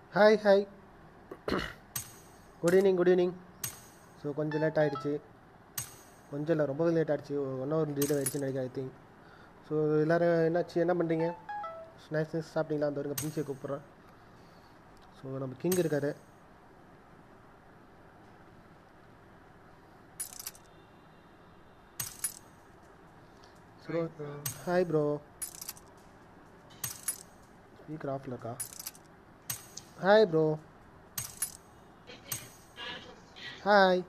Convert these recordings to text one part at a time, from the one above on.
Hi hi good evening good evening so கொஞ்சம் late ஆகிடுச்சு கொஞ்சம் இல்லை ரொம்பவே லேட் ஆகிடுச்சு ஒன் ஹவர் டிலே ஆகிடுச்சுன்னு நினைக்கிறேன் ஐ திங்க் ஸோ எல்லோரும் என்னாச்சு என்ன பண்ணுறீங்க ஸ்நாக்ஸ் சாப்பிட்டீங்களா அந்த வருங்க பிரின்சியை கூப்பிட்றேன் ஸோ நம்ம கிங் இருக்காரு ப்ரோ ஹாய் ப்ரோ ஸ்பீக்கர் ஆஃப்ல இருக்கா hi bro hi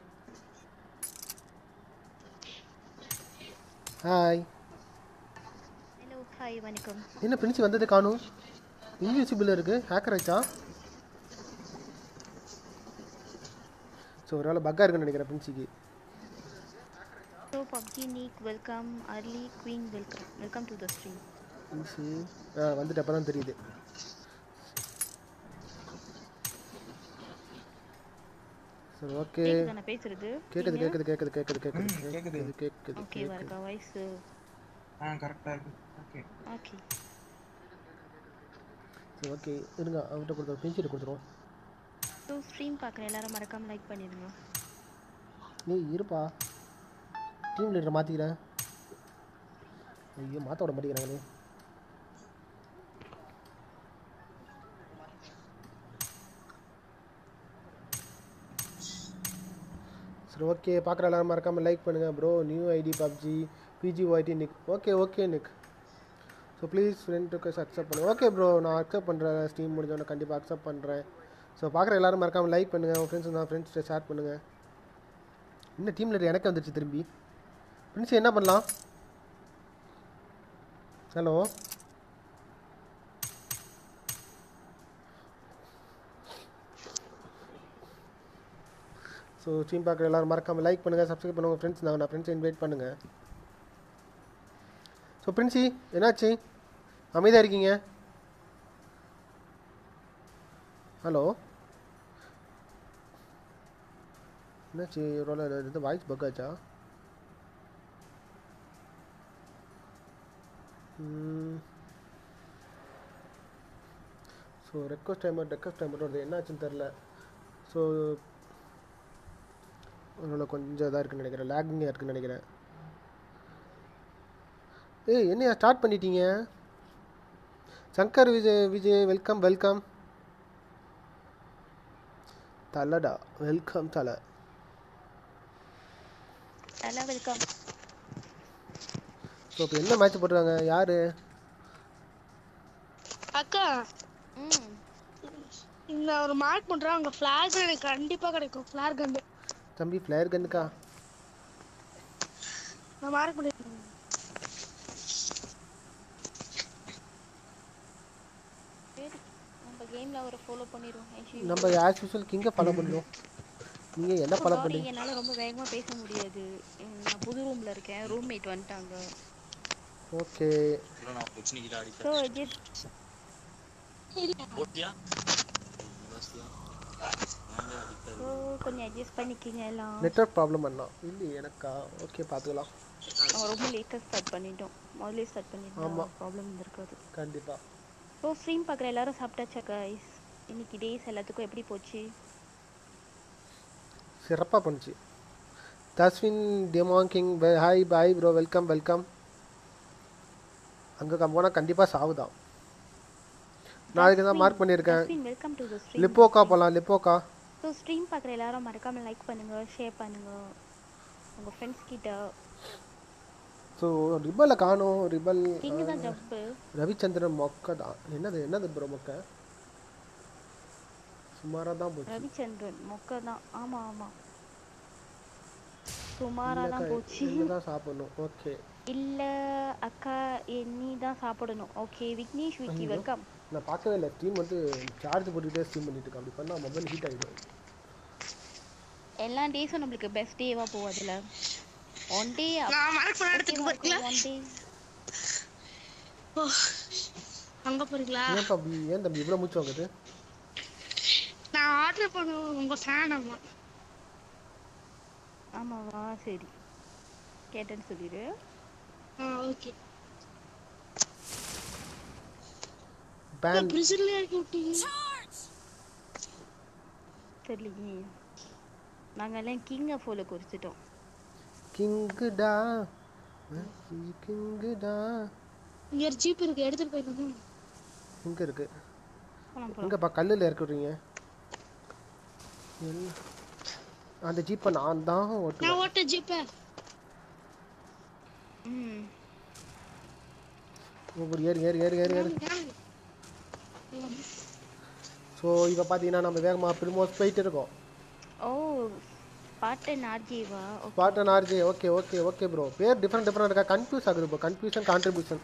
hi hello hi வணக்கம் என்ன பிரின்சி வந்தது காணும் இன்விசிபிள் இருக்குது ஹேக்கர் ஆச்சா ஸோ ஒரு வேளை பக்கா இருக்குன்னு நினைக்கிறேன் பிரின்சிக்கு so PUBG nick welcome early queen welcome welcome to the stream Princy ஆ வந்துட்டு அப்போ தான் தெரியுது சரி ஓகே கேக்குதா நான் பேசுறது கேட்குது கேட்குது கேட்குது கேட்குது கேட்குது ம், கேக்குது. கேட்குது கேட்குது ஓகே வரக்கா வாய்ஸ் ஆ கரெக்டாக இருக்கு ஓகே ஓகே சரி ஓகே இருங்க அவர்கிட்ட கொடுத்துருவோம் பிரின்சிட்ட கொடுத்துருவோம் ஸோ ஸ்ட்ரீம் பார்க்குற எல்லாரும் மறக்காம லைக் பண்ணிடுங்க நீ இருப்பா டீம் லீடரை மாற்றிக்கிறேன் ஐயோ மாற்ற விட மாட்டேங்கிறாங்களே சரி ஓகே பார்க்குற எல்லாரும் மறக்காமல் லைக் பண்ணுங்கள் bro new ID PUBG PG YT nick okay okay nick so please friend request accept பண்ணுங்கள் ஓகே ப்ரோ நான் அக்செப்ட் பண்ணுறேன் ஸ்டீம் முடிஞ்சோடனே கண்டிப்பாக அக்செப்ட் பண்ணுறேன் ஸோ பார்க்குற எல்லாரும் மறக்காமல் லைக் பண்ணுங்கள் உங்கள் ஃப்ரெண்ட்ஸ் தான் ஃப்ரெண்ட்ஸ்கிட்ட ஷேர் பண்ணுங்கள் இன்னும் டீம் லீடர் எனக்கு வந்துருச்சு திரும்பி பிரின்ஸ் என்ன பண்ணலாம் ஹலோ ஸோ டீம் பார்க்குற எல்லாரும் மறக்காமல் லைக் பண்ணுங்கள் சப்ஸ்கிரைப் பண்ணுங்க உங்கள் ஃப்ரெண்ட்ஸ் நான் ஃப்ரெண்ட்ஸை இன்வைட் பண்ணுங்கள் ஸோ பிரின்சி என்னாச்சு அமைதியாக இருக்கீங்க ஹலோ என்னாச்சு ஒரு இது வாய்ஸ் பக் ஆச்சா so request timer request timer வருது என்னாச்சுன்னு தெரில ஸோ அதனால கொஞ்சம் இதாக இருக்குன்னு நினைக்கிறேன் லேக்கிங்காக இருக்குன்னு நினைக்கிறேன் ஏய் என்னையா ஸ்டார்ட் பண்ணிட்டீங்க சங்கர் விஜய் விஜய் வெல்கம் வெல்கம் தலடா வெல்கம் தலை எல்லாம் வெல்கம் ஸோ இப்போ என்ன மேட்ச் போட்டுருக்காங்க யார் அக்கா ம் இந்த ஒரு மார்க் பண்றேன் அங்க ஃபிளாக் எனக்கு கண்டிப்பா கிடைக்கும் ஃபிளாக் கண்டு தம்பி ஃப்ளேயர் கன்னுக்கா நான் மார்க் பண்ணிருக்கேன் சரி நம்ம கேமில் அவரை ஃபாலோ பண்ணிடுவோம் ஐஷு நம்ம ஆஸ் யூஸ்வல் கிங்கை ஃபாலோ பண்ணுறோம் நீங்கள் என்ன ஃபாலோ சாரி பண்ணீங்க என்னால் ரொம்ப வேகமாக பேச முடியாது உம், நான் புது ரூமில் இருக்கேன் ரூம்மேட் வந்துட்டாங்க ஓகே ஸோ அஜித் ஸோ கொஞ்சம் அட்ஜஸ்ட் பண்ணிக்கிங்க எல்லாம் நெட்ஒர்க் ப்ராப்ளம் பண்ணலாம் இல்லை எனக்கா ஓகே பார்த்துக்கலாம் நம்ம ரொம்ப லேட்டாக ஸ்டார்ட் பண்ணிட்டோம் முதல்ல ஸ்டார்ட் பண்ணிட்டோம் ஆமா. ப்ராப்ளம் இருக்காது கண்டிப்பாக ஸோ ஸ்ட்ரீம் பார்க்குற எல்லாரும் சாப்பிட்டாச்சா கைஸ் இன்னைக்கு டேஸ் எல்லாத்துக்கும் எப்படி போச்சு சிறப்பாக பண்ணுச்சு தஸ்வின் டெமாங் king hi bye bro welcome welcome அங்கே போனால் கண்டிப்பாக சாவுதான் நான் அதுக்கு தான் மார்க் பண்ணியிருக்கேன் welcome to the stream Lipovka போகலாம் லிப்போக்கா ஸோ ஸ்ட்ரீம் பார்க்குற எல்லாரும் மறக்காம லைக் பண்ணுங்க ஷேர் பண்ணுங்க உங்க ஃப்ரெண்ட்ஸ் கிட்ட ஸோ ரிபலை காணும் ரிபல் கிங் தான் ஜப்பு ரவிச்சந்திரன் மொக்க தான் என்னது என்னது ப்ரோ மொக்க சுமாராக தான் போச்சு ரவிச்சந்திரன் மொக்க தான் ஆமா ஆமா சுமாரா தான் இல்லக்கா, போச்சு என்ன தான் சாப்பிடணும் ஓகே இல்ல அக்கா நீ தான் சாப்பிடணும் ஓகே விக்னேஷ் விக்கி ஐயோ. வெல்கம் நான் பார்க்கவே இல்லை ஸ்ட்ரீம் வந்து சார்ஜ் போட்டுக்கிட்டே ஸ்ட்ரீம் பண்ணிட்டு இருக்கேன் அப்படி பண்ணால் மொபைல் ஹீட் ஆகிடும் எல்லா டேஸும் நம்மளுக்கு பெஸ்ட் டேவா போவாதுல ஒன் டே நான் மார்க் பண்ண இடத்துக்கு போறீங்களா ஒன் டே ஓ, அங்க போறீங்களா ஏன் தம்பி ஏன் தம்பி இவ்வளோ மூச்சு வாங்குது நான் ஆர்டர் பண்ண உங்க ஃபேன் அம்மா ஆமாவா சரி கேட்டேன்னு சொல்லிடு ஆ ஓகே பேன் பிரசில்ல இறக்கி விட்டீங்க தெரியலையே நாங்க எல்லாம் கிங் ஃபோல குறிச்சிட்டோம் கிங்குடா கிங்குடா இங்க ஒரு ஜீப் இருக்கு எடுத்துட்டு போயிருக்கோம் இங்க இருக்கு போலாம் போலாம் எங்கப்பா கல்லில் இறக்கி விட்றீங்க எல்லாம் அந்த ஜீப்பை நான் தான் ஓட்டுவேன் நான் ஓட்ட ஜீப்ப ம் ஒவ்வொரு ஏறு ஏறு ஏறு ஏறு ஏறு ஸோ இப்போ பார்த்தீங்கன்னா நம்ம வேகமாக ப்ரிமோஸ் போயிட்டு இருக்கோம் ஓ பாட்டன் ஆர்ஜேவா பாட்டன் RJ okay okay okay bro பேர் டிஃப்ரெண்ட் டிஃப்ரெண்ட் இருக்கா கன்ஃபியூஸ் ஆகுது ப்ரோ கன்ஃபியூஷன் கான்ட்ரிபியூஷன்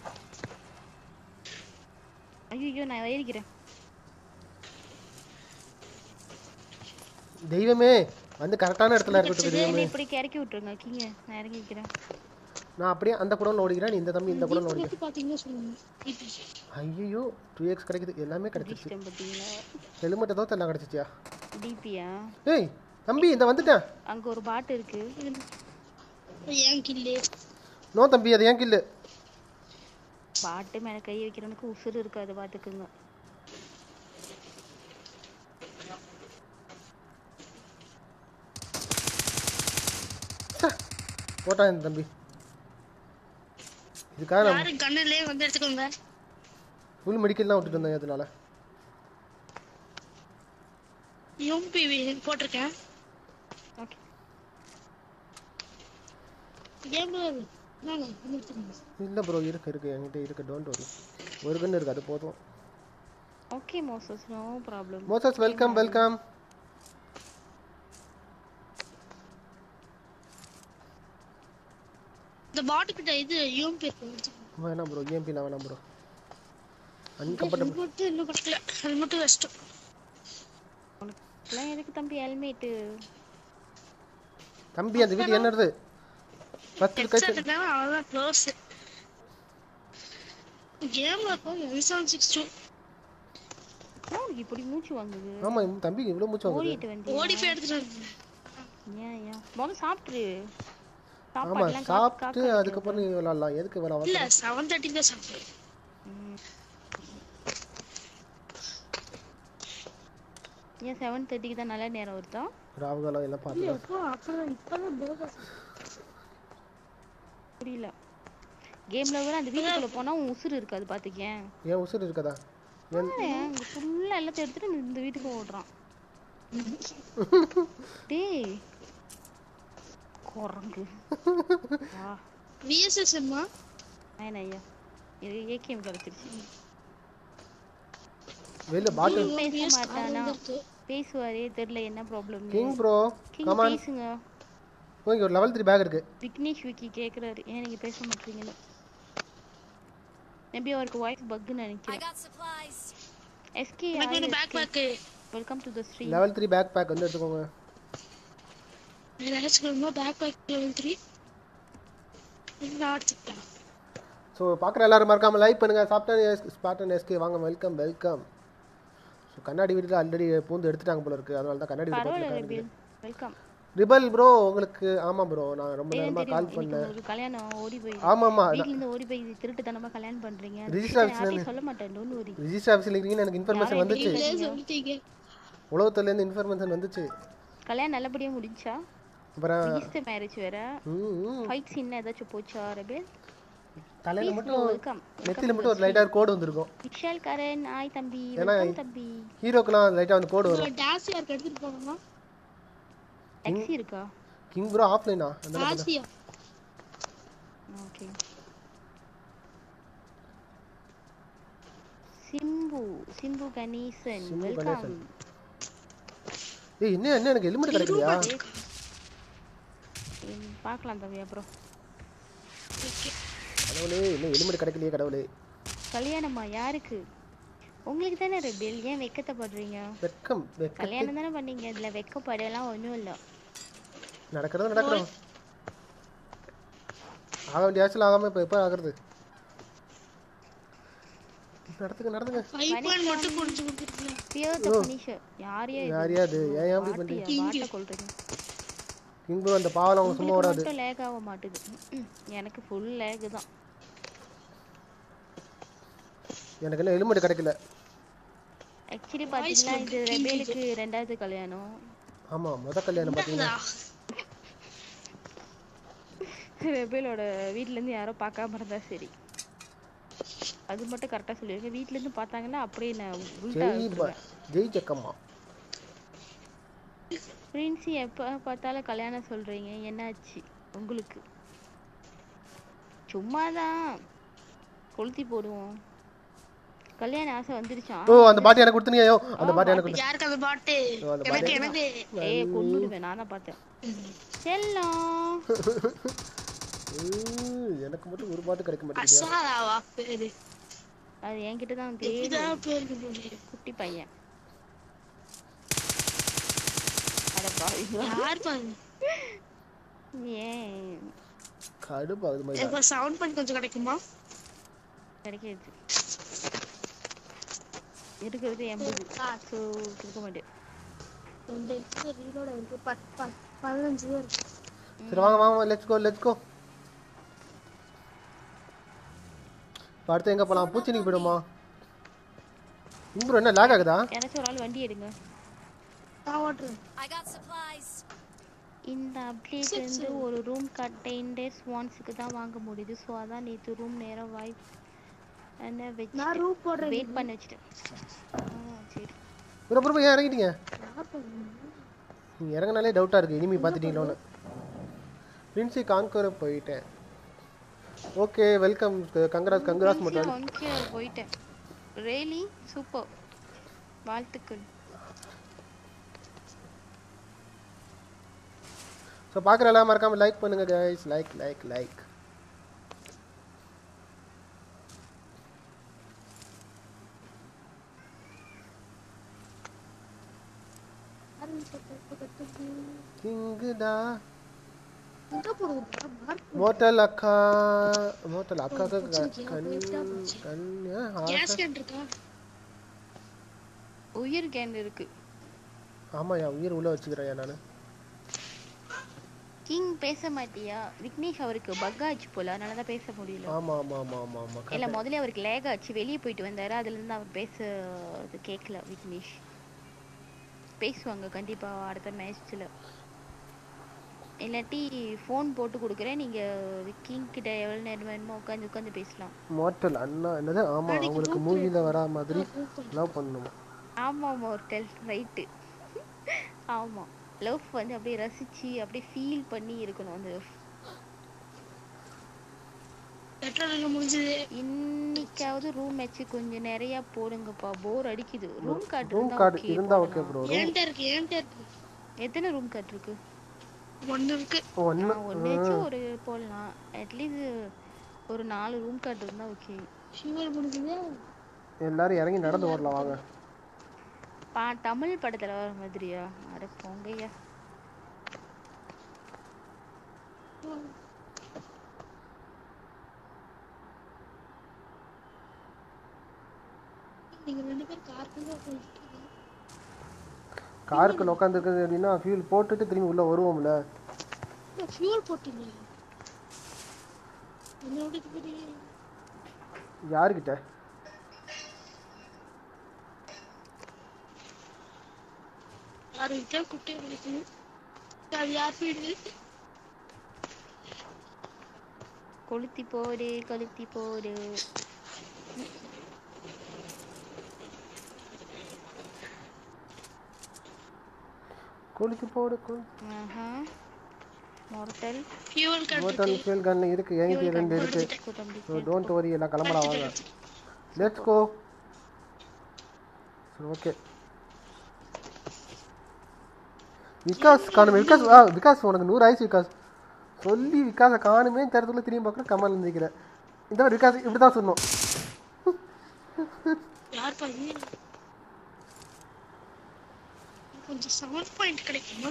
ஐயோ நான் ஏறிக்கிறேன் தெய்வமே வந்து கரெக்டான இடத்துல இருக்கட்டும் தெய்வமே என்னை இப்படி இறக்கி விட்டுருங்க கிங்க நான் இறங்கிக்கிறேன் நான் அப்படியே அந்த குடம் ஓடிக்கிறேன் நீ இந்த தம்பி இந்த குடம் ஓடிக்கிறேன் எடுத்து பாத்தீங்கன்னா சொல்லுங்க ஐயோ டூ எக்ஸ் கிடைக்குது எல்லாமே கிடைச்சிச்சு இஷ்டம் பார்த்தீங்களா ஹெல்மெட்டை தான் எல்லாம் கிடைச்சிச்சியா டிபியா ஏய் தம்பி இந்த வந்துட்டேன் அங்க ஒரு பாட்டு இருக்கு ஏன் கில்லு நோ தம்பி அது ஏன் கில்லு பாட்டு மேல கை வைக்கிறவனுக்கு உசுறு இருக்காது பாத்துக்குங்க போட்டான் இந்த தம்பி இதுக்காக நான் யாரு கண்ணுலயே வந்து எடுத்துக்கோங்க ஃபுல் மெடிக்கல்லாம் விட்டுட்டு வந்தேன் அதனால யூம்பிவி போட்டிருக்கேன் ஓகே கேம் நாங்க எடுத்துக்கோங்க இல்லை ப்ரோ இருக்கு இருக்கு என்கிட்ட இருக்கு டோன்ட் வரி ஒரு கன்று இருக்கு அது போதும் okay Moses no problem Moses welcome welcome இந்த பாட்டு கிட்ட இது யூம்பி இருக்கு எடுத்துக்கோங்க. வேணாம் ப்ரோ ஏம்பிலாம் வேணாம் ப்ரோ அன்கம்ஃபர்டபுள் ஹெல்மெட் இன்னும் கிடைக்கல ஹெல்மெட் கஷ்டம் எல்லாம் எதுக்கு தம்பி ஹெல்மெட்டு தம்பி அந்த வீடு என்னது ஃபர்ஸ்ட் கை ஹெட்செட் இருந்தாலும் அவ்வளோதான் க்ளோஸ் கேம்ல இருக்கும் எல் செவன் சிக்ஸ் டூ உனக்கு இப்படி மூச்சு வாங்குது ஆமா இந்த தம்பி இவ்வளவு மூச்சு வாங்குது ஓடிட்டு வந்து ஓடி போய் எடுத்துட்டு வந்து ஏன் ஏன் முதல்ல சாப்பிட்டுரு ஆமா சாப்பாடுலாம் காக்கா- சாப்பிட்டு காக்கா அதுக்கப்புறம் நீ விளாடலாம் எதுக்கு வேலை இல்ல அவசரம் செவன் தேர்ட்டி தான் சாப்பிடுவேன் ம். ஏன் செவன் தேர்ட்டிக்கு தான் நல்ல நேரம் வருதா ராவுகாலம் எல்லாம் பார்த்து எப்போ அப்பதான் இப்பதான் பிரேக் புரியல கேம்ல விட அந்த வீட்டுக்குள்ள போனா உன் உசுறு இருக்காது பாத்துக்கேன் ஏன் உசுறு இருக்கதா ஏன் இங்க ஃபுல்லா எல்லாத்தையும் எடுத்துட்டு இந்த வீட்டுக்கு ஓடுறான் டேய் குரங்கு வா விஎஸ்எஸ் எம்மா வேணாம் ஐயா இது ஏகேம் கிடைச்சிருச்சு வெளில பாட்டில் பேச மாட்டானா பேசுவாரே தெரியல என்ன problem king bro king come on பேசுங்க இங்க ஒரு லெவல் த்ரீ பேக் இருக்கு விக்னேஷ் விக்கி கேக்குறாரு ஏன் நீங்க பேச மாட்டீங்கன்னு மேபி அவருக்கு வாய்ஸ் பக்னு நினைக்கிறேன் எஸ்கே எனக்கு bag bag welcome to the stream level three bag bag வந்து எடுத்துக்கோங்க ஏதாச்சும் பேக் பேக் லெவல் த்ரீ நான் எடுத்துக்கிட்டேன் ஸோ பார்க்குற எல்லாரும் மறக்காம லைக் பண்ணுங்க சாப்பிட்டா ஸ்பாட்டன் எஸ்கே வாங்க வெல்கம் வெல்கம் ஸோ கண்ணாடி வீட்டில் ஆல்ரெடி பூந்து எடுத்துட்டாங்க போல இருக்கு அதனால தான் கண்ணாடி வீடு பரவாயில்ல போட்டுருக்காங்க ரெபில் வெல்கம் ரிபல் ப்ரோ உங்களுக்கு ஆமாம் ப்ரோ நான் ரொம்ப தெரியும் நேரமாக கால் தெரியும் இன்னைக்கு பண்ணேன் ஒரு கல்யாணம் ஓடி போய் ஆமாம் ஆமாம் வீட்ல இருந்து ஓடி போய் திருட்டுத்தனமா கல்யாணம் பண்றீங்க Register office ல யார்ட்டையும் சொல்ல மாட்டேன் டோன்ட் வரி ரிஜிஸ்டர் ஆஃபீஸில் இருக்கீங்கன்னு எனக்கு இன்ஃபர்மேஷன் வந்துச்சு சொல்லிட்டீங்க உலகத்துலேருந்து இன்ஃபர்மேஷன் வந்துச்சு கல்யாணம் நல்லபடியா முடிஞ்சா அப்புறம் ரிஜிஸ்டர் மேரேஜ் வேற ம், ம். ஃபைட் சீன் ஏதாச்சும் போச்சா ரெபில் தலையில மட்டும் வெல்கம் நெத்தியில மட்டும் ஒரு லைட்டாக கோடு வந்திருக்கும் விஷால் கரண் ஆய் தம்பி ஏன்னா- வெல்கம் தம்பி ஹீரோக்கெல்லாம் லைட்டாக வந்து கோடு வரும் டாஸ் யாருக்கு எடுத்துட்டு போகணுமா டாக்ஸி இருக்கா கிங் ப்ரோ ஆஃப்லைனா அந்த Dacia okay Simbu Simbu Ganesan Simbu welcome Ganesan. ஏய் என்ன என்ன எனக்கு ஹெல்மெட் கிடைக்கலையா பார்க்கலாம் தம்பி அப்புறம் கடவுளே என்ன ஹெல்மெட் கிடைக்கலையே கடவுளே கல்யாணமா யாருக்கு உங்களுக்கு தானே ரெபில் ஏன் வெக்கத்தைப்படுறீங்க வெக்கம் வெக்க கல்யாணம் தானே பண்ணீங்க இதுல வெக்கப்படலாம் ஒன்றும் இல்லை நடக்கிறது நடக்கிறோம் ஆக வேண்டிய ஆட்சியில் ஆகாம இப்போ எப்போ ஆகுறது நடத்துங்க நடத்துங்க ஃபைவ் பாயிண்ட் மட்டும் குடிச்சு கொடுத்துருக்கீங்க பியர் த பனிஷர் யாரையா இது யார் யாது ஏன் ஏன் அப்படி பண்ணுறீங்க வாட்டியா வாட்ட கொள்றீங்க கிங் ப்ரோ அந்த பாவம் அவங்க சும்மா உங்களுக்கு விடாது மட்டும் லேக் ஆக மாட்டுது ம்ம். எனக்கு ஃபுல் லேக் தான் எனக்கு என்ன ஹெல்மெட் கிடைக்கல ஆக்சுவலி பாத்தீங்கன்னா இது ரெபேலுக்கு ரெண்டாவது கல்யாணம் ஆமாம் முத கல்யாணம் பார்த்தீங்கன்னா ரெபேலோட வீட்லேருந்து யாரோ பார்க்காம இருந்தா சரி அது மட்டும் கரெக்டாக சொல்லிடுங்க வீட்லேருந்து பார்த்தாங்கன்னா அப்படியே நான் உள்டா ஜெய் ப ஜெய் ஜக்கம்மா பிரின்சி எப்போ பார்த்தாலும் கல்யாணம் சொல்கிறீங்க என்னாச்சு உங்களுக்கு சும்மாதான் கொளுத்தி போடுவோம் கல்யாண ஆசை வந்துருச்சா ஓ அந்த பாட்டு எனக்கு கொடுத்தீங்க ஐயோ அந்த பாட்டு எனக்கு கொடுத்து யாருக்கு அந்த பாட்டு ஓ, அந்த எனக்கு பாட்டு எனக்கு ஏய் கொன்னுடுவேன் நான் தான் பார்த்தேன் செல்லம் ம், எனக்கு மட்டும் ஒரு பாட்டு கிடைக்க மாட்டேங்குது அசாராவா பேரு அது என்கிட்ட தான் தெரியும் இதான் பேருக்கு போகுது குட்டி பையன் அட பாவிங்களா யார் பாருங்க ஏன் கடுப்பாகுது மாதிரி எனக்கு சவுண்ட் பண்ணி கொஞ்சம் கிடைக்குமா கிடைக்காது இருக்கிறது எண்பது ஸோ கொடுக்க மாட்டேன் ரெண்டு ரீலோட இருக்கு பத் பத் பதினஞ்சு தான் இருக்கு சரி வாங்க வாங்க லெட்ஸ் கோ லெட்ஸ் கோ இப்போ அடுத்து எங்கே போகலாம் பூச்செடிக்கு போயிடுமா ப்ரோ என்ன லேக் ஆகுதா யாராச்சும் ஒரு ஆள் வண்டி எடுங்க நான் ஓட்டுறேன் I got supplies. இந்த அப்டேட் வந்து ஒரு ரூம் கட் டென் டேஸ் ஒன்ஸுக்கு தான் வாங்க முடியுது ஸோ அதான் நேற்று ரூம் நேரம் வாய்ப் என்ன நான் வச்சு ரூம் போடுறேன் வெயிட் பண்ண வச்சுட்டேன் ஆ சரி ப்ரோ ப்ரோ ஏன் இறங்கிட்டீங்க யார் பாருங்க நீங்கள் இறங்கினாலே டவுட்டாக இருக்குது இனிமே பார்த்துட்டீங்களோன்னு பிரின்சி கான்கோர போயிட்டேன் ஓகே வெல்கம் கங்கராஸ் கங்கராஸ் மட்டும் ஒன்கே போயிட்டேன் ரேலி சூப்பர் வாழ்த்துக்கள் ஸோ பார்க்குற எல்லாம் மறக்காமல் லைக் பண்ணுங்கள் கைஸ் லைக் லைக் லைக் கிங்குதா எங்க போடுறது மார்க் மோட்டல் அக்கா மோட்டல் அக்காக்கு க- கண் கண் கேஸ் கேன் இருக்கா உயிர் கேன் இருக்கு ஆமாம் என் உயிர் உள்ளே வச்சுக்கிறேன் நான் கிங் பேச மாட்டியா விக்னேஷ் அவருக்கு பக் ஆச்சு போல அதனால தான் பேச முடியல ஆமாம் ஆமாம் ஆமாம் ஆமாம் ஆமாம் இல்ல முதல்ல அவருக்கு லேக் ஆச்சு வெளியே போயிட்டு வந்தாரு அதுல இருந்து அவர் பேச அது கேட்கல விக்னேஷ் பேசுவாங்க கண்டிப்பா அடுத்த மேட்ச்ல இல்லாட்டி ஃபோன் போட்டு கொடுக்குறேன் நீங்க கிங் கிட்ட எவ்வளவு நேரம் வேணுமோ உட்காந்து உட்காந்து பேசலாம் மோட்டல் அண்ணா என்னது ஆமாம் அவங்களுக்கு மூவியில் வரா மாதிரி லவ் பண்ணணுமா ஆமா மோர்டல் ரைட்டு ஆமா லவ் வந்து அப்படியே ரசிச்சு அப்படியே ஃபீல் பண்ணி இருக்கணும் அந்த பெட்ரோல் முடிஞ்சது இன்னைக்காவது ரூம் மேட்ச் கொஞ்சம் நிறைய போடுங்கப்பா போர் அடிக்குது ரூம் கார்டு ரூம் இருந்தா கார்டு okay இருந்தால் போடலாம். ஓகே ப்ரோ ஏன்ட்ட இருக்கு ஏன்ட்ட இருக்கு எத்தனை ரூம் கார்டு இருக்கு ஒண்ணு இருக்கு ஒன்று ஆ, ஒன்னாச்சும் ஒரு போடலாம் அட்லீஸ்ட் ஒரு நாலு ரூம் கார்டு இருந்தா ஓகே ஃபியூவல் முடிஞ்சது எல்லாரும் இறங்கி நடந்து ஓடலாம் வாங்க பா தமிழ் படத்துல வர மாதிரியா அட போங்கய்யா நீங்க ரெண்டு பேரும் காருக்குள்ள போயிட்டு காருக்குள்ள உட்காந்துருக்குது அப்படின்னா ஃபியூல் போட்டுட்டு திரும்பி உள்ளே வருவோம்ல ஃபியூல் போட்டீங்க என்னோட பெரிய யாருக்கிட்ட யாரு விட்டா குட்டை கிடைக்குது அது யார் வீடு கொளுத்தி போடு கொளுத்தி போடு கொளுத்தி போடு கொளு ஆஹா mortal fuel card hotel fuel gun இருக்கு என்கிட்ட ரெண்டு இருக்கு தம்பி ஸோ டோன்ட் வரி எல்லாம் கிளம்பலாம் வாங்க லெட்ஸ் கோ சரி ஓகே விகாஸ் காணுமே விகாஸ் ஆ விகாஸ் உனக்கு நூறு ஆயிடுச்சு விகாஸ் சொல்லி விகாஸை காணுமே தரத்துல திரும்பி பார்க்குற கமல் இருந்துக்கிறேன் இந்த மாதிரி விகாஸ் இப்படி தான் சொல்லணும் யார் பாரு கொஞ்சம் செவன் பாயிண்ட் கிடைக்குமா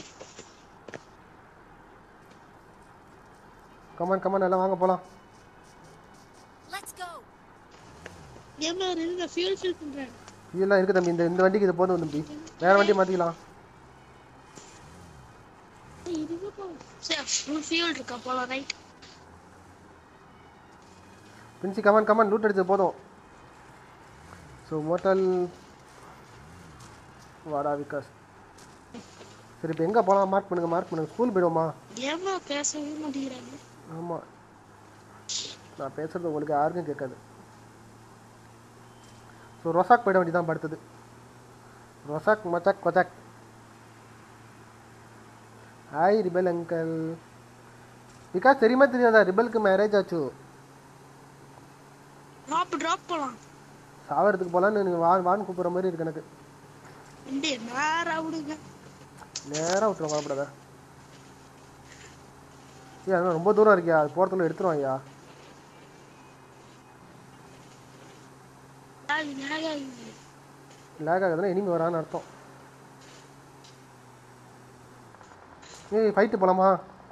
கமான் கமான் எல்லாம் வாங்க போகலாம் Let's go. கேம்ல இருங்க ஃபியூல் ஃபில் பண்றேன் இதெல்லாம் இருக்குது தம்பி இந்த இந்த வண்டிக்கு இது போதும் தம்பி வேறு வண்டி மாற்றிக்கலாம் இதுக்கு போ சரி ஃபுல் ஃபியூல் இருக்கா போலாம் right Princy come on come on loot அடிச்சது போதும் ஸோ மோட்டல் வாடா விகாஸ் சரி இப்போ எங்கே போகலாம் மார்க் பண்ணுங்க மார்க் பண்ணுங்க ஸ்கூல் போயிடுவோமா ஏமா பேசவே மாட்டேங்கிறாங்க ஆமாம் நான் பேசுறது உங்களுக்கு யாருக்கும் கேட்காது ஸோ ரொசாக் போயிட வேண்டியதான் படுத்தது ரொசாக் மச்சாக் கொச்சாக் ஹாய் ரிபல் அங்கிள் விகாஸ் தெரியுமா தெரியாதா ரிபலுக்கு மேரேஜ் ஆச்சு ட்ராப் ட்ராப் போலாம் சாவறதுக்கு போகலான்னு நீ வா வான்னு கூப்பிட்ற மாதிரி இருக்கு எனக்கு இந்த நேரா விடுங்க நேராக விட்டுரும் வரப்படாத ஏன் அதெல்லாம் ரொம்ப தூரம் இருக்கியா அது போகிறதுக்குள்ள எடுத்துருவோம் ஐயா அது நேரா லேக் ஆகுதுன்னா இனிமே வரான்னு அர்த்தம் ஏய் ஃபைட்டு போலாமா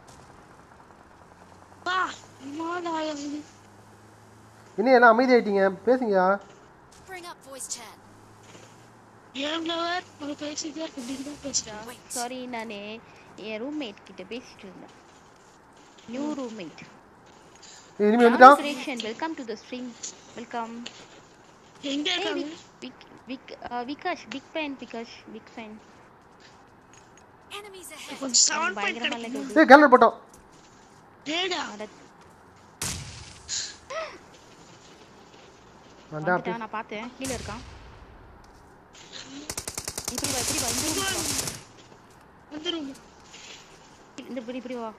பா மாதா ஆகுது இன்னும் எல்லாம் அமைதியாயிட்டீங்க பேசுங்கயா Bring up voice chat. ஏம்லவர் ஒரு பேசிட்டு இப்படின்னு தான் பேசுறா சாரி நான் என் ரூம்மேட் கிட்ட பேசிட்டு இருந்தேன் நியூ ரூம்மேட் ஏய், இனிமே வந்துட்டான் Sureshan welcome to the stream welcome எங்க இருக்காங்க விக் விக் Vikash big fan Vikash big fan Enemies ahead. கொஞ்சம் சவுண்ட் பாயிண்ட் பயங்கரமா கிடைக்கும் இருக்குது ஏய் கேலர் போட்டோம் டேடா அட வந்தா அப்படி வந்துட்டான் நான் பார்த்தேன் கீழே இருக்கான் இப்படி வா இப்படி வா இந்த room வா. வந்துரும் இந்த இப்படி இப்படி வா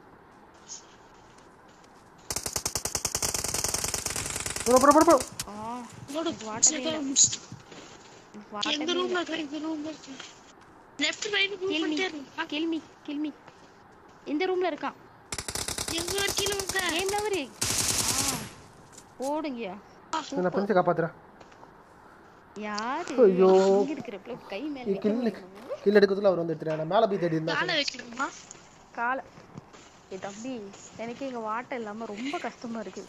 போடு போடு போடு போடு ஆ இதோட வாட்டவே இல்லை. எந்த வாட்டவே ரூம்ல இருக்க இந்த ரூம்ல இருக்கு left right move kill me பண்ணிட்டே இருக்கு கில் மீ கில் மீ இந்த ரூம்ல இருக்கான் எங்க கீழ வந்து கேம் லவரு ஆ போடுங்கயா நான் பிரிச்சு காப்பாத்துறேன் யாரு ஐயோ. இங்க இருக்கிறப்பல கை மேல வைக்க கில் முடியுமா? கில் எடுக்கிறதுல அவர் வந்து எடுத்துறேன் நான் மேலே போய் தேடி இருந்தா காலை வைக்கணுமா கால ஏ தம்பி எனக்கு இங்க வாட்டர் இல்லாம ரொம்ப கஷ்டமா இருக்கு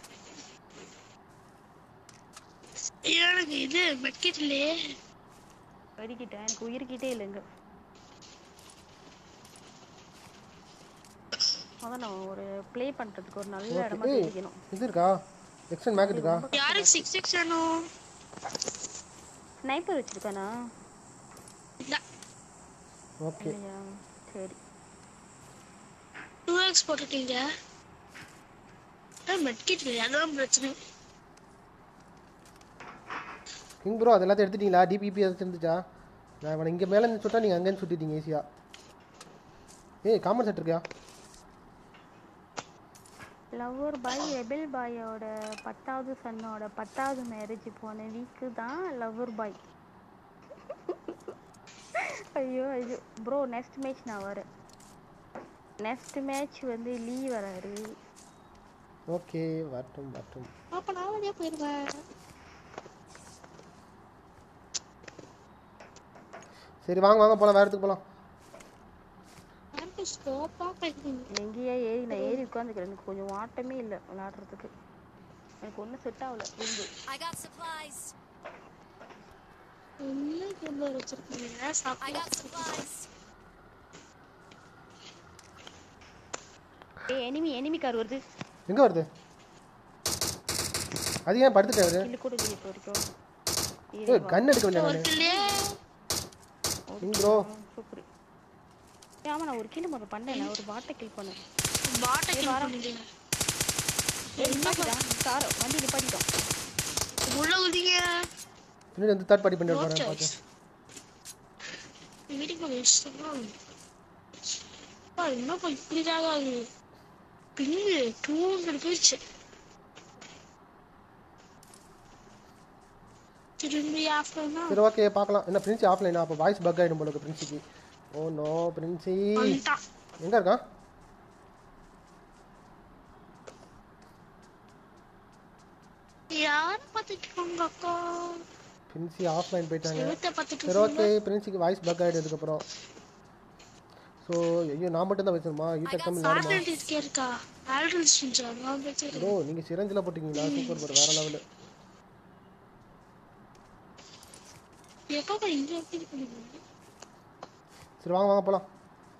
எனக்கு இது மெட்கிட் இல்லையே வடிக்கிட்டேன் எனக்கு உயிர்கிட்டே இல்லைங்க அதான் நான் ஒரு ப்ளே பண்றதுக்கு ஒரு நல்ல இடமா ஏய் தெரிவிக்கணும் இது இருக்கா எக்ஸ்டென்ட் மேக் இருக்கா யாருக்கு சிக்ஸ் சிக்ஸ் வேணும் ஸ்னைப்பர் வச்சிருக்கானா இல்ல ஓகே இல்லையா சரி டூ எக்ஸ் போட்டுட்டீங்க மெட்கிட் இல்லையா அதான் பிரச்சனை கிங் ப்ரோ அது எல்லாத்தையும் எடுத்துட்டீங்களா டிபிபி ஏதாச்சும் இருந்துச்சா நான் இவனை இங்கே மேலே சுட்டா நீங்கள் அங்கேருந்து சுட்டிட்டீங்க ஈஸியாக ஏய் காமன் செட் இருக்கியா லவ்வர் பாய் ரெபெல் பாயோட பத்தாவது சன்னோட பத்தாவது மேரேஜ் போன வீக்கு தான் லவ்வர் பாய் ஐயோ ஐயோ ப்ரோ நெக்ஸ்ட் மேட்ச் நான் வரேன் நெக்ஸ்ட் மேட்ச் வந்து லீ வராரு ஓகே வரட்டும் வரட்டும் அப்ப நான் வழியா போயிருவேன் சரி வாங்க வாங்க போகலாம் வேறு இடத்துக்கு போகலாம் எனக்கு ஸ்கோப்பா கிடைக்கும் எங்கேயா ஏறி நான் ஏறி உட்காந்துக்கிறேன் எனக்கு கொஞ்சம் வாட்டமே இல்லை விளாடுறதுக்கு எனக்கு ஒன்றும் செட் ஆகல விந்து I got supplies. என்ன கொண்டு வச்சிருக்கீங்க I சாப்பிட got supplies. ஏய் எனிமி எனிமி கார் வருது எங்கே வருது அது ஏன் படுத்துட்டேன் அவரு கில்லு கூட இல்லை இப்போ வரைக்கும் ஏய் கன் எடுக்க வேண்டிய நான் இல்லையே கிங் ப்ரோ சூப்பர் ஆமா நான் ஒரு கிலோ முதல்ல பண்ணேன் நான் ஒரு பாட்டை கில் பண்ணேன் பாட்டை கில் பண்ணிட்டீங்க நிப்பாட்டிட்டான் காரை வண்டி நிப்பாட்டிட்டான் உள்ள உதிங்க பின்னாடி வந்து தேர்ட் பார்ட்டி பண்ணிட்டு போகிறேன் சாய்ஸ் பார்த்து வீட்டுக்கு வச்சுட்டோம் என்னப்பா இப்படிதான் ஆகுது பிங்கு டூ ஹண்ட்ரட் போயிடுச்சு திரும்பி ஆஃப்டர்னா சரி ஓகே பார்க்கலாம் என்ன பிரின்சி ஆஃப்லைனா அப்போ வாய்ஸ் பக் ஆகிடும் போல இருக்கு பிரின்சிக்கு ஓ நோ பிரின்சி வந்துட்டான் எங்கே இருக்கான் யார பார்த்துட்டு இருக்காங்க அக்கா பிரின்சி ஆஃப்லைன் போயிட்டாங்க செவத்தை பார்த்துட்டு சரி ஓகே பிரின்சிக்கு வாய்ஸ் பக் ஆகிடும் அதுக்கப்புறம் ஸோ ஐயோ நான் மட்டும் தான் வச்சிருமா ஈட்டர் தமிழ் நாடுமா ஆல்ரெடி இருக்கே இருக்கா ஆல்ரெடி செஞ்சா நான் வச்சிருக்கேன் ப்ரோ நீங்கள் சிரஞ்சில் போட்டிங்களா சூப்பர் ப்ரோ வேற லெவலு எப்போ இங்க எப்படி பண்ணுவீங்க சரி வாங்க வாங்க போகலாம்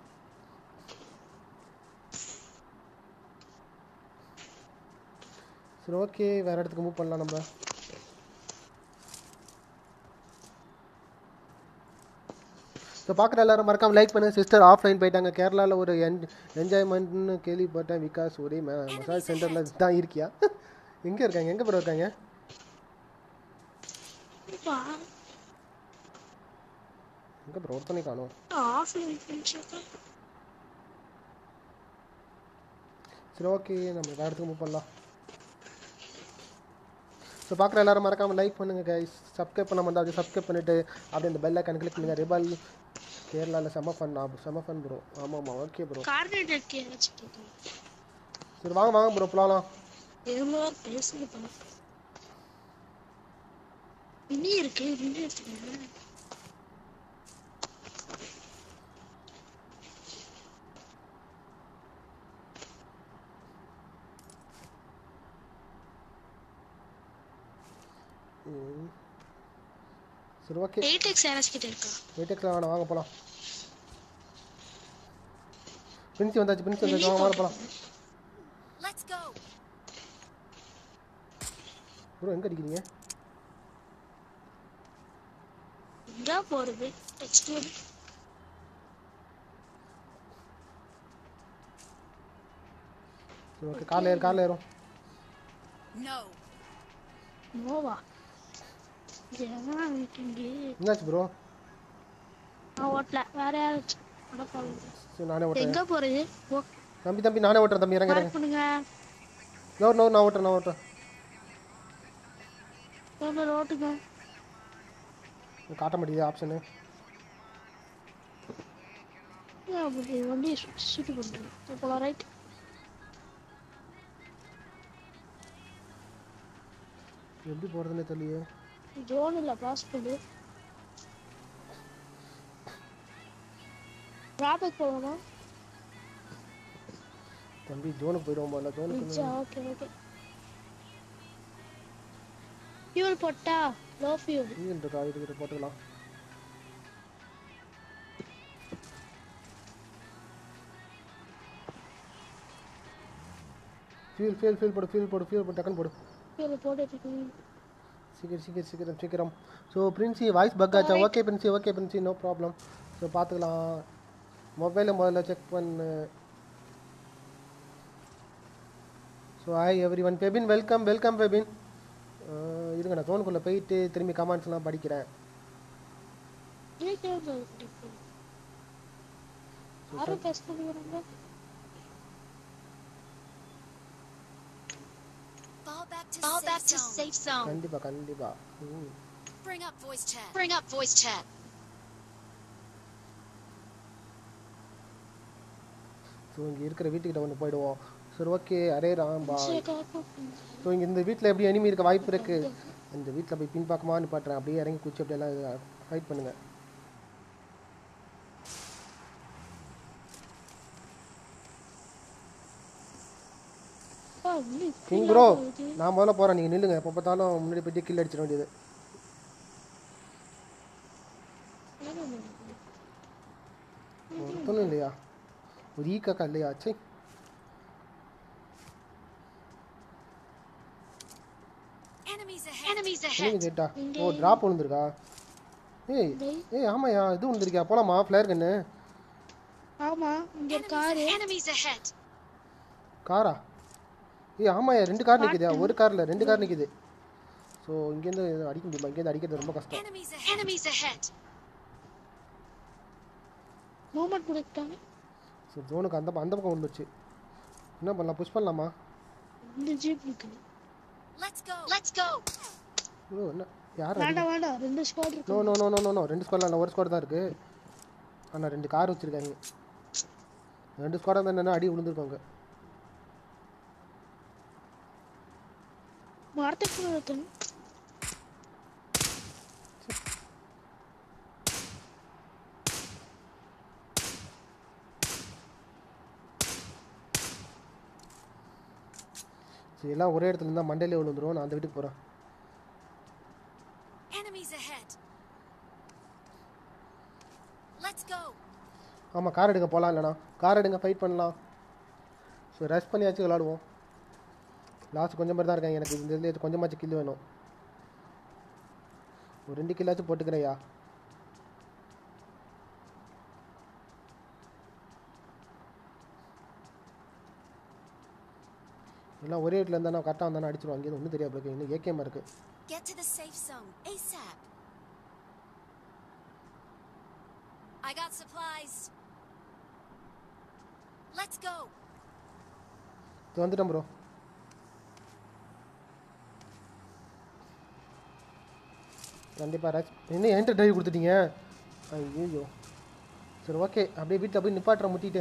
சரி ஓகே வேற இடத்துக்கு மூவ் பண்ணலாம் நம்ம ஸோ பார்க்குற எல்லாரும் மறக்காம லைக் பண்ணுங்க சிஸ்டர் ஆஃப்லைன் போயிட்டாங்க கேரளாவில் ஒரு என் என்ஜாய்மெண்ட்னு கேள்விப்பட்டேன் விகாஸ் ஒரே மசாஜ் சென்டரில் தான் இருக்கியா எங்கே இருக்காங்க எங்கே ப்ரோ இருக்காங்க எங்கே ப்ரோ ஒருத்தனை காணும் ஆஃப்லைன் ஃப்ரெண்ட்ஷிப் சரி ஓகே நம்ம வேறு இடத்துக்கு மூவ் பண்ணலாம் ஸோ பார்க்குற எல்லாரும் மறக்காம லைக் பண்ணுங்க கைஸ் சப்ஸ்கிரைப் பண்ண வந்தால் அப்படியே சப்ஸ்கிரைப் பண்ணிட்டு அப்படியே இந்த பெல் ஐக்கன் கிளிக் பண்ணுங்க ரிபல் கேரளாவில் செம்ம ஃபன் செம்ம ஃபன் ப்ரோ ஆமாம் ஆமாம் ஓகே ப்ரோ கார்னேட்டர் கேட்டு சரி வாங்க வாங்க ப்ரோ போகலாம் எவ்வளோ பேசுது பண்ண மினி இருக்கு மினி எடுத்துக்கோங்க சரி ஓகே எயிட் எக்ஸ் யாராச்சும் கிட்ட இருக்கா வெயிட்டெக்ஸில் வேணாம் வாங்க போகலாம் பிரின்சி வந்தாச்சு பிரின்சி வந்தாச்சு வாங்க வாங்க போகலாம் Let's go. ப்ரோ எங்கே அடிக்கிறீங்க எங்க போறது எக்ஸ்பிளோர் சரி ஓகே காரில் ஏறு காரில் ஏறும் No. நோவா இது என்ன இங்கே என்னாச்சு ப்ரோ நான் ஓட்டல வேற யாராச்சும் ஓட போகுது சரி நானே ஓட்டுறேன் எங்க போறது ஓ தம்பி தம்பி நானே ஓட்டுறேன் தம்பி இறங்க இறங்க பார்க் பண்ணுங்க நோ நோ நான் ஓட்டுறேன் நான் ஓட்டுறேன் எவ்வளோ ரோட்டுங்க இது காட்ட மாட்டேங்குது ஆப்ஷனு ஏன் அப்படி வண்டியை சுற்றி சுற்றி பண்ணுறேன் போலாம் ரைட் எப்படி போகிறதுன்னு தெரியலையே ஜோன் இல்லை பாஸ் பண்ணு டிராபிக் போகணுமா தம்பி ஜோனுக்கு போயிடுவோம் போல ஜோனுக்கு நிச்சா ஓகே ஓகே ஃபியூல் போட்டா லோ ஃபியூல் ஃபியூல் இருக்கா இதுக்கிட்ட போட்டுக்கலாம் ஃபியூல் ஃபியூல் ஃபியூல் போடு ஃபியூல் போடு ஃபியூல் போடு டக்குன்னு போடு ஃபியூல் போட்டுட்டு சீக்கிரம் சீக்கிரம் சீக்கிரம் சீக்கிரம் ஸோ பிரின்சி வாய்ஸ் பக் ஆச்சா okay Princy okay Princy no problem so பார்த்துக்கலாம் மொபைலை முதல்ல செக் பண்ணு so hi everyone Bebin welcome welcome Bebin இருங்க நான் ஃபோனுக்குள்ளே போயிட்டு திரும்பி கமெண்ட்ஸ்லாம் படிக்கிறேன் யாரும் பேச பண்ணுறாங்க Fall back to Fall safe back to zone. safe zone. கண்டிப்பாக கண்டிப்பாக ம் Bring up voice chat. Bring up voice chat. So இங்கே இருக்கிற வீட்டுக்கிட்ட ஒன்று போயிடுவோம் சரி ஓகே அரே ராம் பா சரி காக்கும் ஸோ இங்கே இந்த வீட்டில் எப்படி எனிமி இருக்க வாய்ப்பு இருக்குது இந்த வீட்டில் போய் பின்பக்கமாக நிப்பாட்டுறேன் அப்படியே இறங்கி குச்சி அப்படியெல்லாம் ஃபைட் பண்ணுங்கள் கிங் ப்ரோ நான் முதல்ல போகிறேன் நீங்கள் நில்லுங்க எப்போ பார்த்தாலும் முன்னாடி போயிட்டு கில் அடிச்சிட வேண்டியது ஒருத்தனும் இல்லையா ஒரு ஈ காக்கா இல்லையா சே Enemies ahead. Enemies ahead. என்னங்க கேட்டா ஓ ட்ராப் விழுந்திருக்கா ஏய் ஏய் ஆமாயா இது விழுந்திருக்கியா போலாமா ஃப்ளேர் கண்ணு ஆமா இங்க ஒரு காரு Enemies ahead. காரா ஏய் ஆமாயா ரெண்டு கார் நிற்குதா ஒரு காரில் ரெண்டு கார் நிற்குது ஸோ இங்கேருந்து அடிக்க முடியுமா இங்கேருந்து அடிக்கிறது ரொம்ப கஷ்டம் Enemies ahead. Enemies ahead. Moment கொடுத்தாங்க ஸோ ஜோனுக்கு அந்த ப- அந்த பக்கம் விழுந்துச்சு என்ன பண்ணலாம் புஷ் பண்ணலாமா இந்த ஜீப் இருக்குது Let's go. Let's go. ஓ என்ன யார் வேண்டாம் வேண்டாம் ரெண்டு ஸ்குவாட் இருக்கு no no no no no no ரெண்டு ஸ்குவாட் இல்லை ஒரு ஸ்குவாட் தான் இருக்குது ஆனால் ரெண்டு கார் வச்சுருக்காங்க ரெண்டு ஸ்குவாடாக தான் என்னென்ன அடி விழுந்துருக்காங்க மரத்துக்கு ஒருத்தன் சரி எல்லாம் ஒரே இடத்துல இருந்தால் மண்டையிலே விழுந்துரும் நான் அந்த வீட்டுக்கு போகிறேன் Enemies ahead. Let's go. ஆமாம் கார் எடுக்க போகலாம் இல்லைண்ணா கார் எடுங்க ஃபைட் பண்ணலாம் ஸோ ரஷ் பண்ணியாச்சும் விளாடுவோம் லாஸ்ட் கொஞ்சம் பேர் தான் இருக்காங்க எனக்கு இந்த இதில் கொஞ்சமாச்சும் கில் வேணும் ஒரு ரெண்டு கில்லாச்சும் போட்டுக்கிறேயா எல்லாம் ஒரே இடத்துல இருந்தா கரெக்டாக வந்தானே அடிச்சிருவாங்க அங்கேயும் ஒன்றும் தெரியாது இருக்கு இன்னும் ஏகேமா இருக்கு Get to the safe zone ASAP. I got supplies. Let's go. இது வந்துட்டேன் ப்ரோ கண்டிப்பாக ராஜ் என்ன என்கிட்ட டிரைவ் கொடுத்துட்டீங்க ஐயோ சரி ஓகே அப்படியே வீட்டில் போய் நிப்பாட்டுற முட்டிட்டு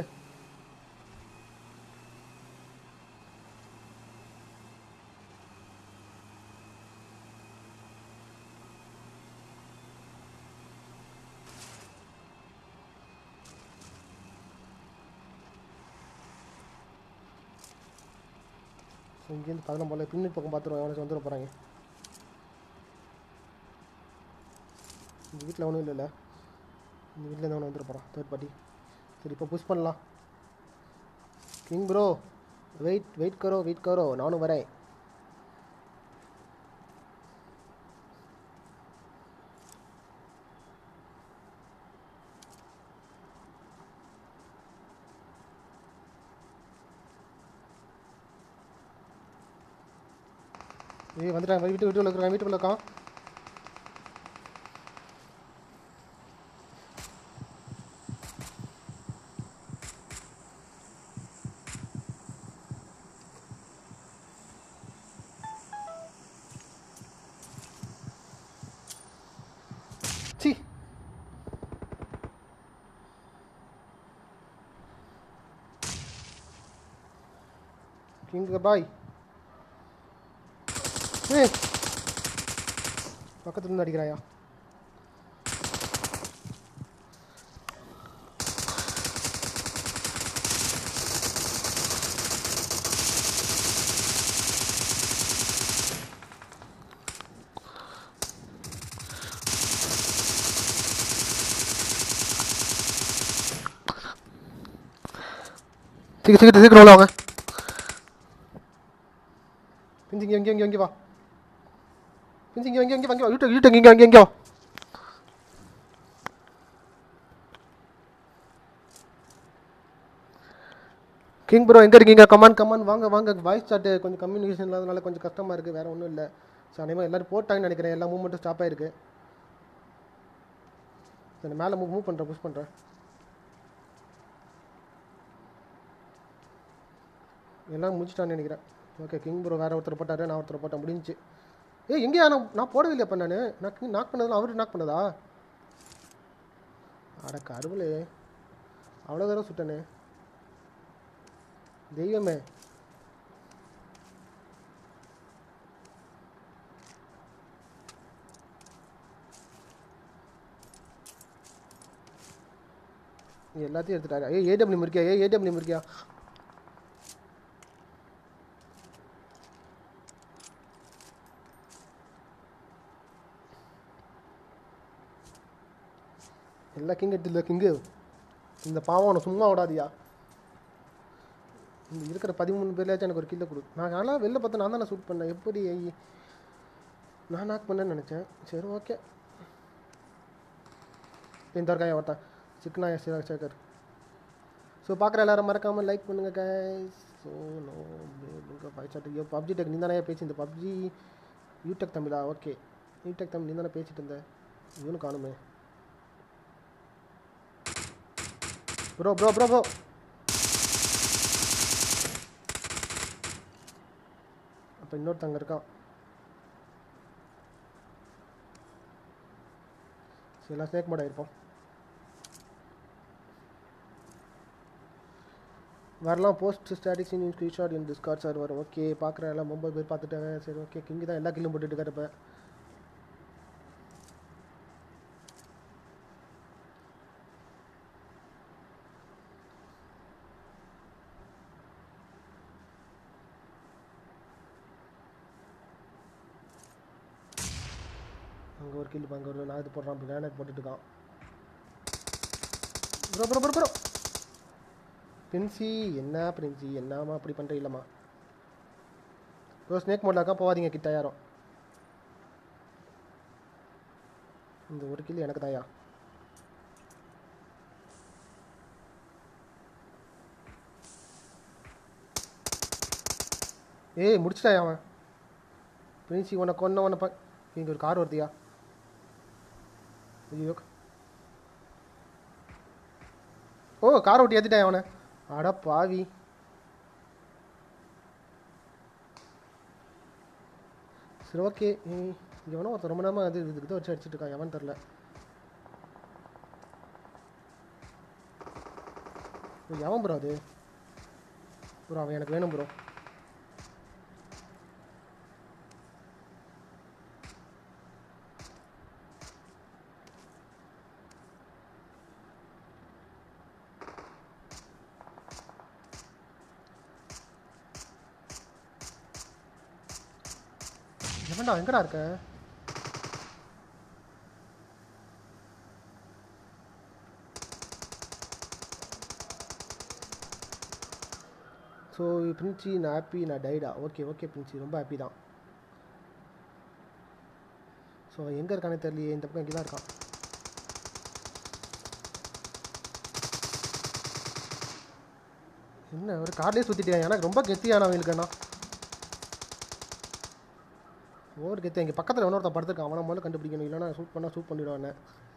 ஸோ இங்கேருந்து பதினம் போல பின்னி பக்கம் பார்த்துருவோம் எவனுக்கு வந்துட போகிறாங்க இந்த வீட்டில் ஒன்றும் இல்லைல்ல இந்த வீட்டில் இருந்து அவனை வந்துட போகிறான் தேர்ட் பார்ட்டி சரி இப்போ புஷ் பண்ணலாம் கிங் ப்ரோ வெயிட் வெயிட் கரோ வெயிட் கரோ நானும் வரேன் ஏய் வந்துட்டான் வீட்டு வீட்டுக்குள்ள இருக்கிறான் வீட்டுக்குள்ள இருக்கான் சி கிங் பாய் ஏய் பக்கத்துல இருந்து அடிக்கிறாயா சீக்கிரம் சீக்கிரம் சீக்கிரம் உள்ள வாங்க பிஞ்சு இங்கே இங்கே இங்கே இங்கே வா பிஞ்சு இங்கே இங்கே இங்கே வாங்கி வா யூட்ட யூட்ட இங்கே இங்கே இங்கே வா கிங் ப்ரோ எங்கே இருக்கீங்க கமான் கமான் வாங்க வாங்க வாய்ஸ் சாட்டு கொஞ்சம் கம்யூனிகேஷன் இல்லாதனால கொஞ்சம் கஷ்டமாக இருக்குது வேறு ஒன்றும் இல்லை ஸோ அதேமாதிரி எல்லோரும் போட்டாங்கன்னு நினைக்கிறேன் எல்லா மூவ்மெண்ட்டும் ஸ்டாப் ஆயிருக்கு சரி மேலே மூவ் மூவ் பண்ணுறேன் புஷ் பண்ணுறேன் எல்லாம் முடிச்சிட்டான்னு நினைக்கிறேன் ஓகே கிங் ப்ரோ வேறு ஒருத்தர் போட்டார் நான் ஒருத்தர் போட்டேன் முடிஞ்சுச்சு ஏய் எங்கேயா நான் நான் போடவே இல்லையா இப்போ நான் நான் நாக் பண்ணதெல்லாம் அவரு நாக் பண்ணதா அட கருவலே அவ்வளோ தடவை சுட்டனே தெய்வமே எல்லாத்தையும் எடுத்துட்டாரு ஏ ஏடபிள்யூ இருக்கியா ஏ ஏடபிள்யூ இருக்கியா எல்லா கிங் எடுத்துல கிங்கு இந்த பாவம் அவனை சும்மா விடாதியா இந்த இருக்கிற பதிமூணு பேர்லயாச்சும் எனக்கு ஒரு கில்ல கொடு நான் நல்லா வெளில பார்த்து நான் தானே ஷூட் பண்ணேன் எப்படி நான் நாக் பண்ணேன்னு நினச்சேன் சரி ஓகே இந்த இருக்கான் ஒருத்தன் சிக்கனா சேகர் ஸோ பார்க்குற எல்லாரும் மறக்காமல் லைக் பண்ணுங்கள் கைஸ் ஸோ நோ பாய்ச்சாட்டு ஐயோ பப்ஜி டெக் நீ தானே பேசி இந்த பப்ஜி யூடெக் தமிழா ஓகே யூடெக் தமிழ் நீ தானே பேசிட்டு இருந்த இவனு காணுமே ப்ரோ ப்ரோ ப்ரோ ப்ரோ அப்போ இன்னொருத்தங்க இருக்கான் சரி எல்லாம் ஸ்னேக் மோட் ஆயிருப்போம் வரலாம் post statics in screenshot in Discord sir வரும் ஓகே பார்க்குற எல்லாம் ஒம்பது பேர் பார்த்துட்டாங்க சரி ஓகே கிங்கு தான் எல்லா கில்லும் போட்டுட்டு இருக்காரு இப்போ அங்கே ஒரு கில் அங்கே ஒரு நான் இது போடுறான் கிரானைட் போட்டுட்டு இருக்கான் bro bro bro bro Princy என்ன பிரின்சி என்னம்மா அப்படி பண்ணுற இல்லைம்மா ப்ரோ ஸ்னேக் மோட்லாக்கா போகாதீங்க கிட்ட யாரும் இந்த ஒரு கில் எனக்கு தாயா ஏய் முடிச்சிட்டாயா அவன் பிரின்சி உன்னை கொன்ன உன்னை ப இங்கே ஒரு கார் வருதியா ஐயோ ஓ காரை விட்டு ஏற்றிட்டான் அவனை அட பாவி சரி ஓகே இங்கே வேணா ஒருத்தர் ரொம்ப நேரமாக அது இதுக்கு தான் வச்சு அடிச்சிட்டு இருக்கான் எவன் தெரில எவன் ப்ரோ அது ப்ரோ அவன் எனக்கு வேணும் ப்ரோ எவன்டா எங்கடா இருக்க ஸோ பிரின்சி நான் ஹாப்பி நான் டைடா ஓகே ஓகே பிரின்சி ரொம்ப ஹாப்பி தான் ஸோ எங்கே இருக்கானே தெரியலையே இந்த பக்கம் இங்கே தான் இருக்கான் என்ன ஒரு கார்லேயே சுற்றிட்டேன் எனக்கு ரொம்ப கெத்தியான அவங்களுக்கு அண்ணா ஓவர் கெத்து இங்கே பக்கத்தில் இன்னொருத்தன் படுத்துருக்கான் அவனை முதல்ல கண்டுபிடிக்கணும் இல்லைன்னா ஷூட் பண்ணால் ஷூட் பண்ணிவிடுவானே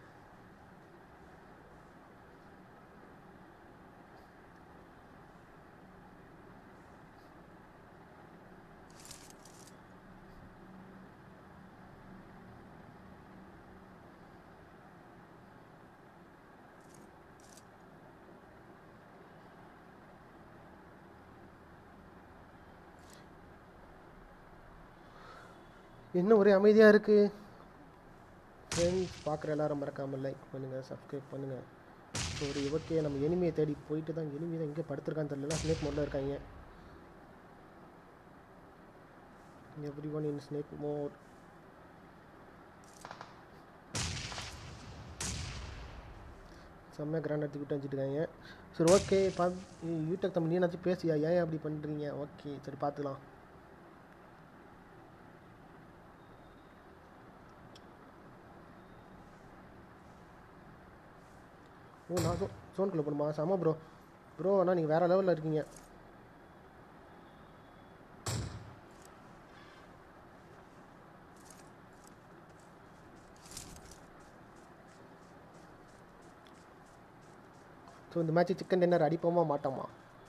என்ன ஒரே அமைதியாக இருக்குது ஃப்ரெண்ட்ஸ் பார்க்குற எல்லாரும் மறக்காமல் லைக் பண்ணுங்கள் சப்ஸ்கிரைப் பண்ணுங்கள் ஒரு ஓகே நம்ம எனிமையை தேடி போயிட்டு தான் எனிமி தான் எங்கே படுத்துருக்கான்னு தெரியல ஸ்னேக் மோடில் இருக்காங்க every one in snake mode செம்மையாக கிராண்ட் எடுத்து விட்டு வச்சுட்டுருக்காங்க சரி ஓகே பா யூடியூப் தமிழ் நீனாச்சும் பேசியா ஏன் அப்படி பண்ணுறீங்க ஓகே சரி பார்த்துக்கலாம் ஓ நான் ஜோ ஜோனுக்குள்ளே போகணுமா செம ப்ரோ ப்ரோ ஆனால் நீங்கள் வேறு லெவலில் இருக்கீங்க ஸோ இந்த மேட்ச் சிக்கன் டின்னர் அடிப்போமா மாட்டோமா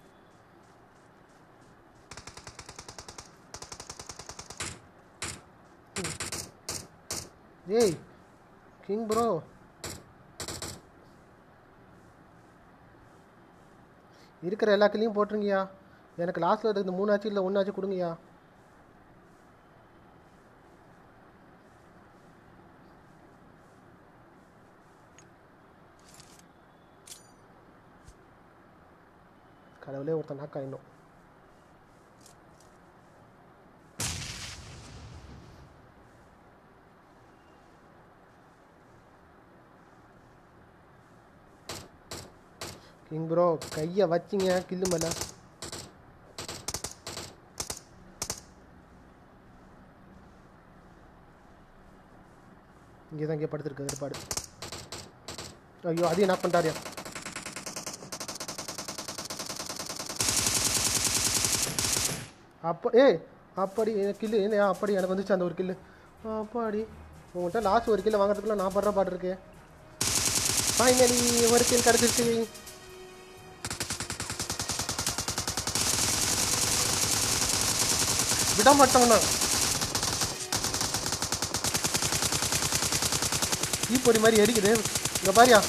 ம். ஏய் கிங் ப்ரோ இருக்கிற எல்லா கிளியும் போட்டுருங்கய்யா எனக்கு லாஸ்ட்டில் இருக்க இந்த மூணாச்சு இல்லை ஒன்றாச்சும் கொடுங்கய்யா கடவுளே ஒருத்தன் நாக்கா இன்னும் கிங் ப்ரோ கையை வச்சிங்க கில்லு மேலே இங்கே தான் இங்கே படுத்துருக்கு ஏற்பாடு ஐயோ அதையும் நான் பண்ணிட்டாரியா அப்போ ஏய் அப்படி எனக்கு கில்லு என்ன அப்படி எனக்கு வந்துச்சு அந்த ஒரு கில்லு அப்பாடி உங்கள்கிட்ட லாஸ்ட் ஒரு கில்லு வாங்குறதுக்குள்ள நான் படுற பாட்டு இருக்கேன் ஃபைனலி ஒரு கில் கிடச்சிருச்சு விட மாட்டோம்னா தீப்பொடி மாதிரி எரிக்குது இங்க பாரியா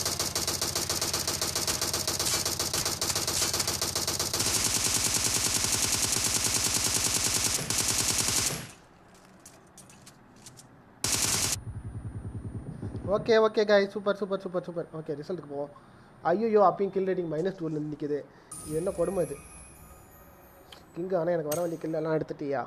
ஓகே ஓகே காய் super super super super okay ரிசல்ட்டுக்கு போவோம் ஐயோ அப்பயும் கில் ரேட்டிங் மைனஸ் டூவில் நிற்கிது இது என்ன கொடுமை இது கிங்கு ஆனால் எனக்கு வர வேண்டிய கில் எல்லாம் எடுத்துட்டியா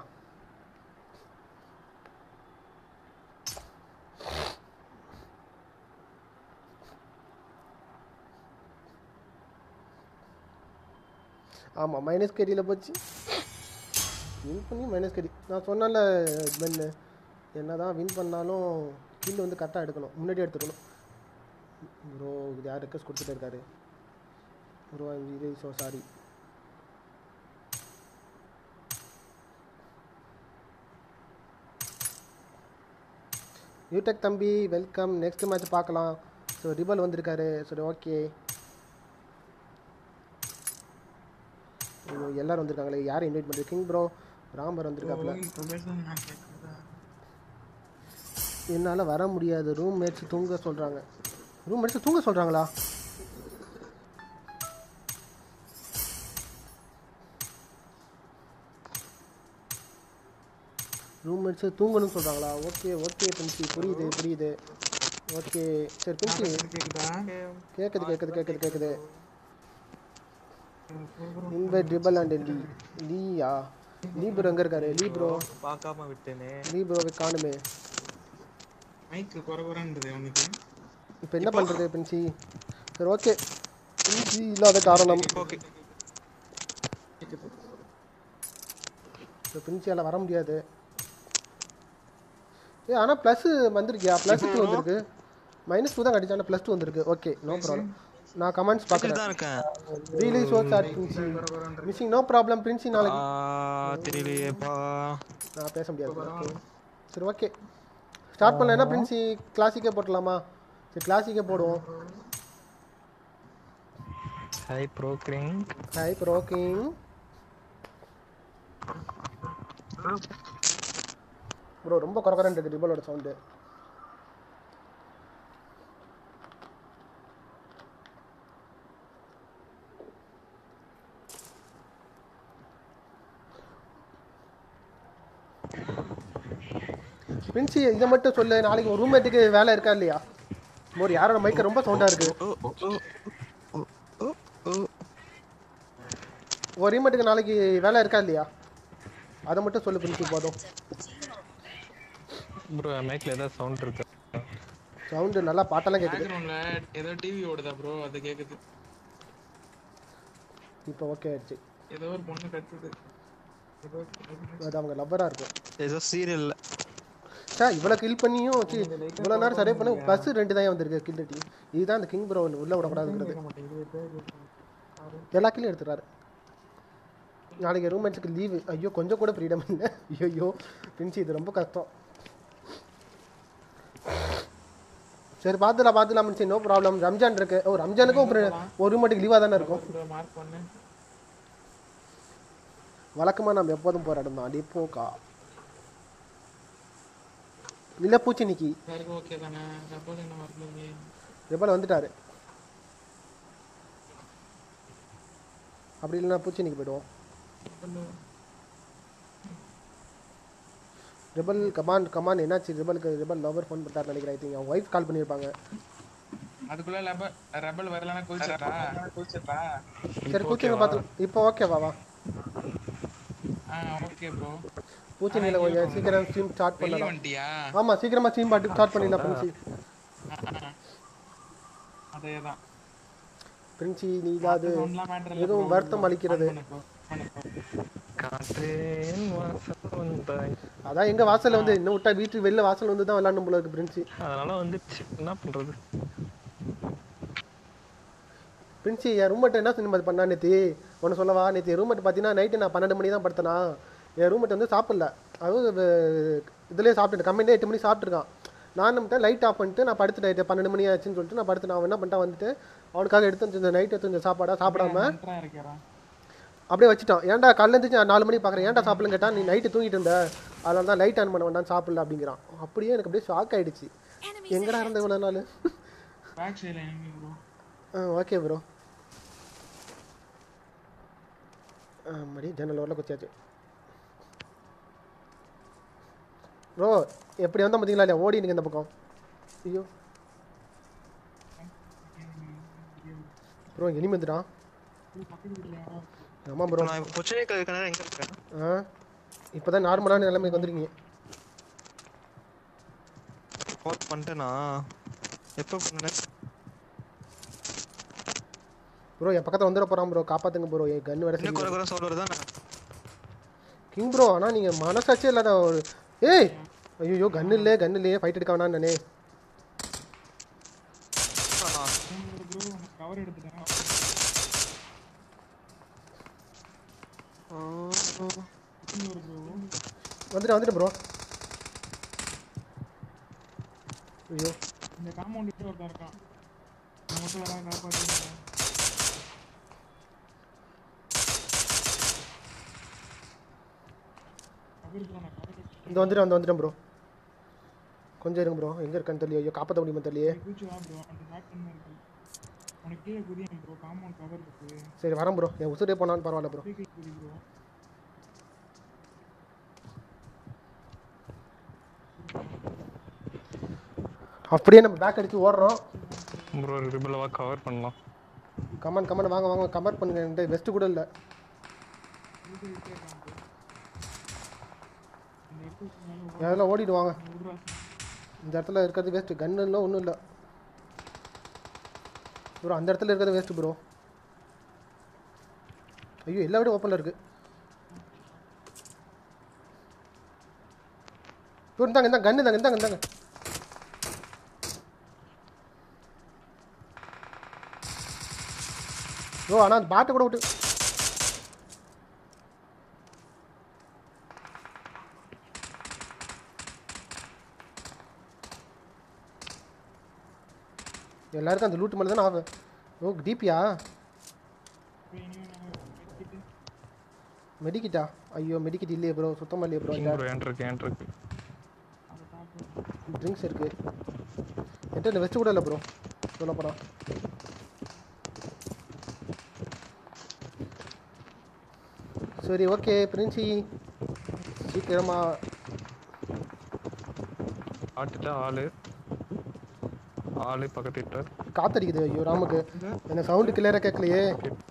ஆமாம் மைனஸ் கேரியில் போச்சு வின் பண்ணி மைனஸ் கேரி நான் சொன்னேன்ல பென்னு என்ன தான் வின் பண்ணாலும் கில் வந்து கரெக்டாக எடுக்கணும் முன்னாடி எடுத்துக்கணும் ப்ரோ இது யார் ரெக்வஸ்ட் கொடுத்துட்டே இருக்காரு ப்ரோ இது ஸோ சாரி யூடெக் தம்பி வெல்கம் நெக்ஸ்ட் மேட்ச் பார்க்கலாம் ஸோ ரிபல் வந்திருக்காரு சரி ஓகே ஐயோ எல்லாரும் வந்திருக்காங்களே யாரை இன்வைட் பண்ணுறது கிங் ப்ரோ ராம்பர் வந்திருக்காப்புல ப்ரொபேஷன் நான் கேட்குறதா என்னால் வர முடியாது ரூம் மேட்ச் தூங்க சொல்கிறாங்க ரூம் மேட்ச் தூங்க சொல்கிறாங்களா ரூம் மேட்ச் தூங்கணும்னு சொல்கிறாங்களா ஓகே ஓகே பிரின்சி புரியுது புரியுது ஓகே சரி பிரின்சி கேக்குதா கேட்குது கேட்குது கேட்குது கேட்குது இன்வைட் ரிபல் அண்ட் லீ லீயா லீ ப்ரோ எங்கே இருக்காரு லீ ப்ரோ பார்க்காம விட்டேனே லீ ப்ரோவை காணுமே மைக்கு குறை குறைன்றது அவனுக்கு இப்போ என்ன பண்ணுறது பிரின்சி சரி ஓகே பிரின்சி இல்லாத காரணம் ஓகே இப்போ பிரின்சியால் வர முடியாது ஏ ஆனால் ப்ளஸ் வந்திருக்கியா ப்ளஸ் டூ வந்திருக்கு மைனஸ் டூ தான் கடிச்சு ஆனால் ப்ளஸ் டூ வந்திருக்கு ஓகே நோ ப்ராப்ளம் நான் கமெண்ட்ஸ் பார்க்குறேன் தான் இருக்கேன் really so sad Princy missing no problem Princy ஆ, நாளைக்கு தெரியலையேப்பா நான் பேச முடியாது ஓகே சரி ஓகே ஸ்டார்ட் பண்ணல பிரின்சி கிளாசிக்கே போட்டலாமா சரி கிளாசிக்கே போடுவோம் ஹை ப்ரோக்ரிங் ஹாய் ப்ரோக்கிங் ப்ரோ ரொம்ப குறக்குறேன் இருக்கு ரிபலோட சவுண்டு பிரின்சி இதை மட்டும் சொல்லு நாளைக்கு ஒரு ரூம்மேட்டுக்கு வேலை இருக்கா இல்லையா ஒரு யாரோட மைக்க ரொம்ப சவுண்டா இருக்கு ஓ ஓ ஓ ஓ ஓ ஒரு ரூம்மேட்டுக்கு நாளைக்கு வேலை இருக்கா இல்லையா அதை மட்டும் சொல்லு பிரின்சி போதும் ப்ரோ மைக்ல ஏதாவது சவுண்ட் இருக்கு சவுண்டு நல்லா பாட்டெல்லாம் கேட்குது பேக்ரவுண்ட்ல ஏதோ டிவி ஓடுதா ப்ரோ அது கேக்குது இப்போ ஓகே ஆயிடுச்சு ஏதோ ஒரு பொண்ணு கத்துது ஏதோ அது அவங்க லவ்வராக இருக்கும் ஏதோ சீரியல்ல சார் இவ்வளோ கில் பண்ணியும் சி இவ்வளோ நேரம் சரியாக பண்ண ப்ளஸ் ரெண்டு தான் வந்திருக்கு கில் டீ இதுதான் அந்த கிங் ப்ரோ உள்ள விடக்கூடாதுங்கிறது எல்லா கில்லும் எடுத்துறாரு நாளைக்கு ரூம்மேட்ஸுக்கு லீவு ஐயோ கொஞ்சம் கூட ஃப்ரீடம் இல்லை ஐயோ பிரின்சி இது ரொம்ப கஷ்டம் சரி பார்த்துலாம் பார்த்துலாம் மின்சி நோ ப்ராப்ளம் ரம்ஜான் இருக்கு ஓ ரம்ஜானுக்கும் ஒரு ஒரு ரூம்மேட்டுக்கு லீவாக தானே இருக்கும் மார்க் பண்ணு வழக்கமாக நம்ம எப்போதும் போகிற இடம் தான் அடி போக்கா இல்லை பூச்சினிக்கி எல்லாருக்கும் ஓகே தானே சப்போஸ் என்ன மார்க் பண்ணி ரெபல் வந்துட்டாரு அப்படி இல்லைன்னா பூச்செனிக்கு போயிடுவோம் ரெபல் கமான் கமான் என்னாச்சு ரெபலுக்கு ரெபல் லவர் ஃபோன் பண்ணிட்டாரு நினைக்கிறேன் ஐ திங்க் அவங்க ஒய்ஃப் கால் பண்ணியிருப்பாங்க அதுக்குள்ள லெபல் ரெபல் வரலனா குளிச்சட்டா குளிச்சட்டா சரி பூச்சிங்க பார்த்து இப்போ ஓகேவா வா ஆ ஓகே ப்ரோ பூச்செனியில் கொஞ்சம் சீக்கிரம் ஸ்ட்ரீம் ஸ்டார்ட் வெளிய பண்ணலாம் வந்துட்டியா ஆமாம் சீக்கிரமாக ஸ்ட்ரீம் பாட்டு ஸ்டார்ட் பண்ணிடலாம் பிரின்சி அதேதான் பிரின்சி நீ இல்லாது ஒன்லாம் மேட்டர் இல்ல எதுவும் வருத்தம் அளிக்கிறது காற்றேன் வாசல் வந்தாய் அதான் எங்கள் வாசலில் வந்து இன்னும் விட்டா வீட்டு வெளில வாசல் வந்து தான் விளாடணும் போல இருக்கு பிரின்சி அதனால வந்துச்சு என்ன பண்றது பிரின்சி என் ரூம்மேட் என்ன சினிமா பண்ணா நேற்று ஒன்று சொல்லவா நேற்று ரூம்மேட் பார்த்தீங்கன்னா நைட்டு நான் பன்னெண்டு மணி தான் படுத்தனா என் ரூம்மேட் வந்து சாப்பிடல அதுவும் இதுலேயே சாப்பிட்டு கம்பெனிலே எட்டு மணி சாப்பிட்ருக்கான் நான் என்ன பண்ணிட்டேன் லைட் ஆஃப் பண்ணிட்டு நான் படுத்துட்டேன் பன்னெண்டு மணி ஆச்சுன்னு சொல்லிட்டு நான் படுத்து நான் என்ன பண்ணிட்டேன் வந்துட்டு அவனுக்காக எடுத்து வந்து நைட் எடுத்து கொஞ்சம் சாப்பாடாக சாப்பிடாம இருக்கிறான் அப்படியே வச்சுட்டான் ஏன்டா காலைல இருந்து நான் நாலு மணிக்கு பார்க்குறேன் ஏன்டா சாப்பிடலன்னு கேட்டால் நீ நைட்டு தூங்கிட்டு இருந்த அதனால தான் லைட் ஆன் பண்ண வேண்டாம் சாப்பிடல அப்படிங்கிறான் அப்படியே எனக்கு அப்படியே ஷாக் ஆயிடுச்சு Enemies எங்கடா ahead. இருந்த இவ்வளோ நாள் பேக் சைடுல enemy ப்ரோ ஆ ஓகே ப்ரோ மடி ஜன்னல் ஓரில் குச்சியாச்சு ப்ரோ எப்படி வந்தால் பார்த்தீங்களா இல்லையா ஓடி எனக்கு இந்த பக்கம் ஐயோ ப்ரோ இனிமே வந்துட்டான் ஆமாம் ப்ரோ நான் இப்போ கொச்சினே இருக்க நேரம் எங்க இருக்கேன் ஆ இப்போ தான் நார்மலான நிலைமைக்கு வந்துருக்கீங்க கால் பண்ணிட்டேனா எப்போ பண்ணேன் ப்ரோ என் பக்கத்தில் வந்துட போகிறான் ப்ரோ காப்பாற்றுங்க ப்ரோ என் கன்று வேற இன்னும் குறை சரி குறை சவுண்ட் வருதா கிங் ப்ரோ ஆனால் நீங்கள் மனசாட்சியே இல்லாத ஒரு ஏய் ஐயோ கன்று இல்லை கன்று இல்லையே ஃபைட் எடுக்க வேணாம் நானே ப்ரோ கவர் எடுத்துட்டேன் வந்துட்டு வந்துட்டு ப்ரோ ஐயோ இந்த காம்பவுண்ட் விட்டு ஒருத்தன் இருக்கான் அவன் மட்டும் வரான் காப்பாற்றி கவர் நான் கவர் இந்த வந்துட்டு வந்து வந்துட்டேன் ப்ரோ கொஞ்சம் இருங்க ப்ரோ எங்கே இருக்கான்னு தெரியல ஐயோ காப்பாற்ற முடியுமா தெரியலையே குதிச்சு வா ப்ரோ அந்த ஷாட் பண்ண இருக்கு உனக்கு கீழே குதியும் ப்ரோ காம்பவுண்ட் கவர் இருக்கு சரி வரேன் ப்ரோ என் உசுரே போனாலும் பரவாயில்ல ப்ரோ கீழே குதி ப்ரோ அப்படியே நம்ம பேக் அடிச்சு ஓடுறோம் ப்ரோ ரிபிளவா கவர் பண்ணலாம் கமெண்ட் கமெண்ட் வாங்க வாங்க கமெண்ட் பண்ணுங்க என்கிட்ட வெஸ்ட் கூட இல்லை இந்த எட்டு மேலே அதெல்லாம் ஓடிட்டு வாங்க விடுறா இந்த இடத்துல இருக்கிறது வேஸ்ட்டு கன்னுலாம் ஒன்றும் இல்லை ப்ரோ அந்த இடத்துல இருக்கிறது வேஸ்ட்டு ப்ரோ ஐயோ எல்லா விட ஓப்பனில் இருக்குது ப்ரோ இந்தாங்க இந்தாங்க கன்னு இந்தாங்க இந்தாங்க இந்தாங்க ப்ரோ ஆனால் அந்த பாட்டை கூட விட்டு எல்லாருக்கும் அந்த லூட்டு மேலே தானே ஆகும் ஓ டிபியா போய் இனிமே நாங்கள் எடுத்துட்டு மெடிக்கிட்டா ஐயோ மெடிக்கிட் இல்லையே ப்ரோ சுத்தமாக இல்லையே ப்ரோ ப்ரோ ஏன் இருக்கு ஏன் இருக்கு அதை சாப்பிட்டு ட்ரிங்க்ஸ் இருக்கு என்கிட்ட இந்த வெஸ்ட் கூட இல்லை ப்ரோ சொல்ல போனா சரி ஓகே பிரின்சி சீக்கிரமா ஆட்டுட்டா ஆளு ஆளு பக்கத்து வீட்டார் காத்தடிக்குது ஐயோ ராமுக்கு எனக்கு சவுண்டு கிளியராக கேட்கலையே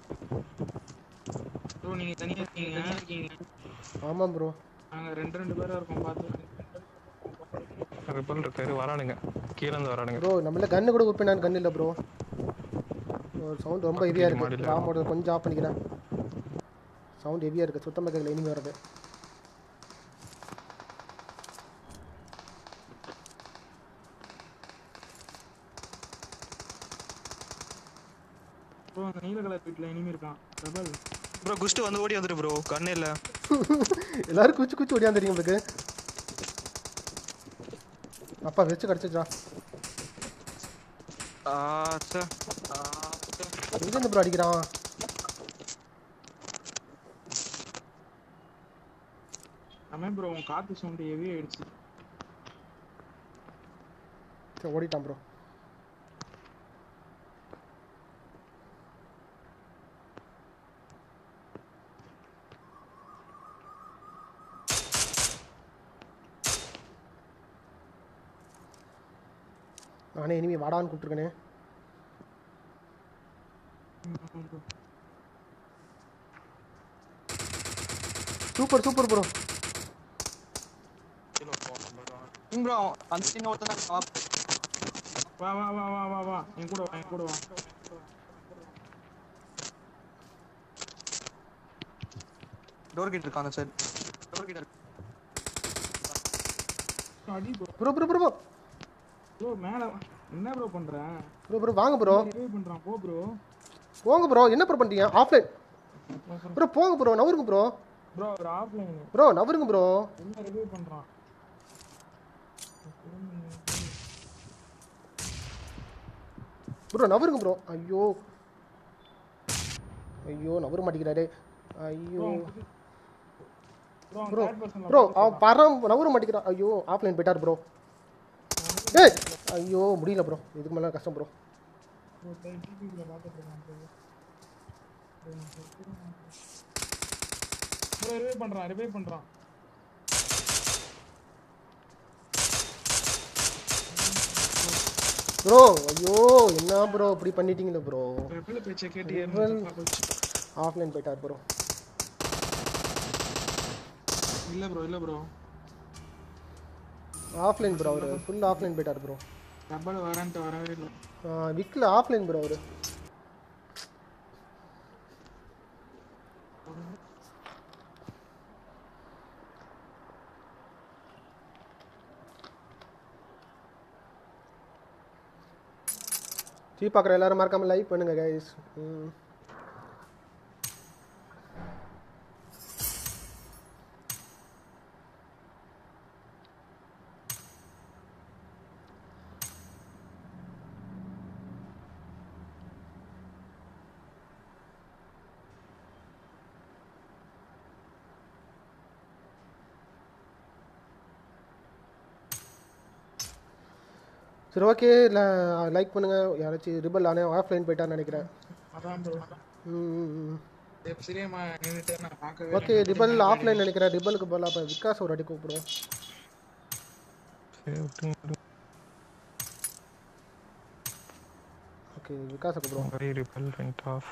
ப்ரோ நீங்கள் தனியாக இருக்கீங்க இருக்கீங்க ஆமாம் ப்ரோ நாங்கள் ரெண்டு ரெண்டு பேராக இருக்கோம் பார்த்து ரிபிள் இருக்காரு வரானுங்க கீழே இருந்து வரானுங்க ப்ரோ நம்மள கன்று கூட உப்பினான் கன்று இல்லை ப்ரோ சவுண்ட் ரொம்ப ஹெவியாக இருக்கு மாடியில. ராமோட கொஞ்சம் ஆஃப் பண்ணிக்கிறேன் சவுண்ட் ஹெவியாக இருக்குது சுத்தமாக கேட்கல இனிமே வரது ப்ரோ அந்த நீல கலர் வீட்டில் இனிமே இருக்கான் டபுள் ப்ரோ குஸ்ட் வந்து ஓடி வந்துரு ப்ரோ கண்ணே இல்ல எல்லாரும் குச்சி குச்சி ஓடியாந்துறீங்க உங்களுக்கு அப்பா வச்சு கிடச்சிச்சா ஆ சே எங்கேருந்து ப்ரோ அடிக்கிறான் ஆமாம் ப்ரோ உன் காற்று சவுண்டு ஹெவி ஆயிடுச்சு சரி ஓடிட்டான் ப்ரோ நானே இனிமே வாடான்னு கூப்பிட்டுருக்கனே சூப்பர் சூப்பர் ப்ரோ ப்ரோ அந்த சின்ன ஒருத்தன் வா வா வா வா வா வா என் கூட வா என் கூட வா டோர் கிட்ட இருக்கான் அந்த சைடு டோர் கிட்ட அடி bro bro bro bro bro மேலே என்ன ப்ரோ பண்ணுறேன் ப்ரோ ப்ரோ வாங்க ப்ரோ ரிவைவ் பண்ணுறான் போ ப்ரோ போங்க ப்ரோ என்ன ப்ரோ பண்ணுறீங்க ஆஃப்லைன் ப்ரோ போங்க ப்ரோ நவருங்க ப்ரோ ப்ரோ ஒரு ஆஃப்லைன் ப்ரோ நவருங்க ப்ரோ என்ன ரிவைவ் பண்ணுறான் ப்ரோ நவருங்க ப்ரோ ஐயோ ஐயோ நவர மாட்டேங்கிறாரு ஐயோ bro bro third person bro அவன் பரம் நவர மாட்டேங்கிறான் ஐயோ ஆஃப்லைன் போயிட்டார் ப்ரோ ஏய் ஐயோ முடியல ப்ரோ இதுக்கு மேலே கஷ்டம் ப்ரோ ப்ரோ டிபியில் பார்த்துட்டு இருக்கான் ப்ரோ ரிவைவ் பண்ணுறான் ரிவைவ் பண்ணுறான் ப்ரோ ஐயோ என்ன ப்ரோ இப்படி பண்ணிட்டீங்களே ப்ரோ ரிவைவ் பேச்சை கேட்டு Rebel. ஏறினா போச்சு ஆஃப்லைன் போயிட்டார் ப்ரோ இல்லை ப்ரோ இல்லை ப்ரோ ஆஃப்லைன் ப்ரோ அவர் ஃபுல் ஆஃப்லைன் போயிட்டார் ப்ரோ டபுள் வரேன்ட்டு வரவே இல்லை விக்கில் ஆஃப்லைன் ப்ரோ அவர் டீ பார்க்குற எல்லாரும் மறக்காம லைக் பண்ணுங்க கைஸ் ம் சரி ஓகே இல்லை லைக் பண்ணுங்கள் யாராச்சும் ரிபல் ஆனால் ஆஃப்லைன் போயிட்டான்னு நினைக்கிறேன் அதான் ப்ரோ ம் சரியாம்மா நின்றுட்டு நான் பார்க்கவே ஓகே ரிபல் ஆஃப்லைன் நினைக்கிறேன் ரிபலுக்கு பதிலாக அப்போ விகாஸ் ஒரு அடி கூப்பிடுவோம் சரி விட்டுருங்க விட்டுருங்க. ஓகே விகாஸை கூப்பிடுவோம் Very repellent off.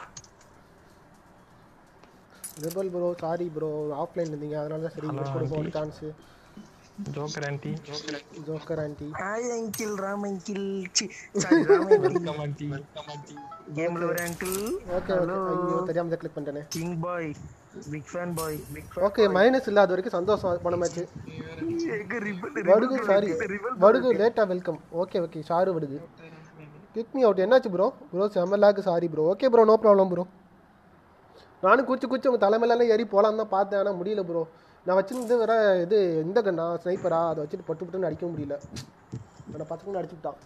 Rebel bro sorry bro offline இருந்தீங்க அதனால தான் சரி உங்களுக்கு கொடுப்போம் ஒரு chance Joker aunty. Joker aunty hi uncle Ram uncle sorry Ram uncle Welcome aunty. கேம்ல ஒரு அங்கிள் ஓகே ஓகே ஐயோ தெரியாம கிளிக் பண்ணிட்டேனே கிங் பாய் பிக் ஃபேன் பாய் பிக் ஓகே மைனஸ் இல்லாத வரைக்கும் சந்தோஷம் போன மேட்ச் எங்க ரிபல் வடுகு சாரி வடுகு லேட்டா வெல்கம் ஓகே ஓகே ஷாரு வடுகு கிக் மீ அவுட் என்னாச்சு ப்ரோ ப்ரோ செம்ம lag sorry bro okay bro no problem bro நானும் குச்சி குச்சி உங்கள் தலைமையிலாம் ஏறி போகலாம் தான் பார்த்தேன் ஆனால் முடியல ப்ரோ நான் வச்சிருந்து வேற இது இந்த கண்ணா ஸ்னைப்பரா அதை வச்சுட்டு பட்டு பட்டுன்னு அடிக்க முடியல நான் பத்துக்குன்னு அடிச்சு விட்டான்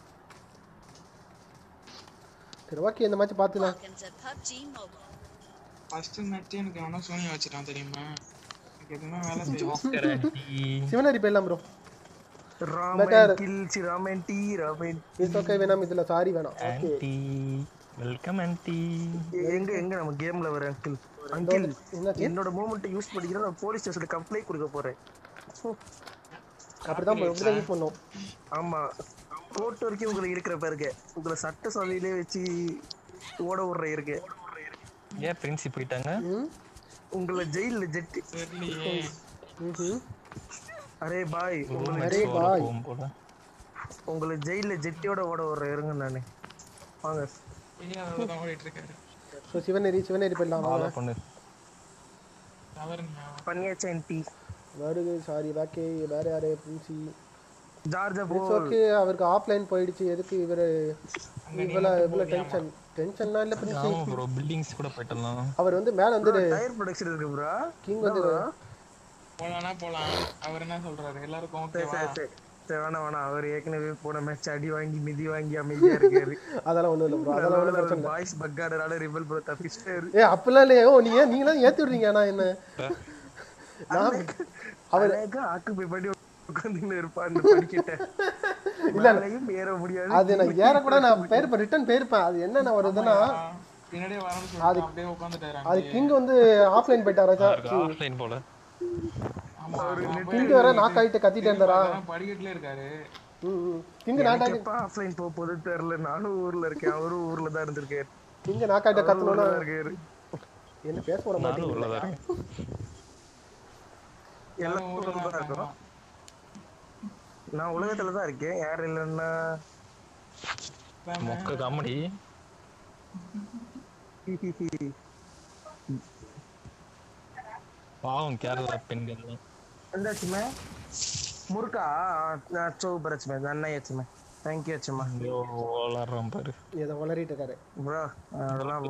சரி ஓகே இந்த மேட்ச் பார்த்துலாம் Welcome to PUBG Mobile. First match எனக்கு அவனா சோனி வச்சுட்டான் தெரியுமா எனக்கு எதுவுமே வேலை செய்யும் Joker aunty. சிவனரி போயிடலாம் ப்ரோ ராம் Better. அங்கிள் சி Ram aunty Ram aunty. It's okay வேணாம் இதில் சாரி வேணாம் ஓகே Aunty. Welcome aunty. எங்க எங்க நம்ம கேம்ல வர அங்கிள் அங்கிள் என்னாச்சு என்னோட மூமெண்ட் யூஸ் பண்ணிக்கிறேன் நான் போலீஸ் ஸ்டேஷன்ல கம்ப்ளைண்ட் கொடுக்க போறேன் அப்படி தான் இப்படி தான் யூஸ் பண்ணோம் ஆமா கோர்ட் வரைக்கும் உங்களுக்கு இருக்கிற பாருங்க உங்களை சட்ட சபையிலே வச்சு ஓட விடுற இருக்கு ஏன் பிரின்சி போயிட்டாங்க ம் உங்களை ஜெயில ஜெட்டி தெரியலையே ம் அரே பாய் உங்களை அரே சோறு பாய். போகும் போல உங்களை ஜெயில ஜெட்டியோட ஓட விடுற இருங்க நானு வாங்க தெரியாதவர் தான் ஓடிட்டு இருக்காரு ஸோ சிவநெறி சிவநெறி போயிடலாம் வாங்க ஃபாலோ பண்ணு தவறுங்க பண்ணியாச்சா ஆண்டி வருது சாரி பாக்கே வேற யாரு பிரின்சி ஜார்ஜா போ இட்ஸ் ஓகே அவருக்கு ஆஃப்லைன் போயிடுச்சு எதுக்கு இவரு இவ்வளோ இவ்வளோ டென்ஷன் டென்ஷன்லாம் இல்லை பிரின்சி ஆமா ப்ரோ பில்டிங்ஸ் கூட போயிட்டலாம் அவர் வந்து மேலே வந்து டயர் ப்ரொடக்ஷன் இருக்கு ப்ரோ கிங் வந்து போலாம்னா போலாம் அவர் என்ன சொல்றாரு எல்லாருக்கும் ஓகேவா சரி வேணாம் வேணாம் அவர் ஏற்கனவே போன மேட்ச் அடி வாங்கி மிதி வாங்கி அமைதியா இருக்காரு அதெல்லாம் ஒன்றும் இல்லை ப்ரோ அதெல்லாம் ஒன்றும் பிரச்சனை இல்லை பாய்ஸ் பக்காடனால ரிபல் ப்ரோ தப்பிச்சிட்டாரு ஏ அப்படிலாம் இல்லையே ஓ நீ ஏன் நீங்களாம் ஏற்றி விடுறீங்க நான் என்ன நான் அவர் ஆக்குப்பை பண்ணி உட்காந்துன்னு இருப்பான்னு படிக்கிட்டேன் இல்லையும் ஏற முடியாது அது நான் ஏறக்கூட நான் போயிருப்பேன் ரிட்டர்ன் போயிருப்பேன் அது என்னென்ன வருதுன்னா பின்னாடியே வரணும்னு சொல்லிட்டு அப்படியே உட்காந்துட்டாரு அது கிங் வந்து ஆஃப்லைன் போயிட்டாரா ஆஃப்லைன் போல ஆமா கிங் வேற நாக் ஆகிட்டு கத்திட்டே இருந்தாரா படிக்கட்டுல இருக்காரு ம் கிங் நாக் ஆகிட்டு எப்ப ஆஃப்லைன் போக போகுது தெரியல நானும் ஊர்ல இருக்கேன் அவரும் ஊர்ல தான் இருந்திருக்காரு கிங் நாக் ஆகிட்ட கத்தணும்னா ஊர்ல தான் இருக்காரு என்ன பேச விட நானும் மாட்டேங்குது உள்ளதா இருக்கேன் எல்லாம் ஊர்ல தான் இருக்கோம் நான் உலகத்துல தான் இருக்கேன் யார் இல்லைன்னா மொக்க காமெடி பாவம் கேரளா பெண்கள் എന്താച്ചുമേ മുറുക്കാ സൂപ്പർ അച്ചുമേ നന്നായി അച്ചുമേ താങ്ക് യു അച്ചുമ്മ ஐயோ வளர்றான் பாரு இதை வளரிட்டு இருக்காரு ப்ரோ அதெல்லாம்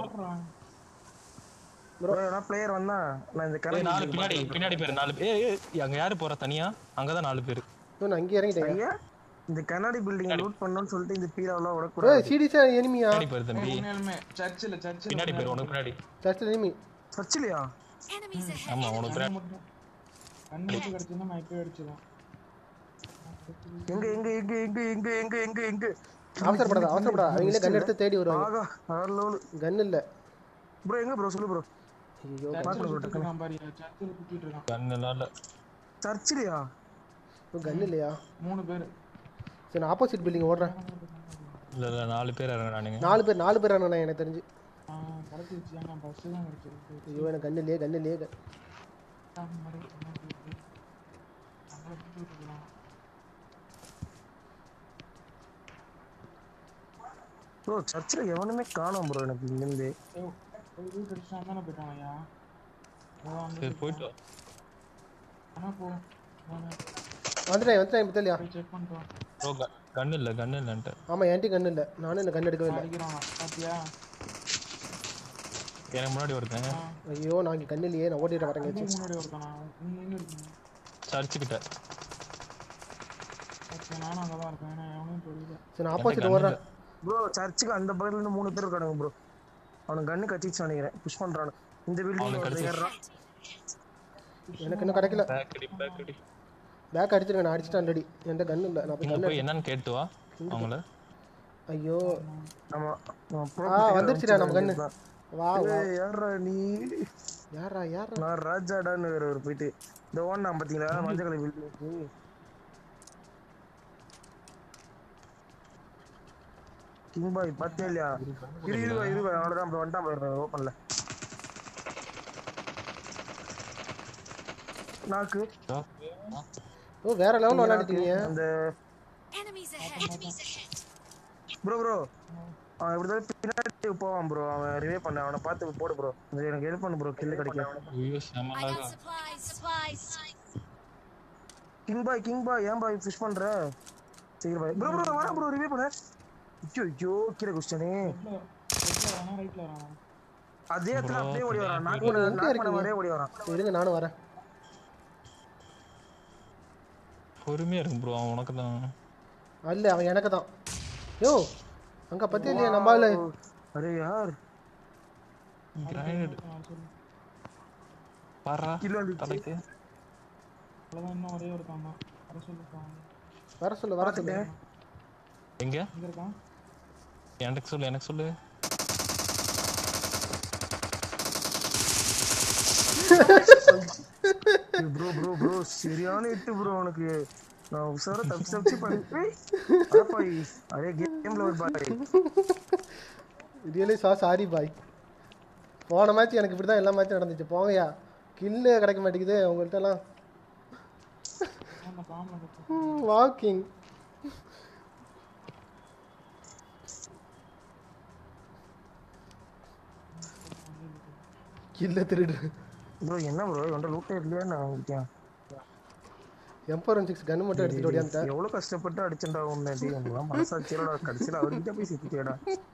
ப்ரோ நான் பிளேயர் வந்தா நான் இந்த ஏய், கரண்ட் நாலு பின்னாடி பின்னாடி பேர் நாலு பேர் ஏய், ஏய், அங்க யாரு போறா தனியா அங்கதான் நாலு பேர் இன்னும் நான் இங்கே இறங்கிட்டேன் ஐயா இந்த கண்ணாடி பில்டிங் லூட் பண்ணணும்னு சொல்லிட்டு இந்த பீலாவெல்லாம் ஏய் விடக்கூடாது சீரியஸா எனிமியா பின்னாடி பேர் தம்பி உண்மையாலுமே சர்ச்சில் சர்ச்சில் பின்னாடி பேர் உனக்கு பின்னாடி சர்ச்சில் எனிமி சர்ச்சிலையா Enemies ahead. ஆமா உனக்கு பின்னாடி மட்டும் கண்ணு மட்டும் கிடைச்சுன்னா நான் இப்போ அடிச்சிடும் எங்க எங்க எங்க எங்க எங்க எங்க எங்க எங்க அவசரப்படாத அவசரப்படாத அவங்களே கன் எடுத்து தேடி வருவாங்க ஆகா ஹலோ கன் இல்ல ப்ரோ எங்க ப்ரோ சொல்லு ப்ரோ ஐயோ சர்ச்சில் சுத்திட்டு இருக்கான் பாரு சர்ச்சில் சுத்திட்டு இருக்கான் கண்ணெல்லாம் இல்ல சர்ச்சிலையா கன் இல்லையா மூணு பேர் சரி நான் ஆப்போசிட் பில்டிங் ஓடுறேன் இல்ல இல்ல நாலு பேர் இறங்குறானுங்க நாலு பேர் நாலு பேர் ஆனா எனக்கு தெரிஞ்சு கடைச்சி வச்சுட்டாங்க பஸ்ஸு தான் கிடைச்சிருக்கு ஐயோ எனக்கு கன் இல்லையே கன் இல்லையே gun. ப்ரோ சர்ச்சில் எவனுமே காணோம் ப்ரோ எனக்கு இங்கிருந்து வீட்டு அடிச்சுட்டு தானே போயிட்டாங்கய்யா சரி போயிட்டு வா. ஆனால் போ நானு வந்துட்டேன் வந்துட்டேன் இப்போ இல்லையா போய் செக் பண்ணிட்டோம் ப்ரோ கன் இல்ல கன் இல்லன்ட்டு ஆமா என்கிட்ட கன் இல்லை நானும் இந்த கன் எடுக்கவே இல்லை அடிக்கிறான் பாத்தியா எனக்கு முன்னாடி ஒருத்தன் ஐயோ நான் இங்கே கன் இல்லையே நான் ஓட்டிட்டு வரேங்க நீ முன்னாடி ஒருத்தானா நீங்க எங்க இருக்கீங்க சர்ச்சு கிட்ட ஓகே நானும் அங்கே தான் இருக்கேன் ஏன்னா எவனும் தெரியல சரி நான் ஆப்போசிட் ஓடுறேன் ப்ரோ சர்ச்சுக்கு அந்த பக்கத்துல இருந்து மூணு பேர் இருக்கானுங்க ப்ரோ அவனுக்கு கண்ணு கத்திச்சு நினைக்கிறேன் புஷ் பண்றானு இந்த பில்டிங் அவனுக்கு ஒருத்தன் ஏறுறான் எனக்கு இன்னும் கிடைக்கல பேக்கடி பேக்கடி பேக் அடிச்சிருங்க நான் அடிச்சிட்டேன் ஆல்ரெடி என்கிட்ட கன் இல்லை நான் போய் இங்க கன் போய் என்னன்னு கேட்டு வா அவங்கள ஐயோ ஆமா ஆமா, pro ஆ player வந்துருச்சுடா நம்ம கண்ணு தான். வா வா ஏய், யார்றா நீ யாரா யாரா நான் ராஜாடான்னு வேற ஒரு போயிட்டு இந்த ஓன்னா பாத்தீங்களா மஞ்சள் கலர் பில்டிங் கிங் பாய் பாத்தியா இல்லையா இரு இருவா இருவா அவ்வளவுதான் அப்புறம் வந்துட்டான் போயிடுறேன் ஓப்பன்ல நாக்கு ஓ வேற லெவல் விளையாடிட்டீங்க அந்த Enemies ahead. Enemies ahead. Bro bro அவன் எப்படிதான் பின்னாடி போவான் ப்ரோ அவன் ரிவே பண்ண அவனை பார்த்து போடு ப்ரோ எனக்கு ஹெல்ப் பண்ணு ப்ரோ கில்லு கிடைக்கும் ஐயோ செம I got லாகா supplies. Supplies. கிங் பாய் கிங் பாய் ஏன் பாய் ஃபிஷ் பண்ற சரி பாய் ப்ரோ ப்ரோ வரா ப்ரோ ரிவே பண்ண ஐயோ ஐயோ கீழே குஸ்டனே லெஃப்ட்ல வரானா ரைட்ல வரானா அதே இடத்துல அப்படியே ஓடி வரான் நாக் bro, பண்ண எங்க நாக் பண்ண இருக்கீங்க? மாதிரியே ஓடி வரான் இருங்க நானும் வரேன் பொறுமையா இருக்கும் ப்ரோ அவன் உனக்கு தான் அல்ல அவன் எனக்கு தான் யோ அங்க பத்தி இல்லையா நம்ம ஆளு அரே யார் கிரைனட் நான் சொல்லு பாரா கிலோ வந்துச்சு தலைக்கு அவ்வளவுதான் இன்னும் ஒரே ஒருத்தன் தான் வர சொல்லுப்பான் வர சொல்லு வர சொல்லு எங்க எங்க இருக்கான் எனக்கு சொல்லு எனக்கு சொல்லு ப்ரோ ப்ரோ ப்ரோ சரியான இட்டு ப்ரோ உனக்கு நான் உசார தப்பிச்சு தப்பிச்சு பண்ணி பாய் அரே கேம்ல ஒரு பாய் ரியலி சா சாரி பாய் போன மேட்ச் எனக்கு இப்படி தான் எல்லா மேட்சும் நடந்துச்சு போங்கய்யா கில்லு கிடைக்க மாட்டேங்குது உங்கள்கிட்ட எல்லாம் அந்த பாம்பு வாக்கிங் கில்ல திருடு ப்ரோ என்ன ப்ரோ இவன்ட்ட லூட்டே இல்லையா நான் வாங்கிட்டேன் எம்பர் ஒன் சிக்ஸ் கன் மட்டும் எடுத்துட்டு ஓடியாந்துட்டேன் எவ்வளவு கஷ்டப்பட்டு அடிச்சேன்டா உன்னை டேய் உனக்கு மனசாட்சியோட கடைசியில அவர்கிட்ட போய் சிக்கிட்டேடா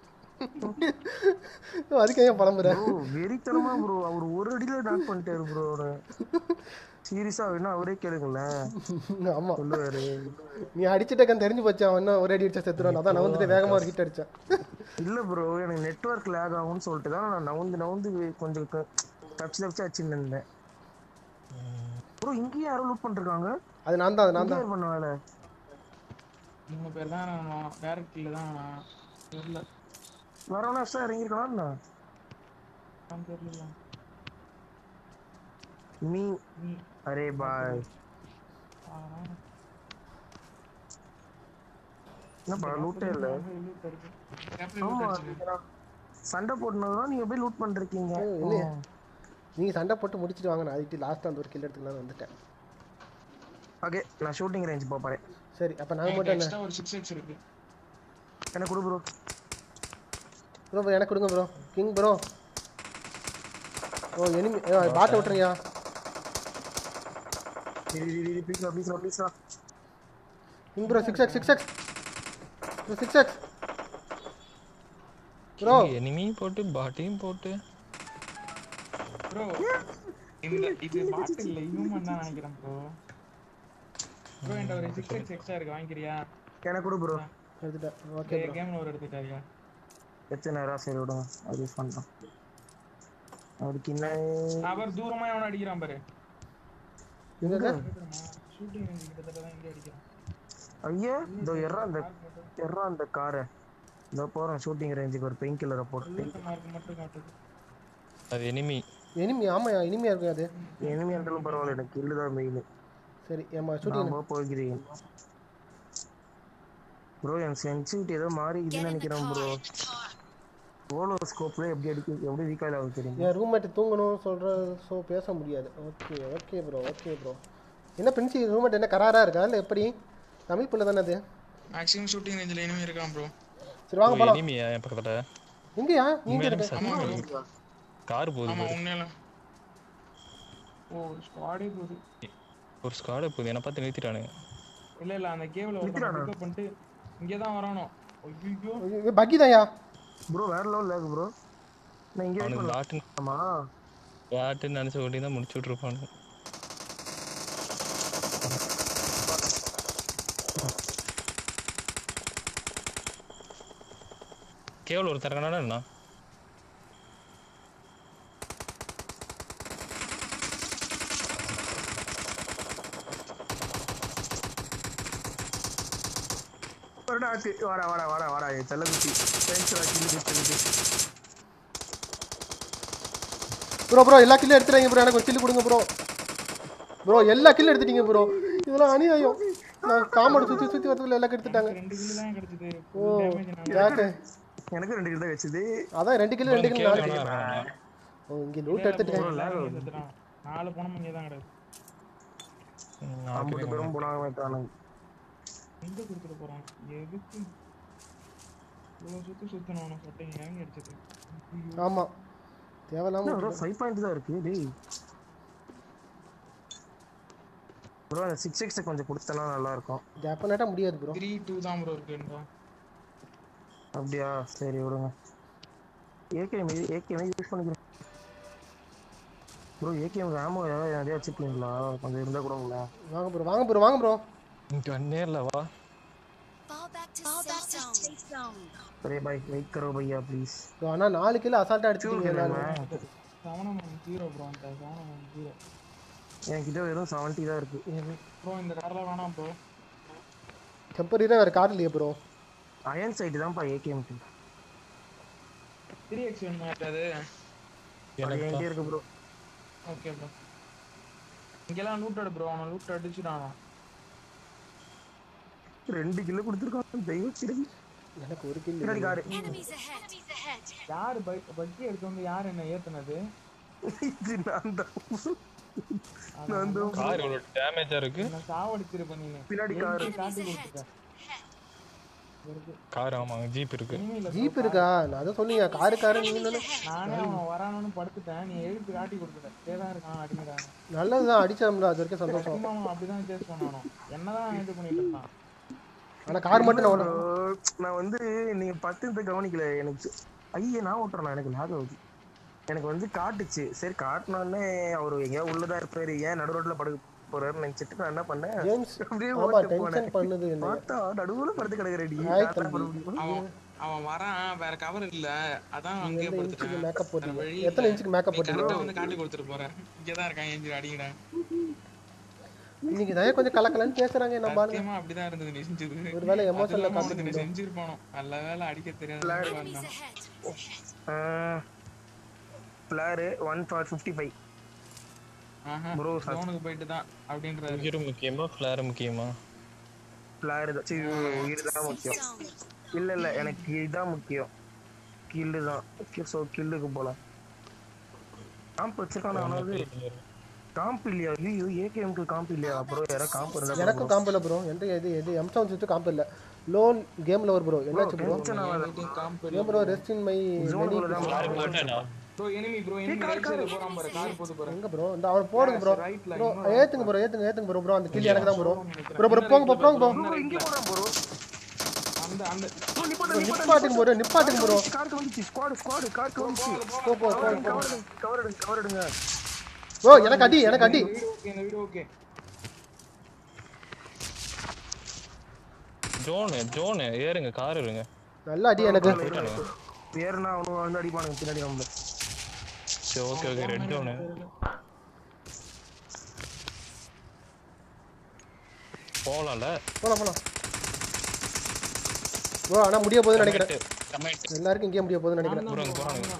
அதுக்கு ஏன் பழம்புற ப்ரோ வெறித்தனமா ப்ரோ அவர் ஒரு அடியில நாக் பண்ணிட்டாரு ப்ரோ அவரு சீரியஸா வேணா அவரே கேளுங்களேன் ஆமா சொல்லுவாரு நீ அடிச்சிட்ட கன் தெரிஞ்சு போச்சு அவன் என்ன ஒரே அடி அடிச்சா செத்துருவான் அதான் நான் வந்துட்டு வேகமா ஒரு ஹிட் அடிச்சேன் இல்ல ப்ரோ எனக்கு நெட்வொர்க் லேக் ஆகும்னு சொல்லிட்டு தான் நான் நவுந்து நவுந்து கொஞ்சம் க- தப்பிச்சு தப்பிச்சு அடிச்சுட்டு இருந்தேன் ப்ரோ இங்கேயும் யாரோ லூட் பண்ணிருக்காங்க அது நான் தான் அது நான் இங்கே தான் யார் பண்ண வேலை மூணு பேர் தான் நான் டேரக்ட் கில்ல தான் நான் தெரியல வரவனா எக்ஸ்ட்ரா இறங்கிருக்கலாம் நான் தெரியல மீ நீ அரே பாய் ஆனா என்னப்பா லூட்டே இல்ல loot இருக்கு. Captain ஆமா loot அடிச்சிரு. சண்டை போட்டுனதுதான் நீங்க போய் லூட் பண்றீங்க ஏய், இல்லையே. நீங்க சண்டை போட்டு முடிச்சிட்டு வாங்க நான் அதுக்கு லாஸ்ட் அந்த ஒரு கில் எடுத்துக்கலாம் வந்துட்டேன் ஓகே நான் ஷூட்டிங் ரேஞ்ச் போறேன் சரி அப்ப நாங்க எனக்கு மட்டும் என்ன extra ஒரு சிக்ஸ் எக்ஸ் இருக்கு எனக்கு கொடு ப்ரோ ப்ரோ எனக்கு கொடுங்க ப்ரோ கிங் ப்ரோ ஓ எனிமி பாட்டை விட்டுருங்கயா ப்ளீஸ்ரா ப்ளீஸ்ரா ப்ளீஸ்ரா king bro six x six x six x bro எனிமியும் போட்டு பாட்டையும் போட்டு ப்ரோ இந்த இது பாட்டு இல்ல ஹியூமன் தான் நினைக்கிறேன் ப்ரோ ப்ரோ என்கிட்ட ஒரு சிக்ஸ் எக்ஸ் எக்ஸ்ட்ரா இருக்கு வாங்கிக்கிறியா எனக்கு கொடு ப்ரோ எடுத்துட்டேன் ஓகே ப்ரோ கேம்ல ஒரு எடுத்துட்டாரியா எத்தனை நேரம் சரி விடுங்க அது யூஸ் பண்றோம் அவருக்கு என்ன அவர் தூரமா எவன அடிக்கிறான் பாரு எங்க ஷூட்டிங் ரேஞ்ச் கிட்டத்தட்ட தான் இங்கே அடிக்கிறான் ஐயா இதோ எறா அந்த எறா அந்த காரை இதோ போறேன் ஷூட்டிங் ரேஞ்சுக்கு ஒரு பெயின் கில்லரை போட்டு மார்க் மட்டும் காட்டுது அது எனிமி எனிமி ஆமாயா இனிமையா இருக்கும் அது எனிமே இருந்தாலும் பரவாயில்ல எனக்கு கில்லு தான் மெயின் சரி ஏமா ஷூட்டிங் நான் போகிறேன் ப்ரோ என் சென்சிட்டிவிட்டி ஏதோ மாறி Get இதுன்னு in the நினைக்கிறேன் bro car. In the car. ஓலோ ஸ்கோப்ல எப்படி அடிக்க எப்படி ரீகாயில் ஆகுது தெரியும் என் ரூம்மேட் தூங்கணும் சொல்ற ஸோ பேச முடியாது okay okay bro okay bro என்ன பிரின்சி ரூம்மேட் என்ன கராரா இருக்கா இல்லை எப்படி தமிழ் பிள்ளை தானே அது மேக்ஸிமம் ஷூட்டிங் ரேஞ்சில் இனிமே இருக்கான் ப்ரோ சரி வாங்க போலாம் எனிமியா என் பக்கத்துல எங்கயா நீங்க உண்மையிலுமே இருக்க ஆமா சத்தம் ப்ரோ கார் போகுது ஆமா பாரு. உண்மையில ஓ ஸ்குவாடே போகுது ஒரு ஸ்காட போகுது என்னை பார்த்து நிறுத்திட்டானுங்க இல்ல இல்ல அந்த கேவ்ல ஒருத்தன் பிக்கப் பண்ணிட்டு இங்கே தான் வரானோ ஐயோ பக்கி தான்யா ப்ரோ வேற லெவல் லேக் ப்ரோ நான் இங்கே அவனுக்கு பாட்டு ஆமா பாட்டுன்னு நினச்ச ஓட்டி தான் முடிச்சு விட்ருப்பானுங்க கேவல ஒரு தரங்கனா என்ன ஒரு நாக்கு வாடா வாடா வாடா வாடா என் செல்ல குட்டி தேங்க்ஸ் கில்லு கொடுத்ததுக்கு ப்ரோ ப்ரோ எல்லா கில்லும் எடுத்துறீங்க ப்ரோ எனக்கு ஒரு கில்லு கொடுங்க ப்ரோ ப்ரோ எல்லா கில்லும் எடுத்துட்டீங்க ப்ரோ இதெல்லாம் அநியாயம் நான் காமெடி சுற்றி சுற்றி வரதுக்குள்ள எல்லாம் எடுத்துட்டாங்க ரெண்டு கிலோ தான் கிடைச்சது ஓ டேமேஜ் ஜாக்கு எனக்கு ரெண்டு கிட்ட வச்சது அதான் ரெண்டு கிலோ ரெண்டு கிலோ நாலு கேவலம் கிலோ வராங்க. ஓ இங்கே லூட் எடுத்துட்டேன் நாலு பணம் இங்கே தான் கிடையாது ம், ஐம்பது ஓகே. பேரும் போனாங்க வைத்தானுங்க எங்க கொடுத்துட்டு போறான் எதுக்கு இவ்வளவு சுத்து சுத்தணும் சொட்டீங்க இறங்கி அடிச்சது ஆமாம் தேவையில்லாம ப்ரோ ஃபைவ் பாயிண்ட் தான் இருக்கு டேய் ப்ரோ அந்த சிக்ஸ் எக்ஸை கொஞ்சம் கொடுத்தனா நல்லா இருக்கும் டெஃபினட்டாக முடியாது ப்ரோ த்ரீ டூ தான் ப்ரோ இருக்குன்றா அப்படியா சரி விடுங்க ஏகேஎம் ஏகேஎம் யூஸ் பண்ணிக்கிறேன் ப்ரோ ஏகேஎம் ரேமோ ஏதாவது நிறைய வச்சுருக்கீங்களா கொஞ்சம் இருந்தால் கொடுங்களா வாங்க ப்ரோ வாங்க ப்ரோ வாங்க ப்ரோ இங்க நேர்ல வா Fall back to safe zone. அரே பாய் வெயிட் கரோ பையா ப்ளீஸ் ப்ரோ ஆனால் நாலு கிலோ அசால்ட்டாக அடிச்சிட்டீங்க எல்லாரும் சவணம் ஜீரோ ப்ரோ அந்த சவணம் ஜீரோ என்கிட்ட வெறும் செவன்ட்டி தான் இருக்கு ப்ரோ இந்த கார்ல வேணாம் ப்ரோ டெம்பரரியாக வேறு கார் இல்லையே ப்ரோ அயன் சைடு தான்ப்பா ஏகேஎம்க்கு த்ரீ எக்ஸ் வேணுமா அது எனக்கு என்கிட்ட இருக்கு ப்ரோ ஓகே ப்ரோ இங்கெல்லாம் லூட் அடு ப்ரோ அவனை லூட் அடிச்சுட்டானா ரெண்டு கிலோ கொடுத்துருக்கான் தெய்வம் சிறவி எனக்கு ஒரு கில் பின்னாடி car Enemies ahead. Enemies ahead. யாரு பைக் பக்கி எடுத்து வந்து யார் என்ன ஏத்துனது இது நான் தான் நான் தான் கார் இவ்வளவு டேமேஜா இருக்கு நான் சாவடிச்சிருப்பேன் நீ பின்னாடி காரு காட்டி கொடுத்துட்டேன் கார் ஆமா ஜீப் இருக்கு இனிமேல் ஜீப் இருக்கா நான் அதை சொன்னீங்க காரு காரு நீங்கள் நானே அவன் வரானு படுத்துட்டேன் நீ எழுத்து காட்டி கொடுத்துட்ட தேதான் இருக்கான் அடிக்கிறான் நல்லது தான் அடிச்சோம்ல அது வரைக்கும் சந்தோஷம் சத்தியமா அவன் அப்படிதான் சேஸ் பண்ணானோ என்னதான் இது பண்ணிட்டு இருந்தான் ஆனால் கார் மட்டும் நான் ஓட நான் வந்து நீங்க பத்து கவனிக்கல எனக்கு ஐயே நான் ஓட்டுறேன் எனக்கு லாக் ஆகுது எனக்கு வந்து காட்டுச்சு சரி காட்டினோடனே அவர் எங்கேயா உள்ளதா இருப்பாரு ஏன் நடு ரோட்ல படுக்க போறாருன்னு நினைச்சிட்டு நான் என்ன பண்ணேன் ஜேம்ஸ் அப்படியே ஆமா ஓட்டு போனேன் டென்ஷன் பண்ணுது என்ன பார்த்தா நடுவுல படுத்து கிடக்குறடி ஹாய் காட்டா தம்பி. பண்ண முடியுமா? அவன் அவன் வரான் வேற கவர் இல்ல அதான் அங்கேயே எந்த இன்ச்சுக்கு படுத்துட்டேன் மேக்கப் வேற போட்டீங்க வழி எத்தனை இல்ல. இன்ச்சுக்கு மேக்கப் நீ போட்டீங்க கரெக்டா வந்து காட்டி கொடுத்துட்டு போறேன் இங்கதான் இருக்கான் ஏஞ்சி அடிக்கிறேன் இன்னைக்கு தான் கொஞ்சம் கலக்கலன்னு பேசுறாங்க நம்ம ஆளுங்க சத்தியமா அப்படிதான் இருந்தது நீ செஞ்சது ஒருவேளை அது எமோஷன்ல இல்லாம அவனுக்கு நீ காட்டுறீங்க செஞ்சிருப்பானோ நல்ல வேலை அடிக்க தெரியாது Enemies ahead. ஆஹ், பிளாரு ஒன் ஃபார் ஃபிஃப்டி ஃபைவ் ஆஹா Bro, ஜோனுக்கு போயிட்டு தான் அப்படின்றாரு உயிர் முக்கியமா ஃபிளார் முக்கியமா பிளாரு தான் சரி உயிர் தான் Safe முக்கியம் zone. இல்ல இல்ல எனக்கு இதுதான் முக்கியம் கில்லு தான் ஸோ கில்லுக்கு போலாம் காம்ப் வச்சிருக்கான் ஆனாவது காம்ப் இல்லையா ஐயோ ஏகேஎம்க்கு காம்ப் இல்லையா அப்புறம் யாரா காம்ப் இருந்தா எனக்கும் காம்பு இல்லை ப்ரோ என்கிட்ட எது எது எம் செவன் சுட்டு காம்பு இல்லை லோன் கேமில் ஒரு ப்ரோ என்னாச்சு ப்ரோ டென்ஷன் ஆகாத ஏன் ப்ரோ ரெஸ்ட் இன் மை ஜோனுக்குள்ள தான் bro enemy bro enemy right சைடுல போறான் பாரு கார் போது பாரு எங்க ப்ரோ இந்த அவன் போடுங்க ப்ரோ ரைட்ல ப்ரோ ஏத்துங்க ப்ரோ ஏத்துங்க ஏத்துங்க ப்ரோ ப்ரோ அந்த கில் எனக்கு தான் ப்ரோ ப்ரோ ப்ரோ போங்க ப்ரோ போங்க ப்ரோ ப்ரோ இங்க போறான் ப்ரோ அந்த அந்த ப்ரோ நிப்பாட்டு நிப்பாட்டுங்க ப்ரோ நிப்பாட்டுங்க ப்ரோ காருக்கு வந்துச்சு ஸ்குவாட் ஸ்குவாட் காருக்கு வந்துச்சு போ போ போ கவர் கவர் எடுங்க கவர் எடுங்க ப்ரோ எனக்கு அடி எனக்கு அடி வீடியோ ஓகே இந்த வீடியோ ஓகே ஜோனு ஜோனு ஏறுங்க கார் இருங்க நல்ல அடி எனக்கு ஏறுனா அவனும் வந்து அடிப்பானுங்க பின்னாடி நம்ம சரி ஓகே ஓகே ரெட் ஜோனு போகலாம்ல போலாம் போலாம் ப்ரோ ஆனா முடிய போகுதுன்னு நினைக்கிறேன் கமெண்ட் எல்லாருக்கும் இங்கேயே முடிய போகுதுன்னு நினைக்கிறேன் ப்ரோ அங்க போறாங்க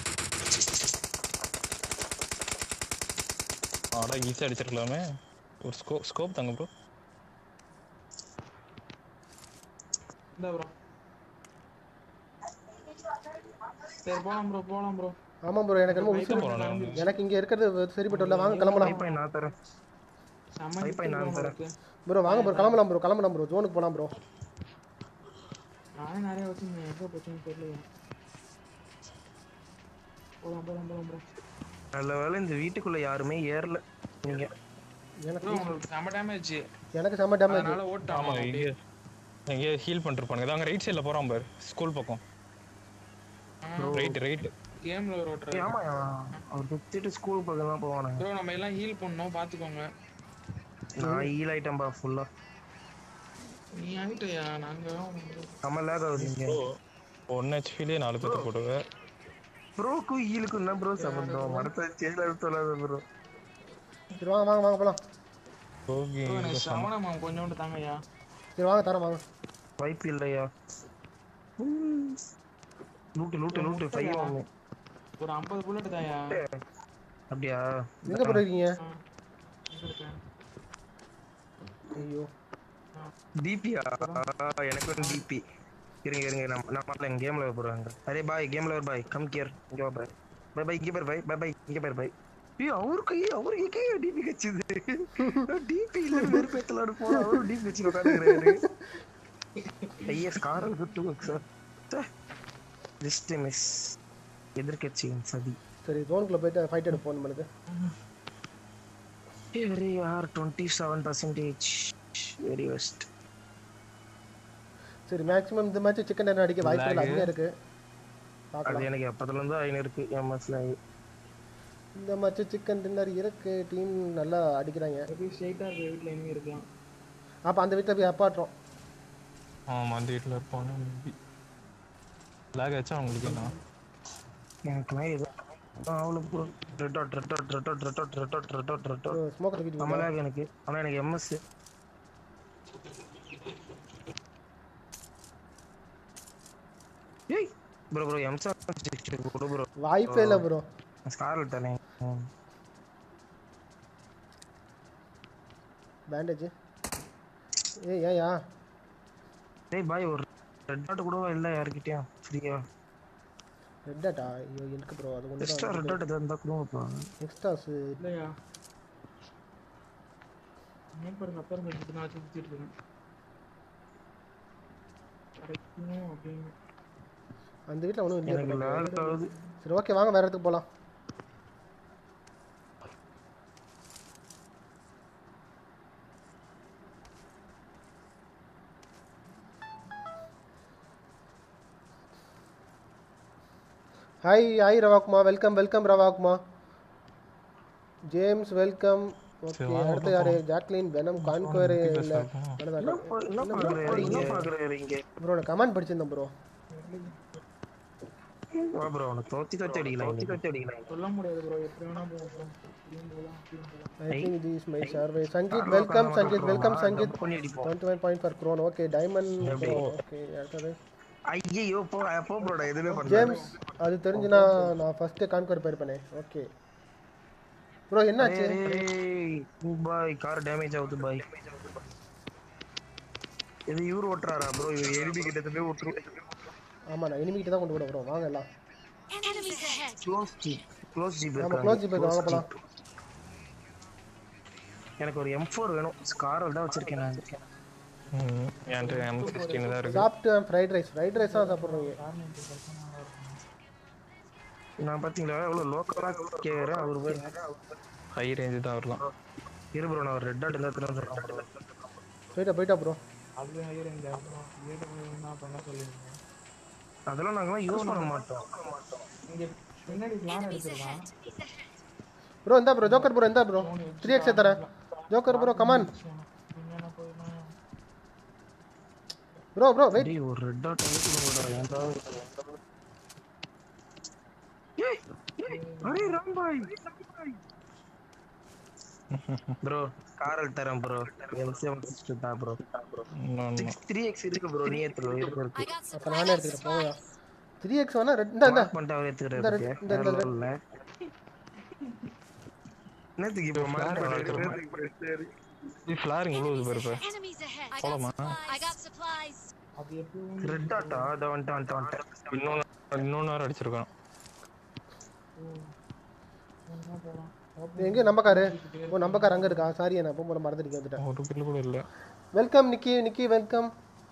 ஆடா ஈஸியாக அடிச்சிருக்கலாமே ஒரு ஸ்கோப் ஸ்கோப் தாங்க ப்ரோ இந்த ப்ரோ சரி போலாம் ப்ரோ போலாம் ப்ரோ ஆமா ப்ரோ எனக்கு ரொம்ப உசுறு போகலாம் எனக்கு இங்க இருக்கிறது சரிப்பட்டு இல்லை வாங்க கிளம்பலாம் வைப்பை நான் தரேன் செம்ம வைப்பை hit நான் bro தரேன். உங்களுக்கு. ப்ரோ வாங்க ப்ரோ கிளம்பலாம் ப்ரோ கிளம்பலாம் ப்ரோ ஜோனுக்கு போலாம் ப்ரோ நானே நிறைய வச்சிருந்தேன் எங்க போச்சுன்னு தெரியல போலாம் போலாம் போலாம் ப்ரோ நல்ல வேளை இந்த வீட்டுக்குள்ள யாருமே ஏறல நீங்க எனக்கு ப்ரோ உங்களுக்கு செம்ம டேமேஜ் எனக்கு செம்ம டேமேஜ் அதனால ஓட்டாமா ஆமாம் இங்கே எங்கேயோ ஹீல் பண்ணிருப்பானுங்க அங்கே ரைட் சைடில் போகிறான் பாரு ஸ்கூல் பக்கம் ரைட் ரைட் கேம்ல ஒரு ஏய், ஓட்டுறாரு ஆமா அவர் சுத்திட்டு ஸ்கூல் பக்கம் தான் போவானுங்க ப்ரோ நம்ம எல்லாம் ஹீல் பண்ணோம் பாத்துக்கோங்க நான் ஹீல் ஆயிட்டேன்பா ஃபுல்லா நீ ஆயிட்டயா நாங்க நம்ம லேக் ஆகுது இங்க ஒன் ஹெச்பிலே நாலு பேர்த்து போடுவேன் ப்ரோக்கு ஹீலுக்கு என்ன ப்ரோ சம்பந்தம் மரத்தை சேல எடுத்துலாத ப்ரோ சரி வாங்க வாங்க வாங்க போலாம் போகி ப்ரோ எனக்கு சமணம் கொஞ்சோண்டு தாங்கய்யா சரி வாங்க தரேன் வாங்க வாய்ப்பு இல்லையா லூட்டு லூட்டு லூட்டு ஃபைவ் ஒன்று ஒரு ஐம்பது புல்லட் தாயா அப்படியா எங்கே ப்ரோ இருக்கீங்க எங்க இருக்க? ஐயோ டிபியா எனக்கு வந்து டிபி இருங்க இருங்க நம்ம நம்ம கேம்ல போறாங்க அரே பாய் கேம்ல பாய் கம் கியர் இங்க வா பாய் பை பை இங்க பாரு பாய் பை பை இங்க பாரு பாய் ஐயோ அவருக்கு அவருக்கு எங்கே டிபி கச்சுது டிபி இல்ல வெறுப்பேத்தலாடு போற அவரு டிபி வச்சு உட்காந்துக்கிறாரு ஐஎஸ் காரல் குட்டு சார் ஜஸ்ட் மிஸ் எதிர்கட்சியின் சதி சரி ஜோனுக்குள்ளே போயிட்டு ஃபைட் எடுப்போம் நம்மளுக்கு very are twenty seven percentage very waste சரி மேக்ஸிமம் இந்த மேட்ச் சிக்கன் டின்னர் அடிக்க வாய்ப்புகள் அதிகம் இருக்கு அது பார்க்கலாம் எனக்கு எப்பத்துல இருந்து ஐநூறு இருக்கு எம்எஸ்ல இந்த மேட்ச் சிக்கன் டின்னர் இருக்கு டீம் நல்லா அடிக்கிறாங்க அப்படியே ஸ்ட்ரைட்டா இருக்க வீட்டுல இனிமே இருக்கலாம் அப்போ அந்த வீட்டில் போய் அப்பாட்டுறோம் ஆமா அந்த வீட்டில் இருப்பாங்க லேக் ஆச்சா அவங்களுக்கு என்ன எனக்குலாம் இது அவ்வளோ ப்ரோ ரெட்டாட் ரெட்டாட் ரெட்டாட் ரெட்டாட் ரெட்டாட் ரெட்டாட் ரெட்டாட் ஸ்மோக்கை தூக்கிட்டு அமலாக எனக்கு ஆனால் எனக்கு எம்எஸ் ஏய் ப்ரோ ப்ரோ எம்சா கொடு ப்ரோ வாய்ப்பே இல்லை ப்ரோ ஸ்கார்லெட் தானே ம். பேண்டேஜ் ஏய் ஏயா டேய் பாய் ஒரு ரெட் டாட் கூட இல்லை யாருக்கிட்டயும் ஃப்ரீயா ரெட் டாட்டா ஐயோ எனக்கு ப்ரோ அது ஒன்று எக்ஸ்ட்ரா ரெட் டாட் எதாவது இருந்தால் கொடுங்கப்பா எக்ஸ்ட்ராஸ் இல்லையா ஏன் பாருங்க அப்பா இருந்து நான் வச்சு சுத்திட்டு இருக்கேன் கிடைக்கும் அப்படின்னு அந்த வீட்டில் ஒன்றும் இல்லையா எனக்கு bro? லேக் ஆகுது சரி ஓகே வாங்க வேற இடத்துக்கு போகலாம் ஹாய் ஹாய் ரவாக்குமா வெல்கம் வெல்கம் ரவாக்குமா ஜேம்ஸ் வெல்கம் ஓகே வாங்க அடுத்து யாரு ஜாக்லின் வெனம் கான்கோர் இல்லை என்ன பார்க்குறாரு என்ன பார்க்குறாரு இங்கே ப்ரோ நான் கமெண்ட் படிச்சிருந்தேன் ப்ரோ வா ப்ரோ அவனை தோத்தி தோத்தி அடிக்கலாம் தோத்தி தோத்தி அடிக்கலாம் சொல்ல முடியாது ப்ரோ எப்படி வேணா போகும் bro. இப்படியும் போகலாம் அப்படியும் போகலாம் I think this my survey Sangeet welcome Sangeet welcome Sangeet பண்ணி அடிப்போம் twenty one point per crown okay diamond okay அடுத்தது ஐயோ போ போ ப்ரோடா எதுவுமே பண்ணல ஜேம்ஸ் அது தெரிஞ்சுனா நான் ஃபர்ஸ்ட் கான்கர் போயிருப்பேனே ஓகே ப்ரோ என்னாச்சு பாய் கார் டேமேஜ் ஆகுது பாய் இது இவர் ஓட்டுறாரா ப்ரோ இவர் எலிபி கிட்ட போய் ஓட்டுரு ஆமா நான் enemy கிட்ட தான் கொண்டு போட ப்ரோ வாங்க எல்லாம் Enemies ahead. Close jeep close jeep நம்ம க்ளோஸ் ஜிப் வாங்க போலாம் எனக்கு ஒரு எம் ஃபோர் வேணும் ஸ்கார் தான் வச்சிருக்கேன் நான் ம் என்கிட்ட எம் சிக்ஸ்டீன் தான் இருக்கு சாப்பிட்டு ஃப்ரைட் ரைஸ் ஃப்ரைட் ரைஸ் தான் சாப்பிட்றீங்க நான் பாத்தீங்களா எவ்வளவு லோக்கலா கேக்குறேன் அவர் போய் ஹை ரேஞ்சு தான் வரலாம் இரு ப்ரோ நான் ரெட் டாட் இருந்தா திரும்ப சொல்றேன் போயிட்டா போயிட்டா ப்ரோ அது ஹையர் இந்த என்ன பண்ண சொல்லுவீங்க அதெல்லாம் நாங்களாம் யூஸ் பண்ண மாட்டோம் இங்க பின்னாடி பிளான் எடுத்துருக்கான் ப்ரோ இந்தா ப்ரோ ஜோக்கர் ப்ரோ இந்தா ப்ரோ த்ரீ எக்ஸ் தரேன் ஜோக்கர் ப்ரோ கமான் என்ன போயிருந்தேன் ப்ரோ ப்ரோ வெயிட் டேய் ஒரு ரெட் டாட் வந்து ஏன்டா ஏய் ஏய், அரே ராம்பாய் ப்ரோ காரல் தரேன் ப்ரோ எல்சிஎம் சிஸ்டம் தான் ப்ரோ இன்னொன்று த்ரீ எக்ஸ் இருக்கு ப்ரோ நீ எடுத்துரு இருக்கு இருக்கு I got அப்போ நானே supplies. எடுத்துக்கிறேன் போங்க த்ரீ எக்ஸ் வேணா ரெட் இந்த இந்த மார்க் பண்ணிட்டு அவர் இந்த எடுத்துக்கிறாரு ரெட்- இந்த- இந்த ரெட். இல்ல என்னத்துக்கு இப்போ மார்க் பண்ணிட்டு ஃப்ளாரிங் இவ்வளோ பாரு இப்போ Enemies ahead. I got போலாமா? supplies. I got supplies. அது எப்படி ரெட் டாட்டா அதை வந்துட்டு வந்துட்டு வந்துட்டு இன்னொன்று இன்னொன்று வேறு அடிச்சிருக்கான் என்ன போகலாம் எங்கே நம்ம காரு ஓ நம்ம கார் அங்கே இருக்கா சாரி நான் போகும்போது மறந்துட்டு வந்துட்டேன் ஒரு பில்லு கூட இல்லை வெல்கம் நிக்கி நிக்கி வெல்கம்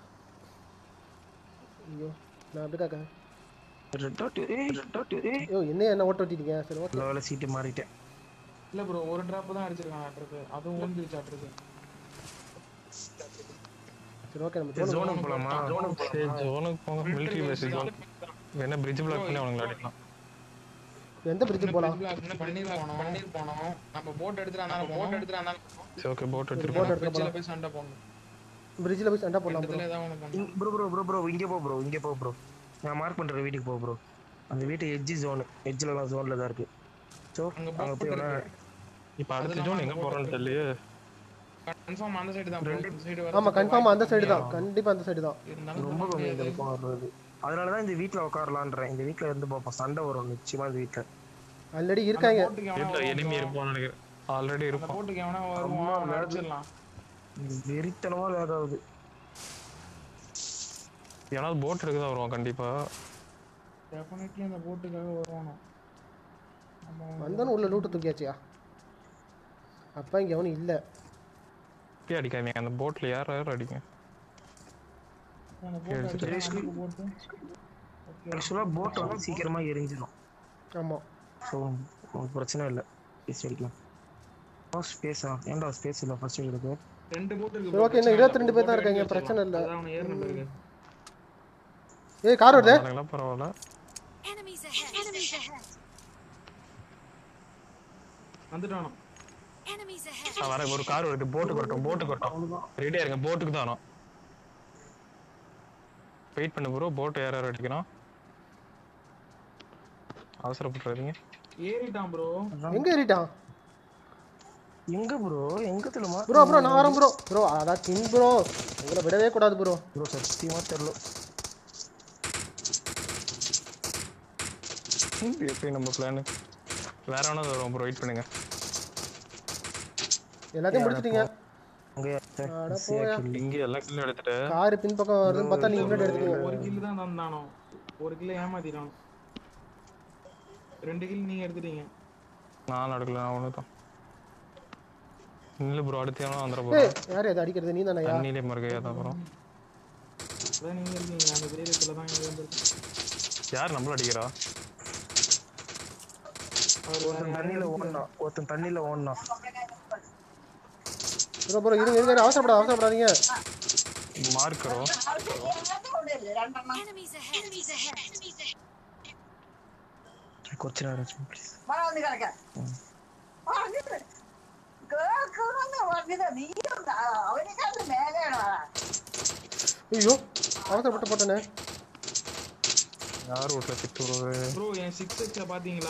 ஐயோ நான் அப்படி காக்கேன் ரெட் டாட் ஏய் ரெட் டாட் ஏய் ஐயோ என்ன என்ன ஓட்ட ஓட்டிட்டீங்க சரி ஓகே லெவல சீட்டு மாறிட்டேன் இல்ல ப்ரோ ஒரு டிராப் தான் அடிச்சிருக்கான் ஆட்ருக்கு அதுவும் ஓடிச்சு ஆட்ருக்கு சரி ஓகே நம்ம ஜோனுக்கு ஜோனுக்கு போலாமா ஜோனுக்கு சரி ஜோனுக்கு போங்க மிலிட்ரி பேஸ் ஜோன் வேணா பிரிட்ஜ் பிளாக் பண்ணி அவங்களை அடிக்கலாம் எந்த பிரிட்ஜுக்கு போகலாம் பன்னீர் போனோம் பன்னீர் போனோம் நம்ம போட் எடுத்துட்டு போட் எடுத்துட்டு சரி ஓகே போட் போட் எடுத்துருக்கோம் எடுத்து பிரிட்ஜில் போய் சண்டை போடணும் பிரிட்ஜில் போய் சண்டை போடலாம் ப்ரோ இடத்துல ஏதாவது ஒன்று பண்ணணும் ப்ரோ ப்ரோ ப்ரோ ப்ரோ இங்கே போ ப்ரோ இங்கே போ ப்ரோ நான் மார்க் பண்ற வீட்டுக்கு போ ப்ரோ அந்த வீட்டு எட்ஜி ஜோன் எட்ஜில் தான் ஜோனில் தான் இருக்கு ஸோ அங்க அங்கே போய் வேணா இப்போ அடுத்த ஜோன் எங்கே போகிறோன்னு தெரியலையே கன்ஃபார்ம் அந்த சைடு தான் bro. இந்த side வர ஆமா கன்ஃபார்ம் அந்த சைடு தான் கண்டிப்பா அந்த சைடு தான் இருந்தாலும் ரொம்ப கம்மி இந்த பக்கம் வர்றது அதனாலதான் இந்த வீட்ல உட்காரலான்றேன் இந்த வீட்ல இருந்து பார்ப்போம் சண்டை வரும் நிச்சயமா இந்த வீட்ல ஆல்ரெடி இருக்காங்க போட்டுக்கு எவனா இல்ல வருவான் எனிமி bro. இருப்பான்னு நினைக்கிறேன் ஆல்ரெடி அந்த இருப்பான் போட்டுக்கு எவனா வருவான் அவனை அடிச்சிடலாம் வெறித்தனமா லேக் ஆகுது ஏன்னா போட் எடுக்க தான் வருவான் கண்டிப்பா டெஃபினெட்லி அந்த போட்டுக்காக வருவானோ நம்ம வந்தானு உள்ள லூட்டு தூக்கியாச்சியா அப்பா இங்க எவனும் இல்ல இப்பயே அடிக்காதீங்க அந்த போட்ல யார் யார் அடிங்க அந்த போட்டு அடிச்சிடலாம் போட்டு ஆக்சுவலா போட் வந்து சீக்கிரமா எரிஞ்சிடும் ஆமா ஸோ உங்களுக்கு பிரச்சனை இல்லை பேசி அடிக்கலாம் ஸ்பேஸா ஏன்டா ஸ்பேஸ் இல்லை ஃபர்ஸ்ட் இருக்கு ரெண்டு போட்டு இருக்கு சரி, okay, இன்னும் 22 பேர் தான் இருக்காங்க, பிரச்சனை இல்ல. அவன் ஏறின பிறகு ஏய் கார் வருது அதெல்லாம் பரவாயில்ல Enemies ahead. Enemies ahead. வந்துட்டானோ Enemies ahead. நான் வரேன் ஒரு கார் வருது போட்டுக்கு வரட்டும் போட்டுக்கு வரட்டும் ரெடியா இருங்க போட்டுக்கு தானோ வெயிட் பண்ணு ப்ரோ போட் யார் யார் அடிக்கணும் அவசரப்பட்டுறாதீங்க ஏறிட்டான் ப்ரோ எங்க ஏறிட்டான் எங்க ப்ரோ எங்க தெரியுமா ப்ரோ ப்ரோ நான் வரேன் ப்ரோ ப்ரோ அதான் கிங் ப்ரோ உங்களை விடவே கூடாது ப்ரோ ப்ரோ சத்தியமா தெரியல எப்படி நம்ம பிளான் வேற வேணா வரும் ப்ரோ வெயிட் பண்ணுங்க எல்லாத்தையும் முடிச்சிட்டீங்க அங்க அட போயா. இங்க எல்லாம் கில் எடுத்துட்டு கார் பின்பக்கம் வருதுன்னு பார்த்தா நீங்க முன்னாடி எடுத்துட்டீங்க ஒரு கில் தான் தந்தானோ ஒரு கில் ஏமாத்திட்டான் ரெண்டு கில் நீங்க எடுத்துட்டீங்க நான் நடக்கல நான் ஒன்று தான் இல்லை ப்ரோ அடுத்து ஏன்னா வந்துட ஏய் போகிறேன் யார் அது அடிக்கிறது நீ தானயா தண்ணியிலே மறுக்கையா தான் ப்ரோ அதான் நீங்க இருக்கீங்க அந்த தைரியத்துல தான் இங்க வந்துருக்கு யார் நம்மள அடிக்கிறா ஒருத்தன் தண்ணியில ஓடணும் ஒருத்தன் தண்ணியில ஓடணும் ப்ரோ ப்ரோ இருங்க இருங்க அவசரப்படாத அவசரப்படாதீங்க மார்க்கரோ Enemies ahead. Enemies ahead. Enemies ahead. கொஞ்ச நேரம் ப்ளீஸ் ஐயோ அவசரப்பட்டு போட்டேனே யார் வீட்டில் திட்டு வருது ப்ரோ என் சிக்ஸ் எக்ஸ்ல பாத்தீங்களா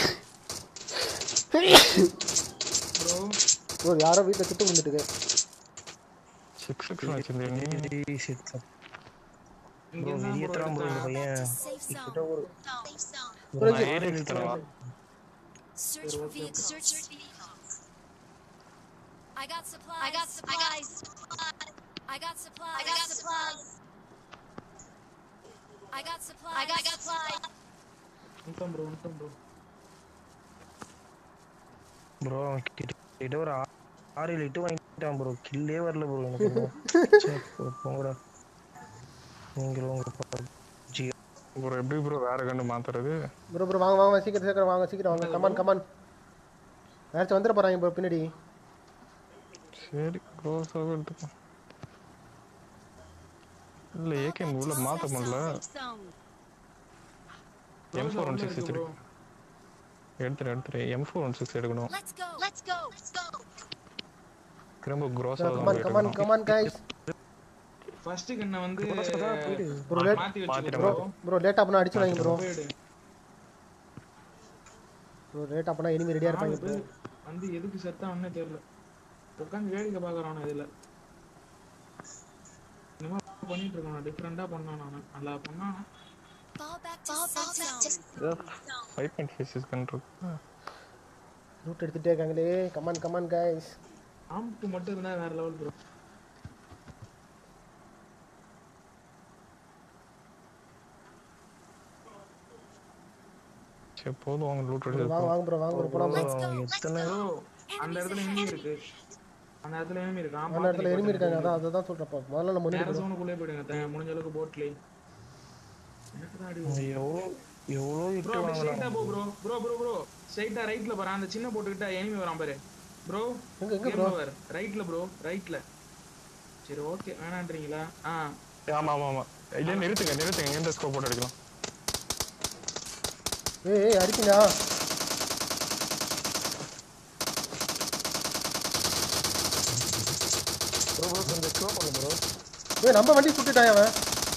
ப்ரோ ப்ரோ யாரோ வீட்டில் திட்டு விழுந்துட்டுது சிக்ஸ் சிக்ஸ் வச்சிருந்தீங்க இங்க ப்ரோ இருந்தா வெளியே bro தரான் ப்ரோ இந்த எடுத்தான். பையன் Safe zone. கிட்ட ஒரு Safe zone. நான் ஏறி தரவா Search for vehicles. Search for vehicles. I got supplies. I got supplies. I got supplies. I got supplies. I got supplies. I got supplies. வந்துட்டோம் ப்ரோ வந்துட்டோம் ப்ரோ ப்ரோ அவன் கிட்ட கிட்ட ஒரு ஆ- ஆறு ஏழு இட்டு வாங்கிட்டான் ப்ரோ கில்லே வரல ப்ரோ எனக்கு இன்னும். சே, போ- போங்கடா நீங்க உங்க PUBG. ப்ரோ எப்படி ப்ரோ வேற கண்டு மாத்துறது ப்ரோ ப்ரோ வாங்க வாங்க சீக்கிரம் சீக்கிரம் வாங்க சீக்கிரம் வாங்க கமான் கமான் யாராச்சும் வந்துட போறாங்க ப்ரோ பின்னாடி சரி க்ளோஸாக எடுத்துக்கோ இல்லை ஏகேம் உள்ள மாற்ற முடியல Safe zone. M four one உள்ள சிக்ஸ் இருக்கு bro. எடுத்துரு எடுத்துரு எம் ஃபோர் ஒன் சிக்ஸ் எடுக்கணும் Let's go. Let's go. Let's go. திரும்ப க்ரோஸாக come on come on come on guys first கண்ணை வந்து ப்ரோ லேட் மாத்தி மாத்திட்டேன் வச்சுக்கோ bro. ப்ரோ லேட்டாக பண்ணால் அடிச்சு வாங்க ப்ரோ போயிடு ப்ரோ லேட்டாக பண்ணால் இனிமே ரெடியாக இருப்பாங்க நாலு பேர் வந்து எதுக்கு செத்தான்னு தெரியல உட்காந்து வேடிக்கை பார்க்கறான் இதுல இந்த மாதிரி பண்ணிட்டு இருக்கான் டிஃப்ரெண்டா பண்ணான் நான் நல்லா பண்ணான் Fall back to safe zone. Five point five six இருக்கு ரூட் எடுத்துகிட்டே இருக்காங்களே கமான் கமான் கைஸ் ஆம்க்கு மட்டும் இருந்தா வேற லெவல் ப்ரோ சரி போதும் வாங்க லூட் வாங்க எடுத்து வாங்க ப்ரோ வாங்க ப்ரோ போலாம் bro. எத்தனை ப்ரோ அந்த இடத்துல enemy இருக்கு அந்த இடத்துல enemy இருக்கு ஆமா அந்த இடத்துல எனிமி இருக்காங்க அதான் அதை தான் சொல்கிறப்ப முதல்ல நம்ம முன்னாடி நேர ஜோனுக்குள்ளே போயிடுங்க த- முடிஞ்ச அளவுக்கு போட்லயே எனக்கு தான் அடி விழும். எவ்வளோ எவ்வளோ இட்டு ப்ரோ அப்படியே வாங்கலாம் ஸ்ட்ரைட்டா போ ப்ரோ ப்ரோ ப்ரோ ப்ரோ ஸ்ட்ரைட்டா ரைட்ல பாரு அந்த சின்ன போட்டுக்கிட்ட எனிமி வரான் பாரு ப்ரோ எங்க எங்க கேம் ப்ரோ ஓவர் ரைட்ல ப்ரோ ரைட்ல சரி ஓகே வேணான்றீங்களா ஆ ஆமா ஆமா ஆமா இல்ல நிறுத்துங்க நிறுத்துங்க எந்த ஸ்கோப் போட்டு அடிக்கலாம் ஏய் ஏய் அடிப்பீங்களா ப்ரோ ப்ரோ கொஞ்சம் ஸ்லோ பண்ணு ப்ரோ ஏய் நம்ம வண்டி சுட்டுட்டான் அவன்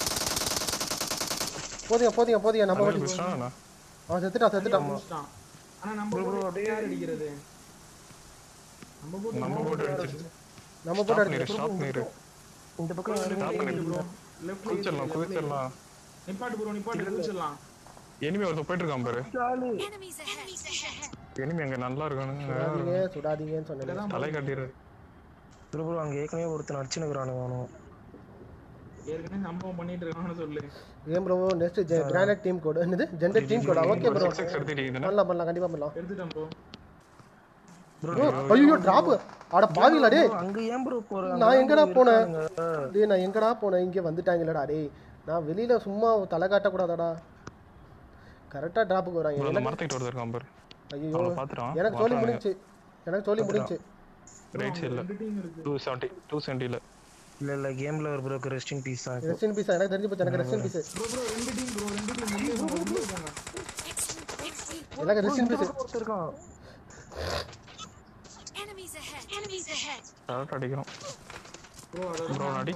போதிங்க போதிங்க போதிங்க நம்ம வண்டி பிடிச்சிட்டானா அவன் செத்துட்டான் செத்துட்டான் முடிச்சிட்டான் ஆனா நம்ம போட்டு யார் அடிக்கிறது நம்ம போட்டு நம்ம போட்டு அடிச்சிருச்சு நம்ம போட்டு ஸ்டாப் அடிச்சு பண்ணிரு ஸ்டாப் பண்ணிரு இந்த பக்கம் யாருமே ப்ரோ லெஃப்ட்ல குதிச்சிடலாம் குதிச்சிடலாம் நிப்பாட்டு ப்ரோ நிப்பாட்டு குதிச்சிடலாம் எனிமி ஒருத்தர் போயிட்டு இருக்கான் பாரு ஆளு Enemies ahead. எனிமி அங்க நல்லா இருக்கானுங்க சுடாதீங்க சுடாதீங்கன்னு சொன்னேன் தலை காட்டிடுறது ப்ரோ ப்ரோ அங்க ஏற்கனவே ஒருத்தன் அடிச்சுனுக்குறானுங்க அவனும் ஏற்கனவே சம்பவம் பண்ணிட்டு இருக்கான்னு சொல்லு ஏன் bro next grenade team code என்னது ஜெண்டர் டீம் கோடா ஓகே ப்ரோ சிக்ஸ் எடுத்துட்டீங்க பண்ணலாம் பண்ணலாம் கண்டிப்பா பண்ணலாம் எடுத்துட்டேன் ப்ரோ ப்ரோ ஐயோ டிராப் அட பாவிங்களா டேய் அங்க ஏன் ப்ரோ போற நான் எங்கடா போனேன் டேய் நான் எங்கடா போனேன் இங்க வந்துட்டாங்களேடா டேய் நான் வெளியில சும்மா தலை காட்டக்கூடாதாடா கரெக்டா டிராப்புக்கு வராங்க அந்த மரத்துக்கிட்ட ஒருத்தர் இருக்கான் பாரு ஐயோ அவனை பாத்துட்டான் எனக்கு சொல்லி முடிஞ்சுச்சு எனக்கு சொல்லி முடிஞ்சுச்சு ரைட் சைடுல டூ செவன்ட்டி டூ செவன்ட்டில இல்ல இல்ல கேம்ல ஒரு ப்ரோ ரெஸ்ட் இன் பீஸ் தான் ரெஸ்ட் இன் பீஸ் எனக்கு தெரிஞ்சு போச்சு எனக்கு rest in peace bro bro ரெண்டு டீம் ப்ரோ ரெண்டு டீம் உள்ளே போங்க உள்ளே போங்க Excellent. Excellent. எனக்கு ரெஸ்ட் இன் பீஸ் ஒருத்தர் இருக்கான் Enemies ahead. Enemies ahead. Correct அடிக்கிறோம் ப்ரோ அத Bro, அடி.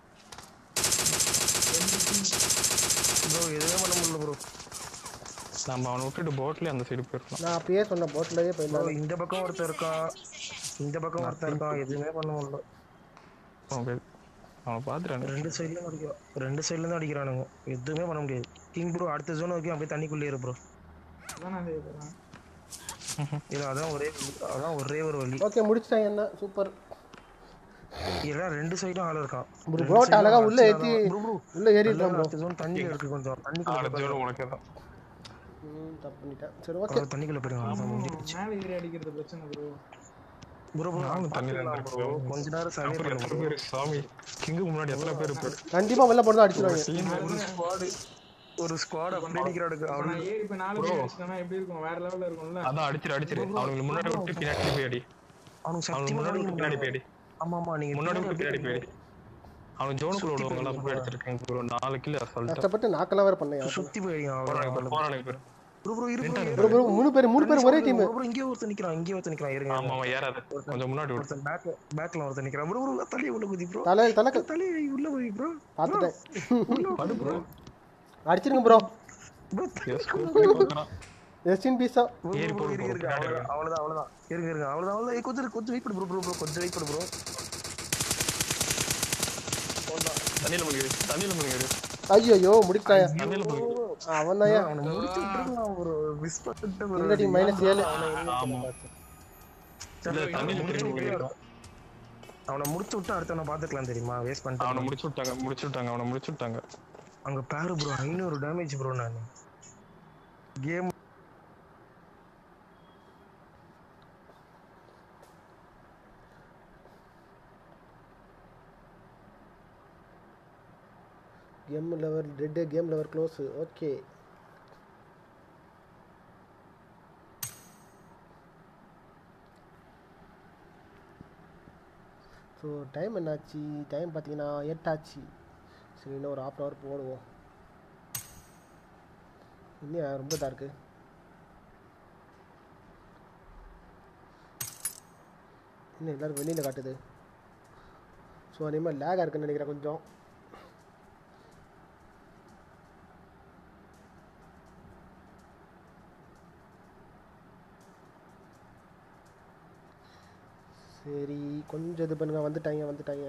ப்ரோ எதுவுமே பண்ண முடியல ப்ரோ நம்ம அவனை விட்டுட்டு போட்லயே அந்த சைடு போயிருக்கலாம் நான் அப்பயே சொன்ன போட்லயே ப்ரோ போயிடலாம் இந்த பக்கம் ஒருத்தர் இருக்கான் இந்த பக்கம் ஒருத்தர் இருக்கான் எதுவுமே பண்ண முடியல அவன் அவனை பார்த்துட்டானு ரெண்டு சைடுலயும் அடிக்கிறான் ரெண்டு சைடுல இருந்து அடிக்கிறானுங்க எதுவுமே பண்ண முடியாது கிங் ப்ரோ அடுத்த ஜோன் வரைக்கும் அப்படியே தண்ணிக்குள்ளே இரு ப்ரோ அதான் நான் கேக்குறேன் இல்ல அதான் ஒரே அதான் ஒரே ஒரு வழி ஓகே முடிச்சிட்டாங்க என்ன சூப்பர் இல்ல ரெண்டு சைடும் ஆள் இருக்கான் ப்ரோ ரெண்டு போட் side அழகா ம் உள்ள அடிச்சாதான் ஏத்தி bro, bro, உள்ள ஏறி நல்லா இருக்கான் ப்ரோ அடுத்த ஜோன் தண்ணியில இருக்கு கொஞ்சம் தண்ணிக்குள்ள அடுத்த ஜோன் உனக்கே தான் ம் தப்பு பண்ணிட்டேன் சரி ஓகே bro, தண்ணிக்குள்ள போயிடுங்க அதான் முடிஞ்சிருச்சு மேலே ஏறி அடிக்கிறது பிரச்சனை ப்ரோ ப்ரோ ப்ரோ நானும் தண்ணியில பாத்துக்கலாம் ப்ரோ கொஞ்ச நேரம் சர்வே அப்புறம் பண்ணுங்க எத்தனை பேர் சாமி கிங்கு முன்னாடி எத்தனை பேர் இருப்பாரு கண்டிப்பா வெளில போட்டு தான் அடிச்சிருவாங்க ஒரு ஸ்குவாட் அப்படியே அடிக்கிறானுங்க இப்ப நான் ஏறி இப்ப நாலு பேர் அடிச்சிட்டேன்னா எப்படி இருக்கும் வேற லெவல்ல இருக்கும்ல அதான் அடிச்சிரு அடிச்சிரு அவனுக்கு முன்னாடி விட்டு பின்னாடி போய் அடி அவனுக்கு அவனுக்கு சத்தியமா முன்னாடி விட்டு பின்னாடி போய் அடி ஆமா ஆமா நீங்க முன்னாடி விட்டு பின்னாடி போய் அடி அவன் ஜோனுக்குள்ள விடுவாங்க போய் அடிச்சிருக்கேன் ப்ரோ நாலு கிலோ அசால்ட்டா கஷ்டப்பட்டு நாக்கெல்லாம் வேற பண்ணேன் சுத்தி போயிடுங்க போறானுங்க பேர் போறானுங்க பேர் ப்ரோ ப்ரோ இரு bro, ப்ரோ ப்ரோ மூணு பேர் மூணு பேர் ஒரே டீம் bro, bro, இங்கே ஒருத்தன் நிக்கிறான் இங்கே ஒருத்தன் நிக்கிறான் இருங்க ஆமா அவன் ஏறாது கொஞ்சம் முன்னாடி விடு ஒருத்தன் பேக் பேக்ல ஒருத்தன் நிக்கிறான் ப்ரோ ப்ரோ தலையை உள்ள குதி ப்ரோ தலை தலை தலையை உள்ள குதி ப்ரோ பார்த்துட்டேன் அடிச்சிருங்க ப்ரோ எஸ் போய் பார்க்கறான் ரெஸ்ட் இன் பீஸா ஏறி போடு bro, இருங்க பின்னாடி அவ்வளவுதான் அவ்வளவுதான் அவ்வளவுதான் இருங்க இருங்க அவ்வளவுதான் அவ்வளவுதான் ஏய், கொஞ்சம் கொஞ்சம் வெயிட் பண்ணு ப்ரோ ப்ரோ ப்ரோ கொஞ்சம் வெயிட் பண்ணு ப்ரோ தண்ணியில முழுகிரு தண்ணியில முழுகிரு ஐயோ முடிச்சிட்டாயா தண்ணியில முழுகிரு அவன் தான் அவனை முடிச்சு விட்டுருக்கலாம் ப்ரோ மிஸ் பண்ணிட்டு bro. இந்த டீம் மைனஸ் ஏழு ஆமா இல்ல தண்ணியில திரும்பி முழுகிரு அவனை முடிச்சு விட்டு அடுத்தவனை பாத்துக்கலாம் தெரியுமா வேஸ்ட் அவனை பண்ணிட்டான் முடிச்சு விட்டாங்க முடிச்சு விட்டாங்க அவனை முடிச்சு விட்டாங்க அங்க பாரு ப்ரோ ஐநூறு டேமேஜ் ப்ரோ நான் game game lever red game lever close okay so time என்னாச்சு டைம் பார்த்தீங்கன்னா எட்டாச்சு சரி இன்னும் ஒரு ஹாஃப் ஹவர் போடுவோம் இன்னும் ரொம்ப இதாக இருக்கு இன்னும் எல்லோரும் வெளியில் காட்டுது ஸோ அதே மாதிரி லேகாக இருக்குன்னு நினைக்கிறேன் கொஞ்சம் சரி கொஞ்சம் இது பண்ணுங்க வந்துட்டாங்க வந்துட்டாங்க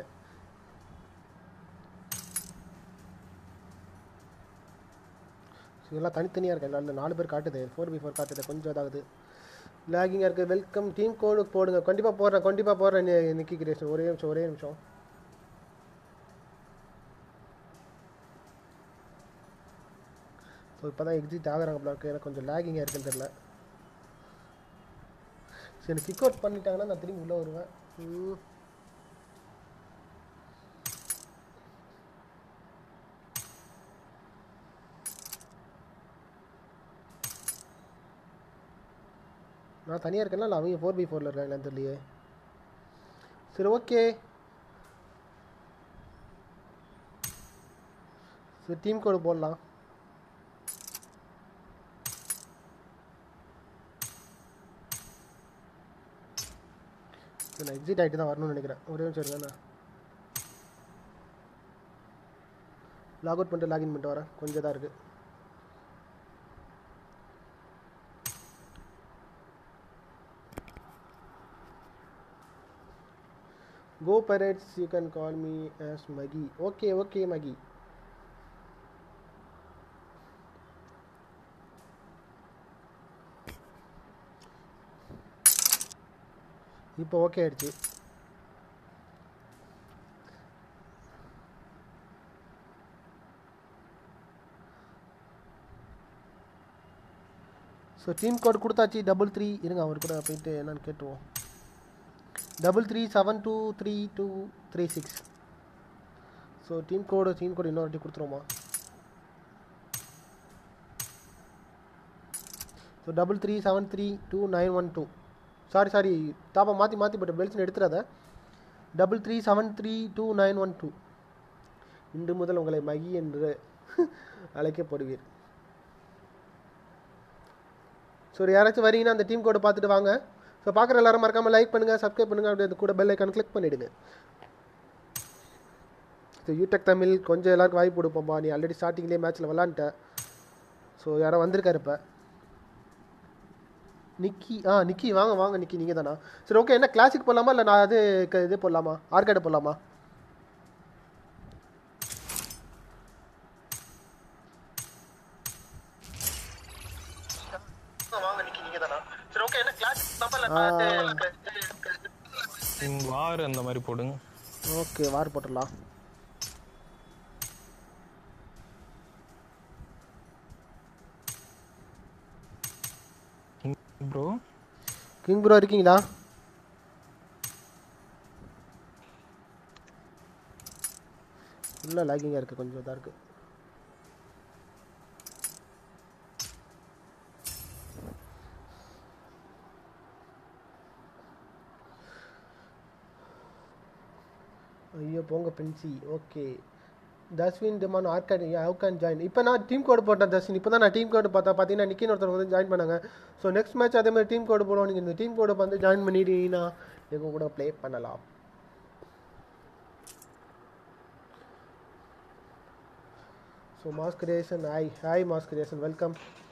ஸோ எல்லாம் தனித்தனியாக இருக்கு எல்லாம் நாலு பேர் காட்டுது ஃபோர் பி ஃபோர் காட்டுது கொஞ்சம் இதாகுது லேகிங்காக இருக்குது வெல்கம் டீம் கோடு போடுங்க கண்டிப்பாக போடுறேன் கண்டிப்பாக போடுறேன் நி- நிக்கி கிரேஷன் ஒரே நிமிஷம் ஒரே நிமிஷம் ஸோ இப்போ தான் எக்ஸிட் ஆகுறாங்க போல இருக்கு எனக்கு கொஞ்சம் லேகிங்காக இருக்குன்னு தெரில சரி கிக் அவுட் பண்ணிட்டாங்கன்னா நான் திரும்பி உள்ளே வருவேன் ம். நான் தனியாக இருக்கேன்னா இல்லை அவங்க ஃபோர் பை ஃபோரில் இருக்காங்களான்னு தெரியலையே சரி ஓகே சரி டீம் கோடு போடலாம் சரி, நான் எக்ஸிட் ஆகிட்டு தான் வரணும்னு நினைக்கிறேன் ஒரே நிமிஷம் இருங்க லாக் அவுட் பண்ணிட்டு லாகின் பண்ணிட்டு வரேன் கொஞ்சம் தான் இருக்குது go pirates you can call me as மகி ஓகே ஓகே மகி இப்போ ஓகே ஆயிடுச்சு ஸோ டீம் கோட் கொடுத்தாச்சு டபுள் த்ரீ இருங்க அவர் கூட போயிட்டு என்னன்னு கேட்டுருவோம் double three seven two three two three six so team code team code இன்னொரு வாட்டி கொடுத்துருவோமா so double three seven three two nine one two sorry sorry தாப்பா மாற்றி மாற்றி போட்டு பெல்ஸ்னு எடுத்துடாத double three seven three two nine one two இன்று முதல் உங்களை மகி என்று அழைக்கப்படுவீர் ஸோ யாராச்சும் வரீங்கன்னா அந்த டீம் கோடை பார்த்துட்டு வாங்க ஸோ பார்க்குற எல்லாரும் மறக்காமல் லைக் பண்ணுங்கள் சப்ஸ்கிரைப் பண்ணுங்கள் அப்படியே அது கூட பெல் ஐக்கான் கிளிக் பண்ணிவிடுங்க ஸோ யூடெக் தமிழ் கொஞ்சம் எல்லாருக்கும் வாய்ப்பு கொடுப்போம்பா நீ ஆல்ரெடி ஸ்டார்டிங்லேயே மேட்ச்சில் விளாண்ட்ட ஸோ யாரோ வந்திருக்காரு இப்போ நிக்கி ஆ நிக்கி வாங்க வாங்க நிக்கி நீங்கள் தானா சரி ஓகே என்ன கிளாசிக் போடலாமா இல்லை நான் அது க- இது போடலாமா ஆர்காடு போடலாமா வாங்க நிக்கி நீங்கள் தானா சரி ஓகே என்ன கிளாசிக் வார் அந்த மாதிரி போடுங்க ஓகே வார் போட்டுடலாம் ப்ரோ கிங் ப்ரோ இருக்கீங்களா உள்ள லாகிங்காக இருக்குது கொஞ்சம் இதாக இருக்குது ஐயோ போங்க பிரின்சி ஓகே தஸ்வின் டிமான் ஆர்காட் ஹவு கேன் ஜாயின் இப்போ நான் டீம் கோடு போட்டேன் தஸ்வின் இப்போ தான் நான் டீம் கோடு பார்த்தேன் பார்த்தீங்கன்னா நிக்கின் ஒருத்தர் வந்து ஜாயின் பண்ணாங்க ஸோ நெக்ஸ்ட் மேட்ச் அதே மாதிரி டீம் கோடு போடுவோம் நீங்கள் இந்த டீம் கோடு வந்து ஜாயின் பண்ணிட்டீங்கன்னா எங்கள் கூட ப்ளே பண்ணலாம் so mass creation hi hi mass creation welcome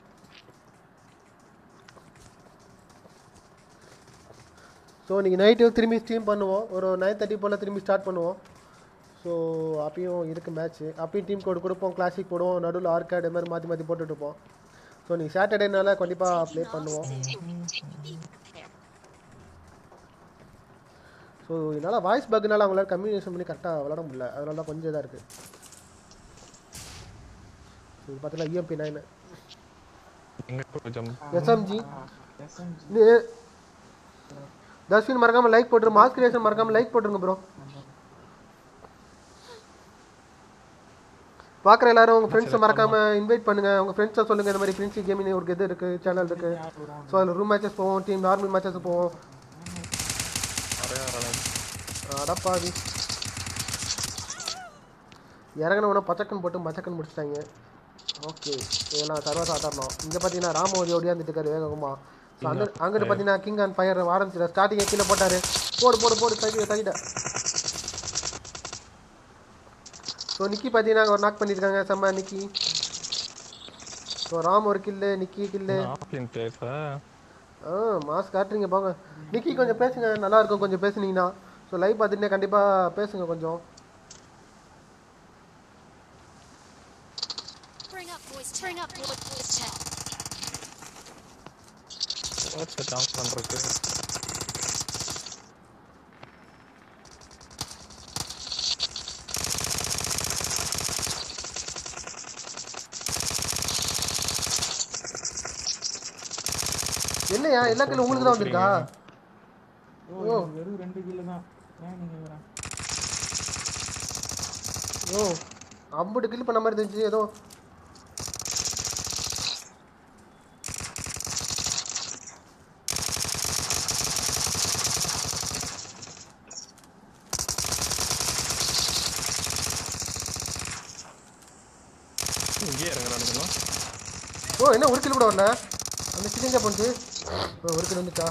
so இன்றைக்கி நைட்டு திரும்பி ஸ்ட்ரீம் பண்ணுவோம் ஒரு நைன் தேர்ட்டி போல் திரும்பி ஸ்டார்ட் பண்ணுவோம் ஸோ அப்பயும் இருக்குது மேட்ச்சு அப்பயும் டீம் கோடு கொடுப்போம் கிளாசிக் போடுவோம் நடுவில் ஆர்காட் மாதிரி மாற்றி மாற்றி போட்டுட்டு இருப்போம் ஸோ நீ சாட்டர்டேனால கண்டிப்பாக ப்ளே பண்ணுவோம் ஸோ இதனால் வாய்ஸ் பக்னால அவங்களால கம்யூனிகேஷன் பண்ணி கரெக்டாக விளாட முடியல அதனால தான் கொஞ்சம் இதாக இருக்குது இது பார்த்தீங்கன்னா இஎம்பி நைன் எங்க ஜம் எஸ்எம்ஜி எஸ்எம்ஜி தஸ்வின் மறக்காமல் லைக் போட்டுரு மாஸ் கிரியேஷன் மறக்காமல் லைக் போட்டுருங்க ப்ரோ பார்க்குற எல்லாரும் உங்கள் ஃப்ரெண்ட்ஸை மறக்காம இன்வைட் பண்ணுங்க உங்க ஃப்ரெண்ட்ஸை சொல்லுங்க இந்த மாதிரி பிரின்சி கேமிங் ஒரு இது இருக்கு சேனல் இருக்கு ஸோ அதில் ரூம் மேட்சஸ் போவோம் டீம் நார்மல் மேட்சஸ் போவோம் அடப்பாவி இறங்கினவன பச்சக்கன் போட்டு மச்சக்கன் முடிச்சிட்டாங்க ஓகே இதெல்லாம் சர்வ சாதாரணம் இங்கே பார்த்தீங்கன்னா ராமோதி ஓடியாந்துட்டு இருக்காரு வேகமா ஸோ அங்கே அங்கிட்டு பார்த்தீங்கன்னா கிங் அண்ட் ஃபயர் ஆரம்பிச்சிட ஸ்டார்டிங் கீழே போட்டாரு போடு போடு போடு சைடு சைடு ஸோ நிக்கி பார்த்தீங்கன்னா ஒரு நாக் பண்ணியிருக்காங்க செம்ம நிக்கி ஸோ ராம் ஒரு கில்லு நிக்கி கில்லு ஆஃப்லைன் பிளேயர்ஸா ஆ மாஸ் காட்டுறீங்க போங்க நிக்கி கொஞ்சம் பேசுங்க நல்லா இருக்கும் கொஞ்சம் பேசுனீங்கன்னா ஸோ லைவ் பார்த்துட்டு கண்டிப்பாக பேசுங்க கொஞ்சம் Bring up voice chat. Bring up vo- voice chat. வாட்ஸ் ஆன் பண்றதுக்கு என்னையா எல்லா கிலோ உங்களுக்கு தான் வந்திருக்கா ஓ ஓ. எனக்கு வெறும் ரெண்டு கிலோ தான் ஏன் நீங்க வேற ஓ அம்புட்டு கில் பண்ண மாதிரி இருந்துச்சு ஏதோ இங்கேயே இறங்குறானுங்களா ஓ என்ன ஒரு கிலோ கூட வரல அந்த சிக்கன் போச்சு ஓ ஒரு கிலோ வந்துச்சா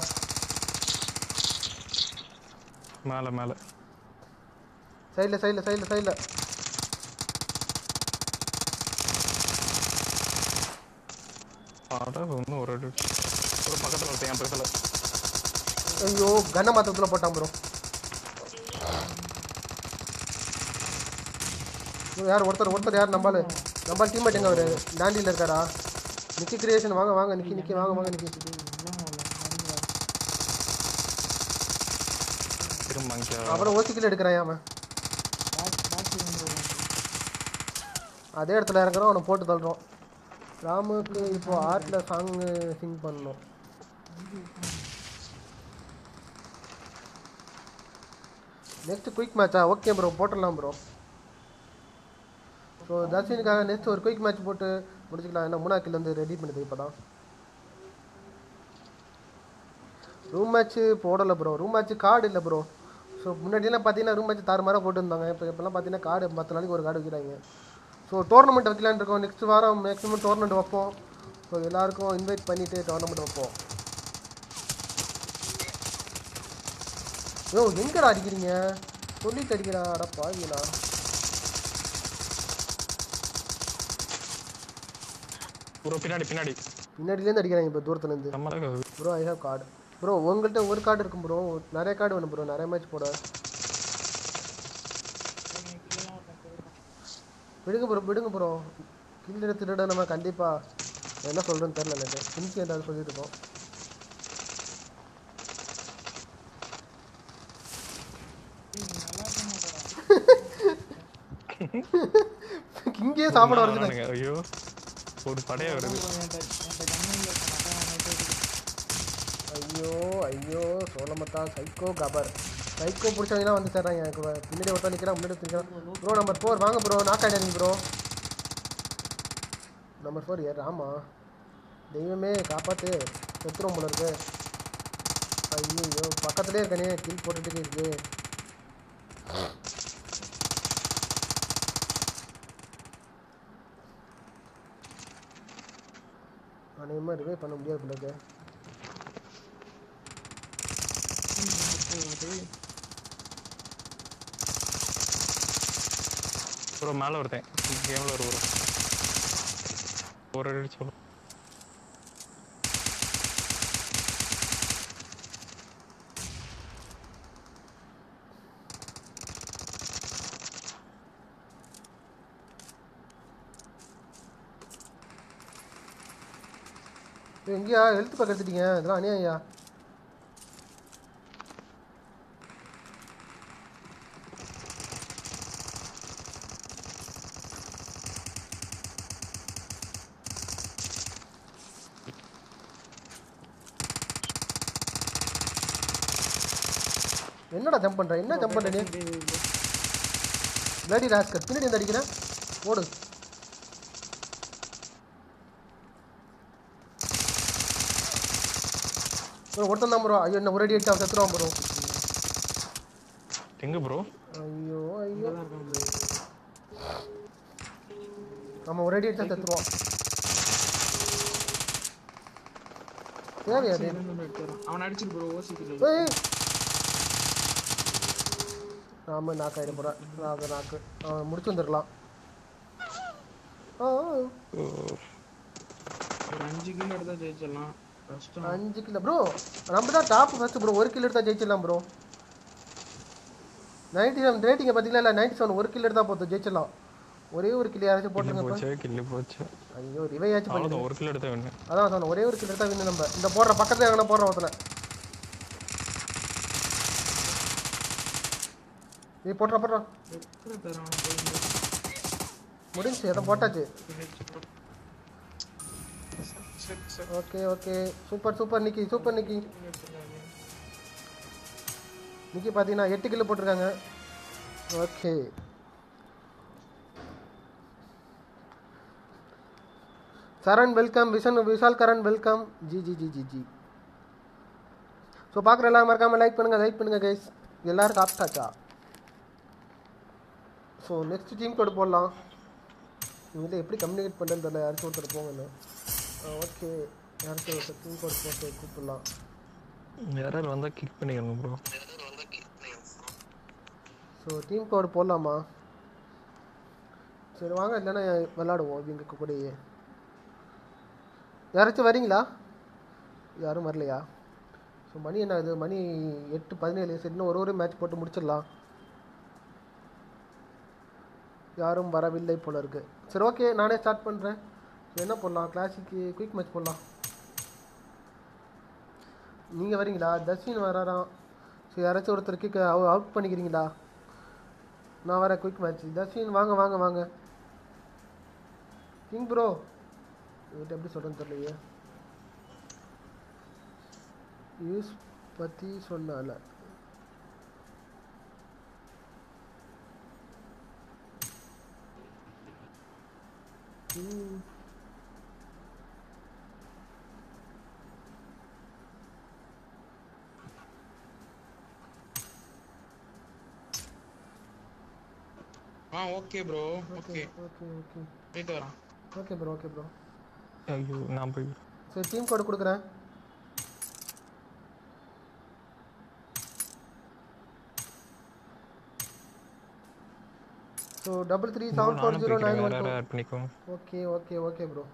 மேல மேல சைடில் சைடில் சைடில் சைடில் ஆடா இன்னும் ஒரு அடி. ஒரு பக்கத்துல ஒருத்தன் என் பக்கத்துல ஐயோ கன மாத்திரத்தில் போட்டான் ப்ரோ இவன் யார் ஒருத்தர் ஒருத்தர் யார் நம்பால் நம்பால் டீம்மேட் எங்க அவரு டாண்டியில் இருக்காரா நிக்கி கிரியேஷன் வாங்க வாங்க நிக்கி நிக்கி வாங்க வாங்க நிக்கி திரும்ப அங்கே அப்புறம் ஓசிக்கில் எடுக்கிறான் அவன் அதே இடத்துல இறங்குறோம் அவனை போட்டு தள்ளுறோம் ராமுக்கு இப்போ ஆர்ட்டில் சாங்கு சிங் பண்ணணும் நெக்ஸ்ட் குயிக் மேட்சா ஓகே ப்ரோ போட்டுடலாம் ப்ரோ ஸோ தர்ஷினுக்காக நெக்ஸ்ட் ஒரு குயிக் மேட்ச் போட்டு முடிச்சுக்கலாம் என்ன மூணாக்கில் வந்து ரெடி பண்ணுது இப்போ தான் ரூம் மேட்ச்சு போடலை ப்ரோ ரூம் மேட்ச்சு கார்டு இல்லை ப்ரோ ஸோ முன்னாடியெல்லாம் பார்த்தீங்கன்னா ரூம் மேட்ச் தாறுமாறாக போட்டுருந்தாங்க இப்போ இப்போலாம் பார்த்தீங்கன்னா கார்டு பத்து நாளைக்கு ஒரு கார்டு வைக்கிறாங்க ஸோ டோர்னமெண்ட் வைக்கலான்னு இருக்கோம் நெக்ஸ்ட் வாரம் மேக்ஸிமம் டோர்னமெண்ட் வைப்போம் ஸோ எல்லாருக்கும் இன்வைட் பண்ணிவிட்டு டோர்னமெண்ட் வைப்போம் யோ எங்கடா அடிக்கிறீங்க சொல்லிட்டு அடிக்கிறா அட பாவிங்களா ப்ரோ பின்னாடி பின்னாடி பின்னாடிலேருந்து அடிக்கிறாங்க இப்போ தூரத்துலேருந்து நம்ம bro I have card bro உங்கள்கிட்ட ஒரு கார்டு இருக்கும் ப்ரோ நிறைய கார்டு வேணும் ப்ரோ நிறைய மேட்ச் போட விடுங்க ப்ரோ விடுங்க ப்ரோ கில் எடுத்துட்டு நம்ம கண்டிப்பாக என்ன சொல்கிறேன்னு தெரில எனக்கு பின்சி ஏதாவது சொல்லிட்டு இருக்கோம் இங்கேயே சாப்பாடு வரதுங்க வேணானுங்க. ஐயோ ஒரு படையே வருது ஐயோ ஐயோ சோழமத்தா சைக்கோ கபர் சைக்கோ பிடிச்சவங்க வந்து சேர்றாங்க எனக்கு வ- பின்னாடி ஒருத்தர் நிற்கிறான் முன்னாடி நிற்கிறான் ப்ரோ நம்பர் ஃபோர் வாங்க ப்ரோ நாக் ஆகிடுங்க ப்ரோ நம்பர் ஃபோர் ஏ ராமா தெய்வமே காப்பாத்து செத்துரும் போல இருக்கு ஐயோ பக்கத்துலேயே இருக்கானே கில் போட்டுட்டு இருக்கு அநேகமாக ரிவே பண்ண முடியாது போல இருக்கு ப்ரோ மேலே ஒருத்தன் கேமில் ஒரு ப்ரோ ஒரு அடி சொல்லு ஏய், எங்கேயா எழுத்து பக்கம் எடுத்துட்டீங்க இதெல்லாம் அநியாயா என்னடா ஜம்ப் பண்ற என்ன ஜம்ப் பண்ற நீ பிளடி ராஸ்கர் பின்னாடி வந்து அடிக்கிறேன் ஓடு ப்ரோ ஒருத்தன் தான் ப்ரோ ஐயோ என்ன ஒரு அடி அடிச்சா செத்துருவான் ப்ரோ எங்க ப்ரோ ஐயோ ஐயோ நம்ம ஒரு அடி அடிச்சா செத்துருவான் தேவையா டேய்? அவன் அடிச்சிட்டு ப்ரோ ஓசிக்கல ஏய் நாம நாக்கு ஆயிட போறேன் நாக்கு நாக்கு அவன் முடிச்சு வந்துடலாம் ஆ ஒரு அஞ்சு கிலோ எடுத்தா ஜெயிச்சிடலாம் கஷ்டம் அஞ்சு கிலோ ப்ரோ நம்ம தான் டாப் ஃபர்ஸ்ட் ப்ரோ ஒரு கிலோ எடுத்தா ஜெயிச்சிடலாம் ப்ரோ நைன்டி செவன் ரேட்டிங்கை பார்த்தீங்களா இல்லை நைன்டி செவன் ஒரு கிலோ எடுத்தா போதும் ஜெயிச்சிடலாம் ஒரே ஒரு கிலோ யாராச்சும் கில்லு போட்டுருங்க போச்சு கில்லு போச்சு ஐயோ ரிவையாச்சும் பண்ணி அவ்வளோதான் ஒரு கிலோ எடுத்த வேணும் அதான் சொன்னேன் ஒரே ஒரு கிலோ எடுத்தா வின்னு நம்ம இந்த போடுற பக்கத்துல எங்கன்னா போடுற ஒருத்தனை நீ போட்டுற போடுற எத்தனை பேர் அவன் போய் முடிஞ்சு எதை போட்டாச்சு set set okay okay super super Nikki super Nikki Nikki பார்த்தீங்கன்னா எட்டு கிலோ போட்டிருக்காங்க ஓகே சரண் வெல்கம் விஷன் விஷால் கரண் வெல்கம் ஜி ஜி ஜி ஜி ஜி ஸோ பார்க்குற எல்லாம் மறக்காமல் லைக் பண்ணுங்கள் லைக் பண்ணுங்கள் கைஸ் எல்லாரும் சாப்பிட்டாச்சா ஸோ நெக்ஸ்ட் டீம் கோடு போடலாம் இவங்கள்ட்ட எப்படி கம்யூனிகேட் பண்ணுறதுன்னு தெரியல யாராச்சும் ஒருத்தர் போங்கன்னு ஓகே யாராச்சும் ஒருத்தர் டீம் கோட் போட்டு கூப்பிடலாம் யாராவது வந்தால் கிக் பண்ணிக்கணும் ப்ரோ ஸோ டீம் கோடு போடலாமா சரி வாங்க இல்லைன்னா விளாடுவோம் இவங்க கூடயே யாராச்சும் வரீங்களா யாரும் வரலையா ஸோ மணி என்ன இது மணி எட்டு பதினேழு சரி இன்னும் ஒரு ஒரு மேட்ச் போட்டு முடிச்சிடலாம் யாரும் வரவில்லை போல இருக்கு சரி ஓகே நானே ஸ்டார்ட் பண்ணுறேன் என்ன போடலாம் கிளாசிக்கு குயிக் மேட்ச் போடலாம் நீங்கள் வரீங்களா தர்ஷின் வராராம் சரி யாராச்சும் ஒருத்தர் கிக் அவுட் பண்ணிக்கிறீங்களா நான் வரேன் குயிக் மேட்ச் தர்ஷின் வாங்க வாங்க வாங்க கிங் ப்ரோ இவர்கிட்ட எப்படி சொல்கிறேன்னு தெரியலையே யூஸ் பற்றி சொன்னால ம் ஆ okay bro okay okay okay okay போயிட்டு வரான் ஓகே ப்ரோ ஓகே ப்ரோ ஐயோ நான் போய் சரி டீம் கோடு கொடுக்குறேன் so double three seven four நானும் ஜீரோ நைன் போய்க்கிறேன் ஒன் வேற டூ ஆட் பண்ணிக்கோ okay okay okay bro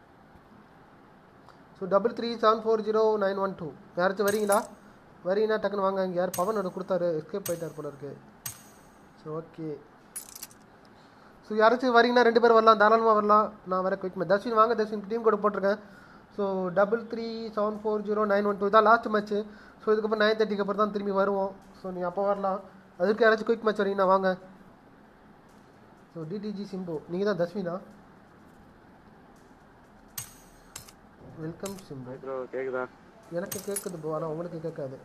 so double three seven four zero nine one two யாராச்சும் வரீங்களா வரீங்கன்னா டக்குன்னு வாங்க இங்கே யார் பவன் ஒன்று கொடுத்தாரு எஸ்கேப் ஆயிட்டார் போல இருக்கு ஸோ ஓகே ஸோ யாராச்சும் வரீங்கன்னா ரெண்டு பேர் வரலாம் தாராளமாக வரலாம் நான் வர குயிக் தர்ஷின் வாங்க தர்ஷின் டீம் கூட போட்டிருக்கேன் so double three seven four zero nine one two தான் லாஸ்ட் மேட்ச்சு ஸோ இதுக்கப்புறம் நைன் தேர்ட்டிக்கு அப்புறம் தான் திரும்பி வருவோம் ஸோ நீங்கள் அப்போ வரலாம் அதுக்கு யாராச்சும் குயிக் மேட்ச் வரீங்கன்னா வாங்க ஸோ டிடிஜி சிம்பு நீங்கள் தான் தஸ்வினா வெல்கம் சிம்பு ப்ரோ கேக்குதா எனக்கு கேட்குது ப்ரோ ஆனால் உங்களுக்கு கேட்காது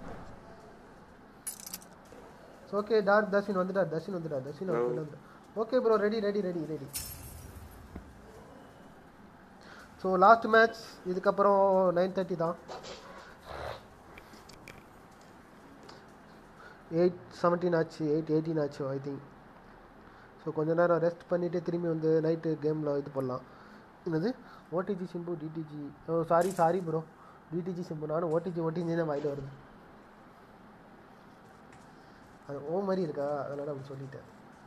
ஓகே டார் தர்ஷின் வந்துட்டார் தர்ஷின் வந்துட்டார் தர்ஷின் வந்துட்டார் okay bro ready ready ready ready so last match இதுக்கப்புறம் நைன் தேர்ட்டி தான் எயிட் செவன்டீன் ஆச்சு எயிட் எயிட்டீன் ஆச்சு ஐ திங்க் ஸோ கொஞ்ச நேரம் ரெஸ்ட் பண்ணிவிட்டு திரும்பி வந்து நைட்டு கேமில் இது பண்ணலாம் என்னது ODG Simbu TTG oh sorry sorry bro TTG Simbu நானும் ஓடிஜி ஓடிஜி தான் வாயில் வருது அது ஓ மாதிரி இருக்கா அதனால் அப்படி சொல்லிட்டேன்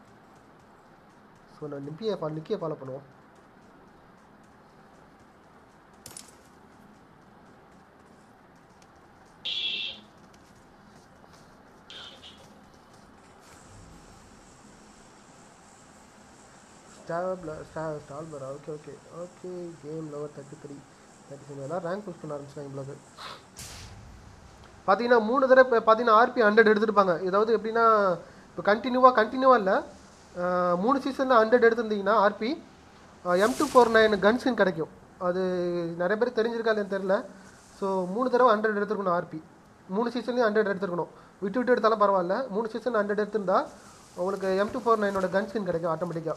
ஸோ நான் நிப்பியை ஃபாலோ நிக்கியை ஃபாலோ பண்ணுவோம் ஸ்டாப்ல ஸ்டா ஸ்டால்பரா okay okay okay game level thirty three thirty seven எல்லாம் ரேங்க் புஷ் பண்ண ஆரம்பிச்சிட்டாங்க இவ்வளோ பார்த்தீங்கன்னா மூணு தடவை இப்போ பார்த்தீங்கன்னா ஆர்பி ஹண்ட்ரட் எடுத்துருப்பாங்க ஏதாவது எப்படின்னா இப்போ கண்டினியூவாக கண்டினியூவாக இல்லை மூணு சீசனில் ஹண்ட்ரட் எடுத்திருந்தீங்கன்னா RP M two four nine gun skin கிடைக்கும் அது நிறைய பேர் தெரிஞ்சிருக்கா இல்லைன்னு தெரில ஸோ மூணு தடவை ஹண்ட்ரட் எடுத்துருக்கணும் ஆர்பி மூணு சீசன்லேயும் ஹண்ட்ரட் எடுத்துருக்கணும் விட்டு விட்டு எடுத்தாலும் பரவாயில்ல மூணு சீசன் ஹண்ட்ரட் எடுத்திருந்தா உங்களுக்கு எம் டூ ஃபோர் நைனோட கன்ஸ்கின் கிடைக்கும் ஆட்டோமேட்டிக்காக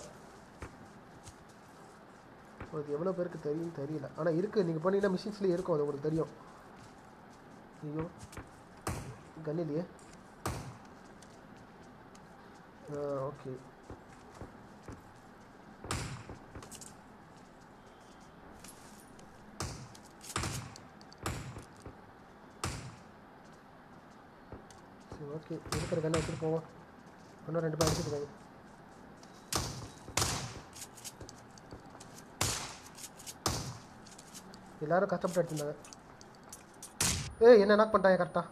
அது எவ்வளோ பேருக்கு தெரியும் தெரியல ஆனால் இருக்குது நீங்கள் போனீங்கன்னா மிஷின்ஸ்லேயே இருக்கும் அது உங்களுக்கு தெரியும் ஐயோ கன் இல்லையே ஓகே சரி ஓகே இருக்கிற கண்ணை வச்சுட்டு போவோம் இன்னும் ரெண்டு பேர் அடிச்சுட்டு போங்க எல்லாரும் கஷ்டப்பட்டு எடுத்திருந்தாங்க ஏய் என்ன நாக் பண்ணிட்டாங்க கரெக்டாக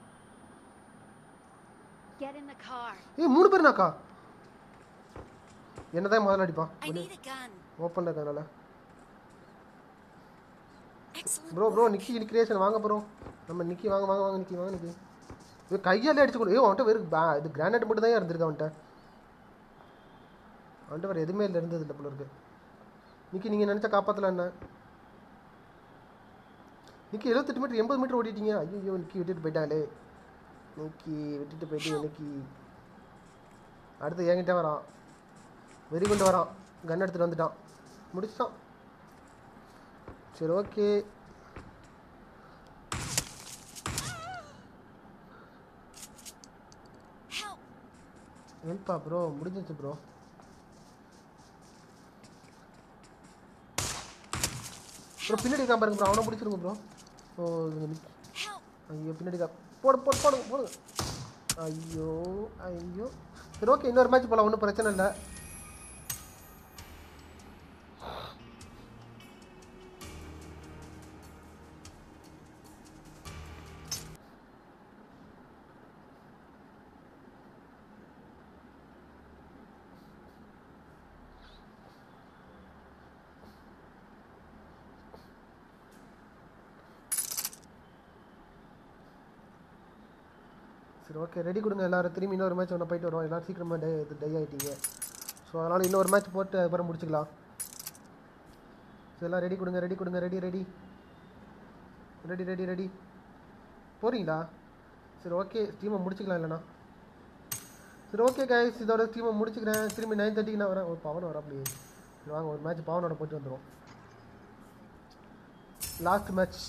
Get in the car. ஏய் மூணு பேர் நாக்கா என்னதான் முதல்ல அடிப்பான் I need a gun. Open இருக்கனால Excellent. Bro bro Nikki creation வாங்க ப்ரோ நம்ம நிக்கி வாங்க வாங்க வாங்க நிக்கி வாங்க நிக்கி ஏய் கையாலே அடிச்சு கொடு ஏய் அவன்கிட்ட வெறும் பா இது கிரானைட் மட்டும் தான் இருந்திருக்கு அவன்கிட்ட அவன்கிட்ட வேறு எதுவுமே இல்லை இருந்தது இல்லை போல இருக்கு நிக்கி நீங்கள் நினச்சா காப்பாற்றலாம் என்ன நிக்கி எழுபத்தெட்டு மீட்டர் எண்பது மீட்டர் ஓடிட்டீங்க ஐயோ நிக்கி விட்டுட்டு போயிட்டாங்களே நிக்கி விட்டுட்டு போயிட்டு நிக்கி அடுத்து என்கிட்ட வரான் வெறி கொண்டு வரான் கன் எடுத்துகிட்டு வந்துட்டான் முடிச்சிட்டான் சரி ஓகே Help. ஹெல்ப்பா ப்ரோ முடிஞ்சிச்சு ப்ரோ ப்ரோ பின்னாடி இருக்கா பாருங்க ப்ரோ அவனை பிடிச்சிருங்க ப்ரோ ஓ இவங்க நிக்க- Help. ஐயோ பின்னாடி இருக்கா போடு போடு போடுங்க போடுங்க ஐயோ ஐயோ சரி ஓகே இன்னொரு மேட்ச் போகலாம் ஒன்றும் பிரச்சனை இல்லை சரி ஓகே ரெடி கொடுங்க எல்லாரும் திரும்பி இன்னொரு மேட்ச் ஒன்று போயிட்டு வரோம் எல்லாரும் சீக்கிரமாக டை டை ஆகிட்டீங்க ஸோ அதனால் இன்னொரு மேட்ச் போட்டு அதுக்கப்புறம் முடிச்சுக்கலாம் சரி எல்லாம் ரெடி கொடுங்க ரெடி கொடுங்க ready ready ready ready ready போகிறீங்களா சரி ஓகே ஸ்டீமை முடிச்சுக்கலாம் இல்லைண்ணா சரி ஓகே கைஸ் இதோட ஸ்டீமை முடிச்சுக்கிறேன் திரும்பி நைன் தேர்ட்டிக்கு நான் வரேன் ஒரு பவன் வர அப்படியே சரி வாங்க ஒரு மேட்ச் பவனோட போயிட்டு வந்துடும் last match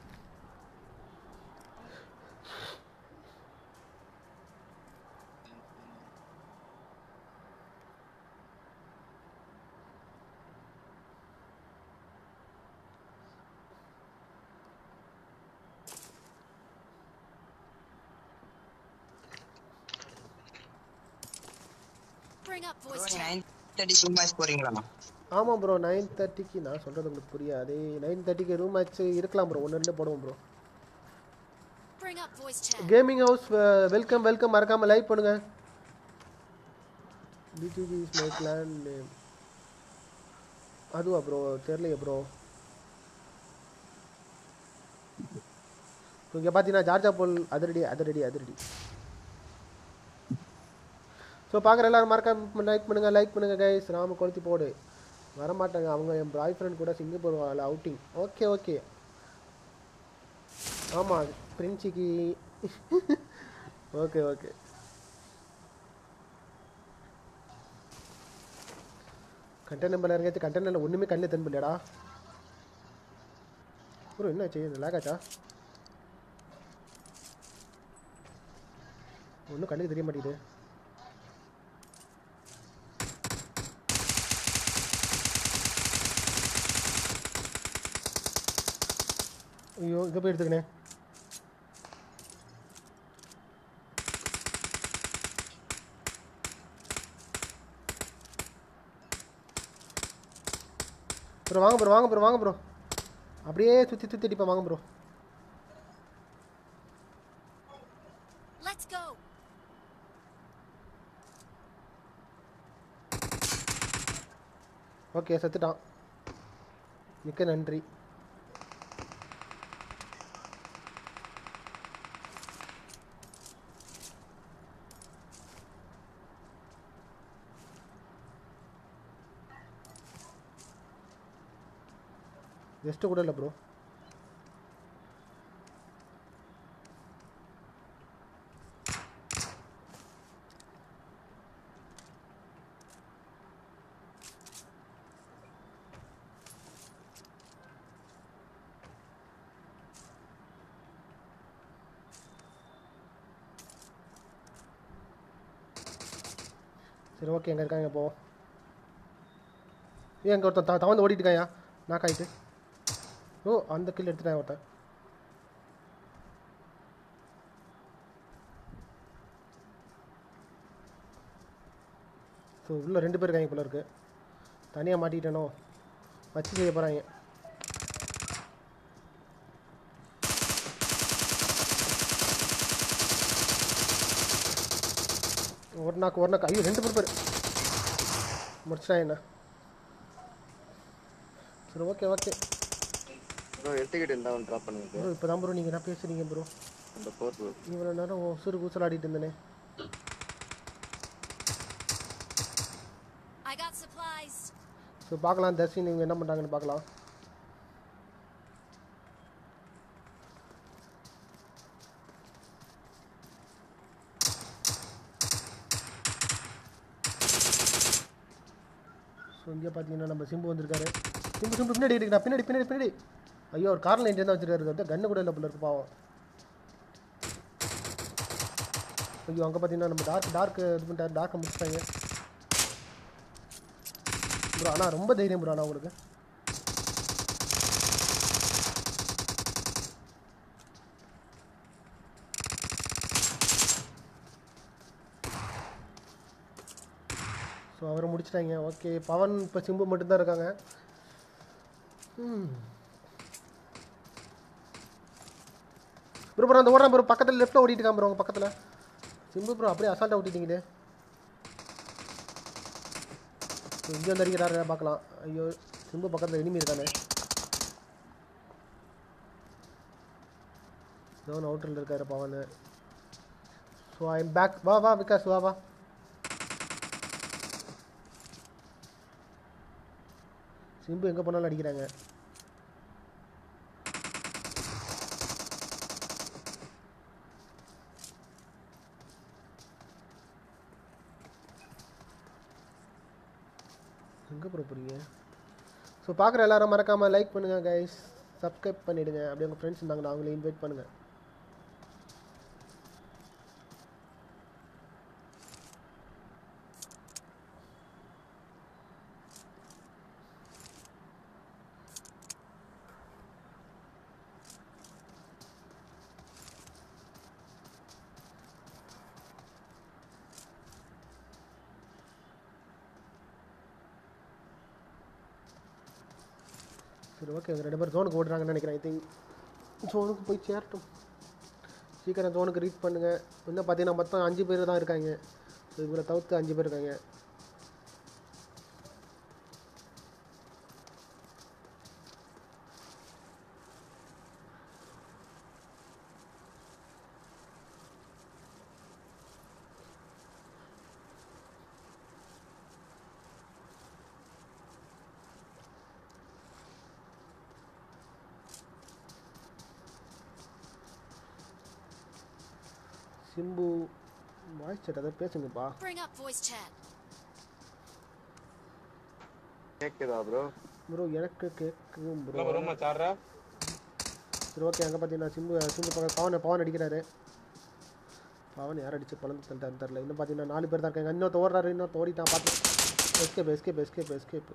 Bring up voice bro chat. Nine thirty two match போறீங்களா ஆமாம் ப்ரோ நைன் தேர்ட்டிக்கு நான் சொல்கிறது உங்களுக்கு புரியாது நைன் தேர்ட்டிக்கு ரூம் மேட்ச் இருக்கலாம் ப்ரோ ஒன்று ரெண்டு போடுவோம் bro Bring up voice chat. Gaming house welcome welcome மறக்காமல் லைக் பண்ணுங்க PTG is my plan name அதுவா ப்ரோ தெரியலையே ப்ரோ இங்கே பார்த்தீங்கன்னா ஜார்ஜா போல் அதிரடி அதிரடி அதிரடி ஸோ பார்க்குற எல்லாரும் மறக்காம லைக் பண்ணுங்க லைக் பண்ணுங்க கைஸ் ராம கொளுத்தி போடு வரமாட்டாங்க அவங்க என் பாய் ஃப்ரெண்ட் கூட சிங்கப்பூர் அவுட்டிங் ஓகே ஓகே ஆமாம் பிரின்சிக்கு ஓகே ஓகே கண்டென்ட் நம்பர் இறங்கியாச்சு கண்டென்ட் ஒன்றுமே கண்ணு தென்படலடா ப்ரோ என்ன செய்யுது லேக் ஆச்சா ஒன்றும் கண்ணுக்கு தெரிய மாட்டேங்குது ஐயோ இங்கே போய் எடுத்துக்கினே ப்ரோ வாங்க ப்ரோ வாங்க ப்ரோ வாங்க ப்ரோ அப்படியே சுற்றி சுற்றி அடிப்பேன் வாங்க ப்ரோ Let's go. ஓகே செத்துட்டான் மிக்க நன்றி வெஸ்ட்டு கூட இல்லை ப்ரோ சரி ஓகே எங்கே இருக்காங்க போ ஏன் அங்கே ஒருத்தன் த- தவந்து ஓடிட்டு இருக்காயா நாக் ஆயிட்டு ஓ அந்த கில் எடுத்துட்டான் ஒருத்தன் ஸோ உள்ள ரெண்டு பேர் இருக்காங்க போல இருக்கு தனியாக மாட்டிக்கிட்டேனோ வச்சு செய்ய போகிறாங்க ஒரு நாக்கு ஒரு நாக்கு ஐயோ ரெண்டு பேர் பேர் முடிச்சிட்டா என்ன சரி ஓகே ஓகே ப்ரோ எடுத்துக்கிட்டு இருந்தா ஒன்று ட்ராப் பண்ணுங்க ப்ரோ இப்போ தான் ப்ரோ நீங்கள் என்ன பேசுறீங்க ப்ரோ அந்த ஃபோர் ப்ரோ இவ்வளோ நேரம் உசுறு கூசல் ஆடிட்டு இருந்தேனே I got supplies. ஸோ பார்க்கலாம் தர்ஷினி இவங்க என்ன பண்ணுறாங்கன்னு பார்க்கலாம் ஸோ இங்கே பார்த்தீங்கன்னா நம்ம சிம்பு வந்திருக்காரு சிம்பு சிம்பு பின்னாடி இருக்கா பின்னாடி பின்னாடி பின்னாடி ஐயோ ஒரு காரில் இன்ட்டு தான் வச்சுருக்காரு கண்ணு கூட இல்லை போல இருக்கு பாவம் ஐயோ அங்கே பார்த்தீங்கன்னா நம்ம டார்க் டார்க் இது பண்ணிட்டாரு டார்க்கை முடிச்சிட்டாங்க ப்ரோ ஆனால் ரொம்ப தைரியம் ப்ரோ ஆனால் உங்களுக்கு ஸோ அவரை முடிச்சிட்டாங்க ஓகே பவன் இப்போ சிம்பு மட்டும்தான் இருக்காங்க ப்ரோ ப்ரோ அந்த ஓடுறான் ப்ரோ பக்கத்தில் லெஃப்ட்டில் ஓடிட்டு இருக்கான் ப்ரோ உங்கள் பக்கத்தில் சிம்பு ப்ரோ அப்படியே அசால்ட்டாக ஓட்டிட்டீங்களே இங்கே வந்து அடிக்கிறாரு பார்க்கலாம் ஐயோ சிம்பு பக்கத்தில் எனிமி இருக்கானே ஜோன் அவுட்டரில் இருக்காரு Pavan so I am back வா வா விகாஸ் வா வா சிம்பு எங்கே போனாலும் அடிக்கிறாங்க எங்கே போகிற போறீங்க ஸோ பார்க்குற எல்லாரும் மறக்காமல் லைக் பண்ணுங்கள் கைஸ் சப்ஸ்கிரைப் பண்ணிவிடுங்க அப்படியே உங்கள் ஃப்ரெண்ட்ஸ் இருந்தாங்கன்னா அவங்கள இன்வைட் பண்ணுங்கள் சரி ஓகே இவங்க ரெண்டு பேரும் ஜோனுக்கு ஓடுறாங்கன்னு நினைக்கிறேன் ஐ திங்க் ஜோனுக்கு போய் சேரட்டும் சீக்கிரம் ஜோனுக்கு ரீச் பண்ணுங்கள் இன்னும் பார்த்தீங்கன்னா மொத்தம் அஞ்சு பேர் தான் இருக்காங்க ஸோ இவரை தவிர்த்து அஞ்சு பேர் இருக்காங்க சிம்பு வாய்ஸ் chat அதை பேசுங்கப்பா Bring up voice chat. கேக்குதா ப்ரோ ப்ரோ எனக்கு கேட்கும் ப்ரோ இல்ல ரூம்ல சாடுறா சரி ஓகே அங்கே பார்த்தீங்கன்னா சிம்பு சிம்பு பக்கம் பவன் பவன் அடிக்கிறாரு பவன் யார் அடிச்சு பழந்து தள்ளிட்டாரு தெரில இன்னும் பார்த்தீங்கன்னா நாலு பேர் தான் இருக்காங்க இன்னொருத்த ஓடுறாரு இன்னொருத்த ஓடிட்டான் பார்த்து எஸ்கேப் எஸ்கேப் எஸ்கேப் எஸ்கேப்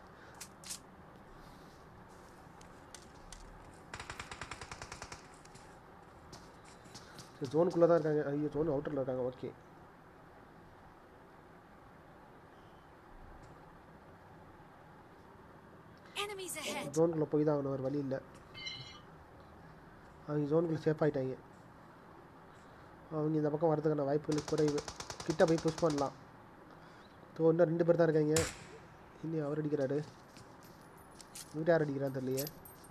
சரி ஜோனுக்குள்ளே தான் இருக்காங்க ஐயோ ஜோன் அவுட்டரில் இருக்காங்க ஓகே Enemies ahead. ஜோனுக்குள்ளே போய் தான் ஆகணும் வேறு வழி இல்லை அவங்க ஜோனுக்குள்ளே சேஃப் ஆகிட்டாங்க அவங்க இந்த பக்கம் வரதுக்கான வாய்ப்புகள் குறைவு கிட்ட போய் புஷ் பண்ணலாம் ஸோ இன்னும் ரெண்டு பேர் தான் இருக்காங்க இன்னும் அவர் அடிக்கிறாரு இவர் யார் அடிக்கிறான்னு தெரியலையே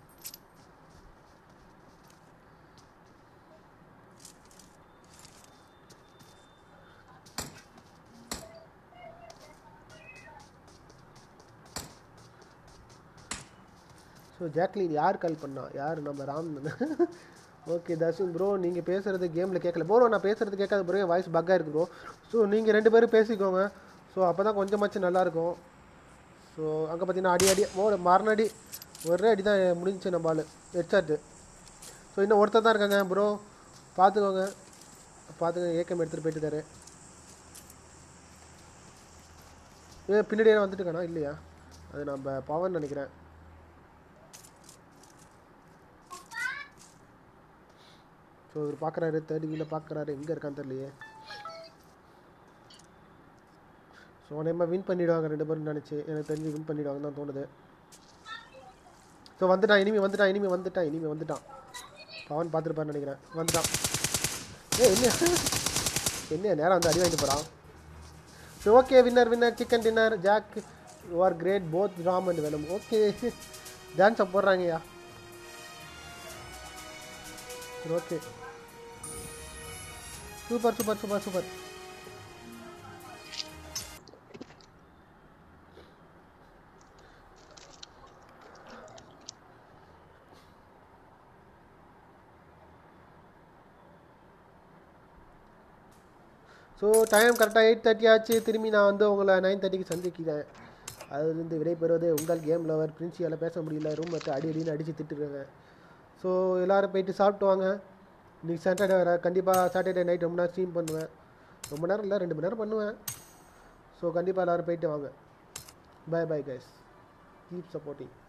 ஸோ ஜாக்லின் யார் கால் பண்ணா யார் நம்ம ராம் ஓகே தர்ஷன் ப்ரோ நீங்கள் பேசுகிறது கேமில் கேட்கல ப்ரோ நான் பேசுகிறது கேட்காத ப்ரோ என் வாய்ஸ் பக்காக இருக்கு ப்ரோ ஸோ நீங்கள் ரெண்டு பேரும் பேசிக்கோங்க ஸோ அப்போ தான் கொஞ்சமாச்சும் நல்லாயிருக்கும் ஸோ அங்கே பார்த்தீங்கன்னா அடி அடி ஓ மரணடி ஒரே அடி தான் முடிஞ்சுச்சு நம்ம ஆள் ஹெட்ஷாட்டு ஸோ இன்னும் ஒருத்தர் தான் இருக்காங்க ப்ரோ பார்த்துக்கோங்க பார்த்துக்கோங்க ஏக்கம் எடுத்துகிட்டு போயிட்டுருக்காரு ஏ பின்னாடியே வந்துட்டு இருக்கானா இல்லையா அது நம்ம பவன் நினைக்கிறேன் ஸோ இவர் பார்க்குறாரு தேர்ட் வீல பார்க்குறாரு எங்கே இருக்கான்னு தெரியலையே ஸோ நம்ம வின் பண்ணிடுவாங்க ரெண்டு பேரும் நினச்சி எனக்கு தெரிஞ்சு வின் பண்ணிடுவாங்கன்னு தான் தோணுது ஸோ வந்துட்டான் இனிமே வந்துட்டான் இனிமே வந்துட்டான் இனிமே வந்துட்டான் பவன் பார்த்துருப்பான்னு நினைக்கிறேன் வந்துட்டான் ஏ என்ன என்ன நேரம் வந்து அடி வாங்கிட்டு போகிறான் so okay winner winner chicken dinner Jack you are great both Ram and வேணும் ஓகே டான்ஸை போடுறாங்கய்யா சரி okay super super super super so time கரெக்டாக எயிட் தேர்ட்டி ஆச்சு திரும்பி நான் வந்து உங்களை நைன் தேர்ட்டிக்கு சந்திக்கிறேன் அதுலேருந்து விடைபெறுவது உங்கள் கேம் லவர் பிரின்சியால் பேச முடியல ரூம் வச்சு அடி அடின்னு அடித்து திட்டுருக்காங்க ஸோ எல்லோரும் போயிட்டு சாப்பிட்டு வாங்க இன்னைக்கு சாட்டர்டே வேறு கண்டிப்பாக சாட்டர்டே நைட் ரொம்ப நேரம் ஸ்ட்ரீம் பண்ணுவேன் ரொம்ப நேரம் இல்லை ரெண்டு மணி நேரம் பண்ணுவேன் ஸோ கண்டிப்பாக எல்லோரும் போயிட்டு வாங்க bye bye guys keep supporting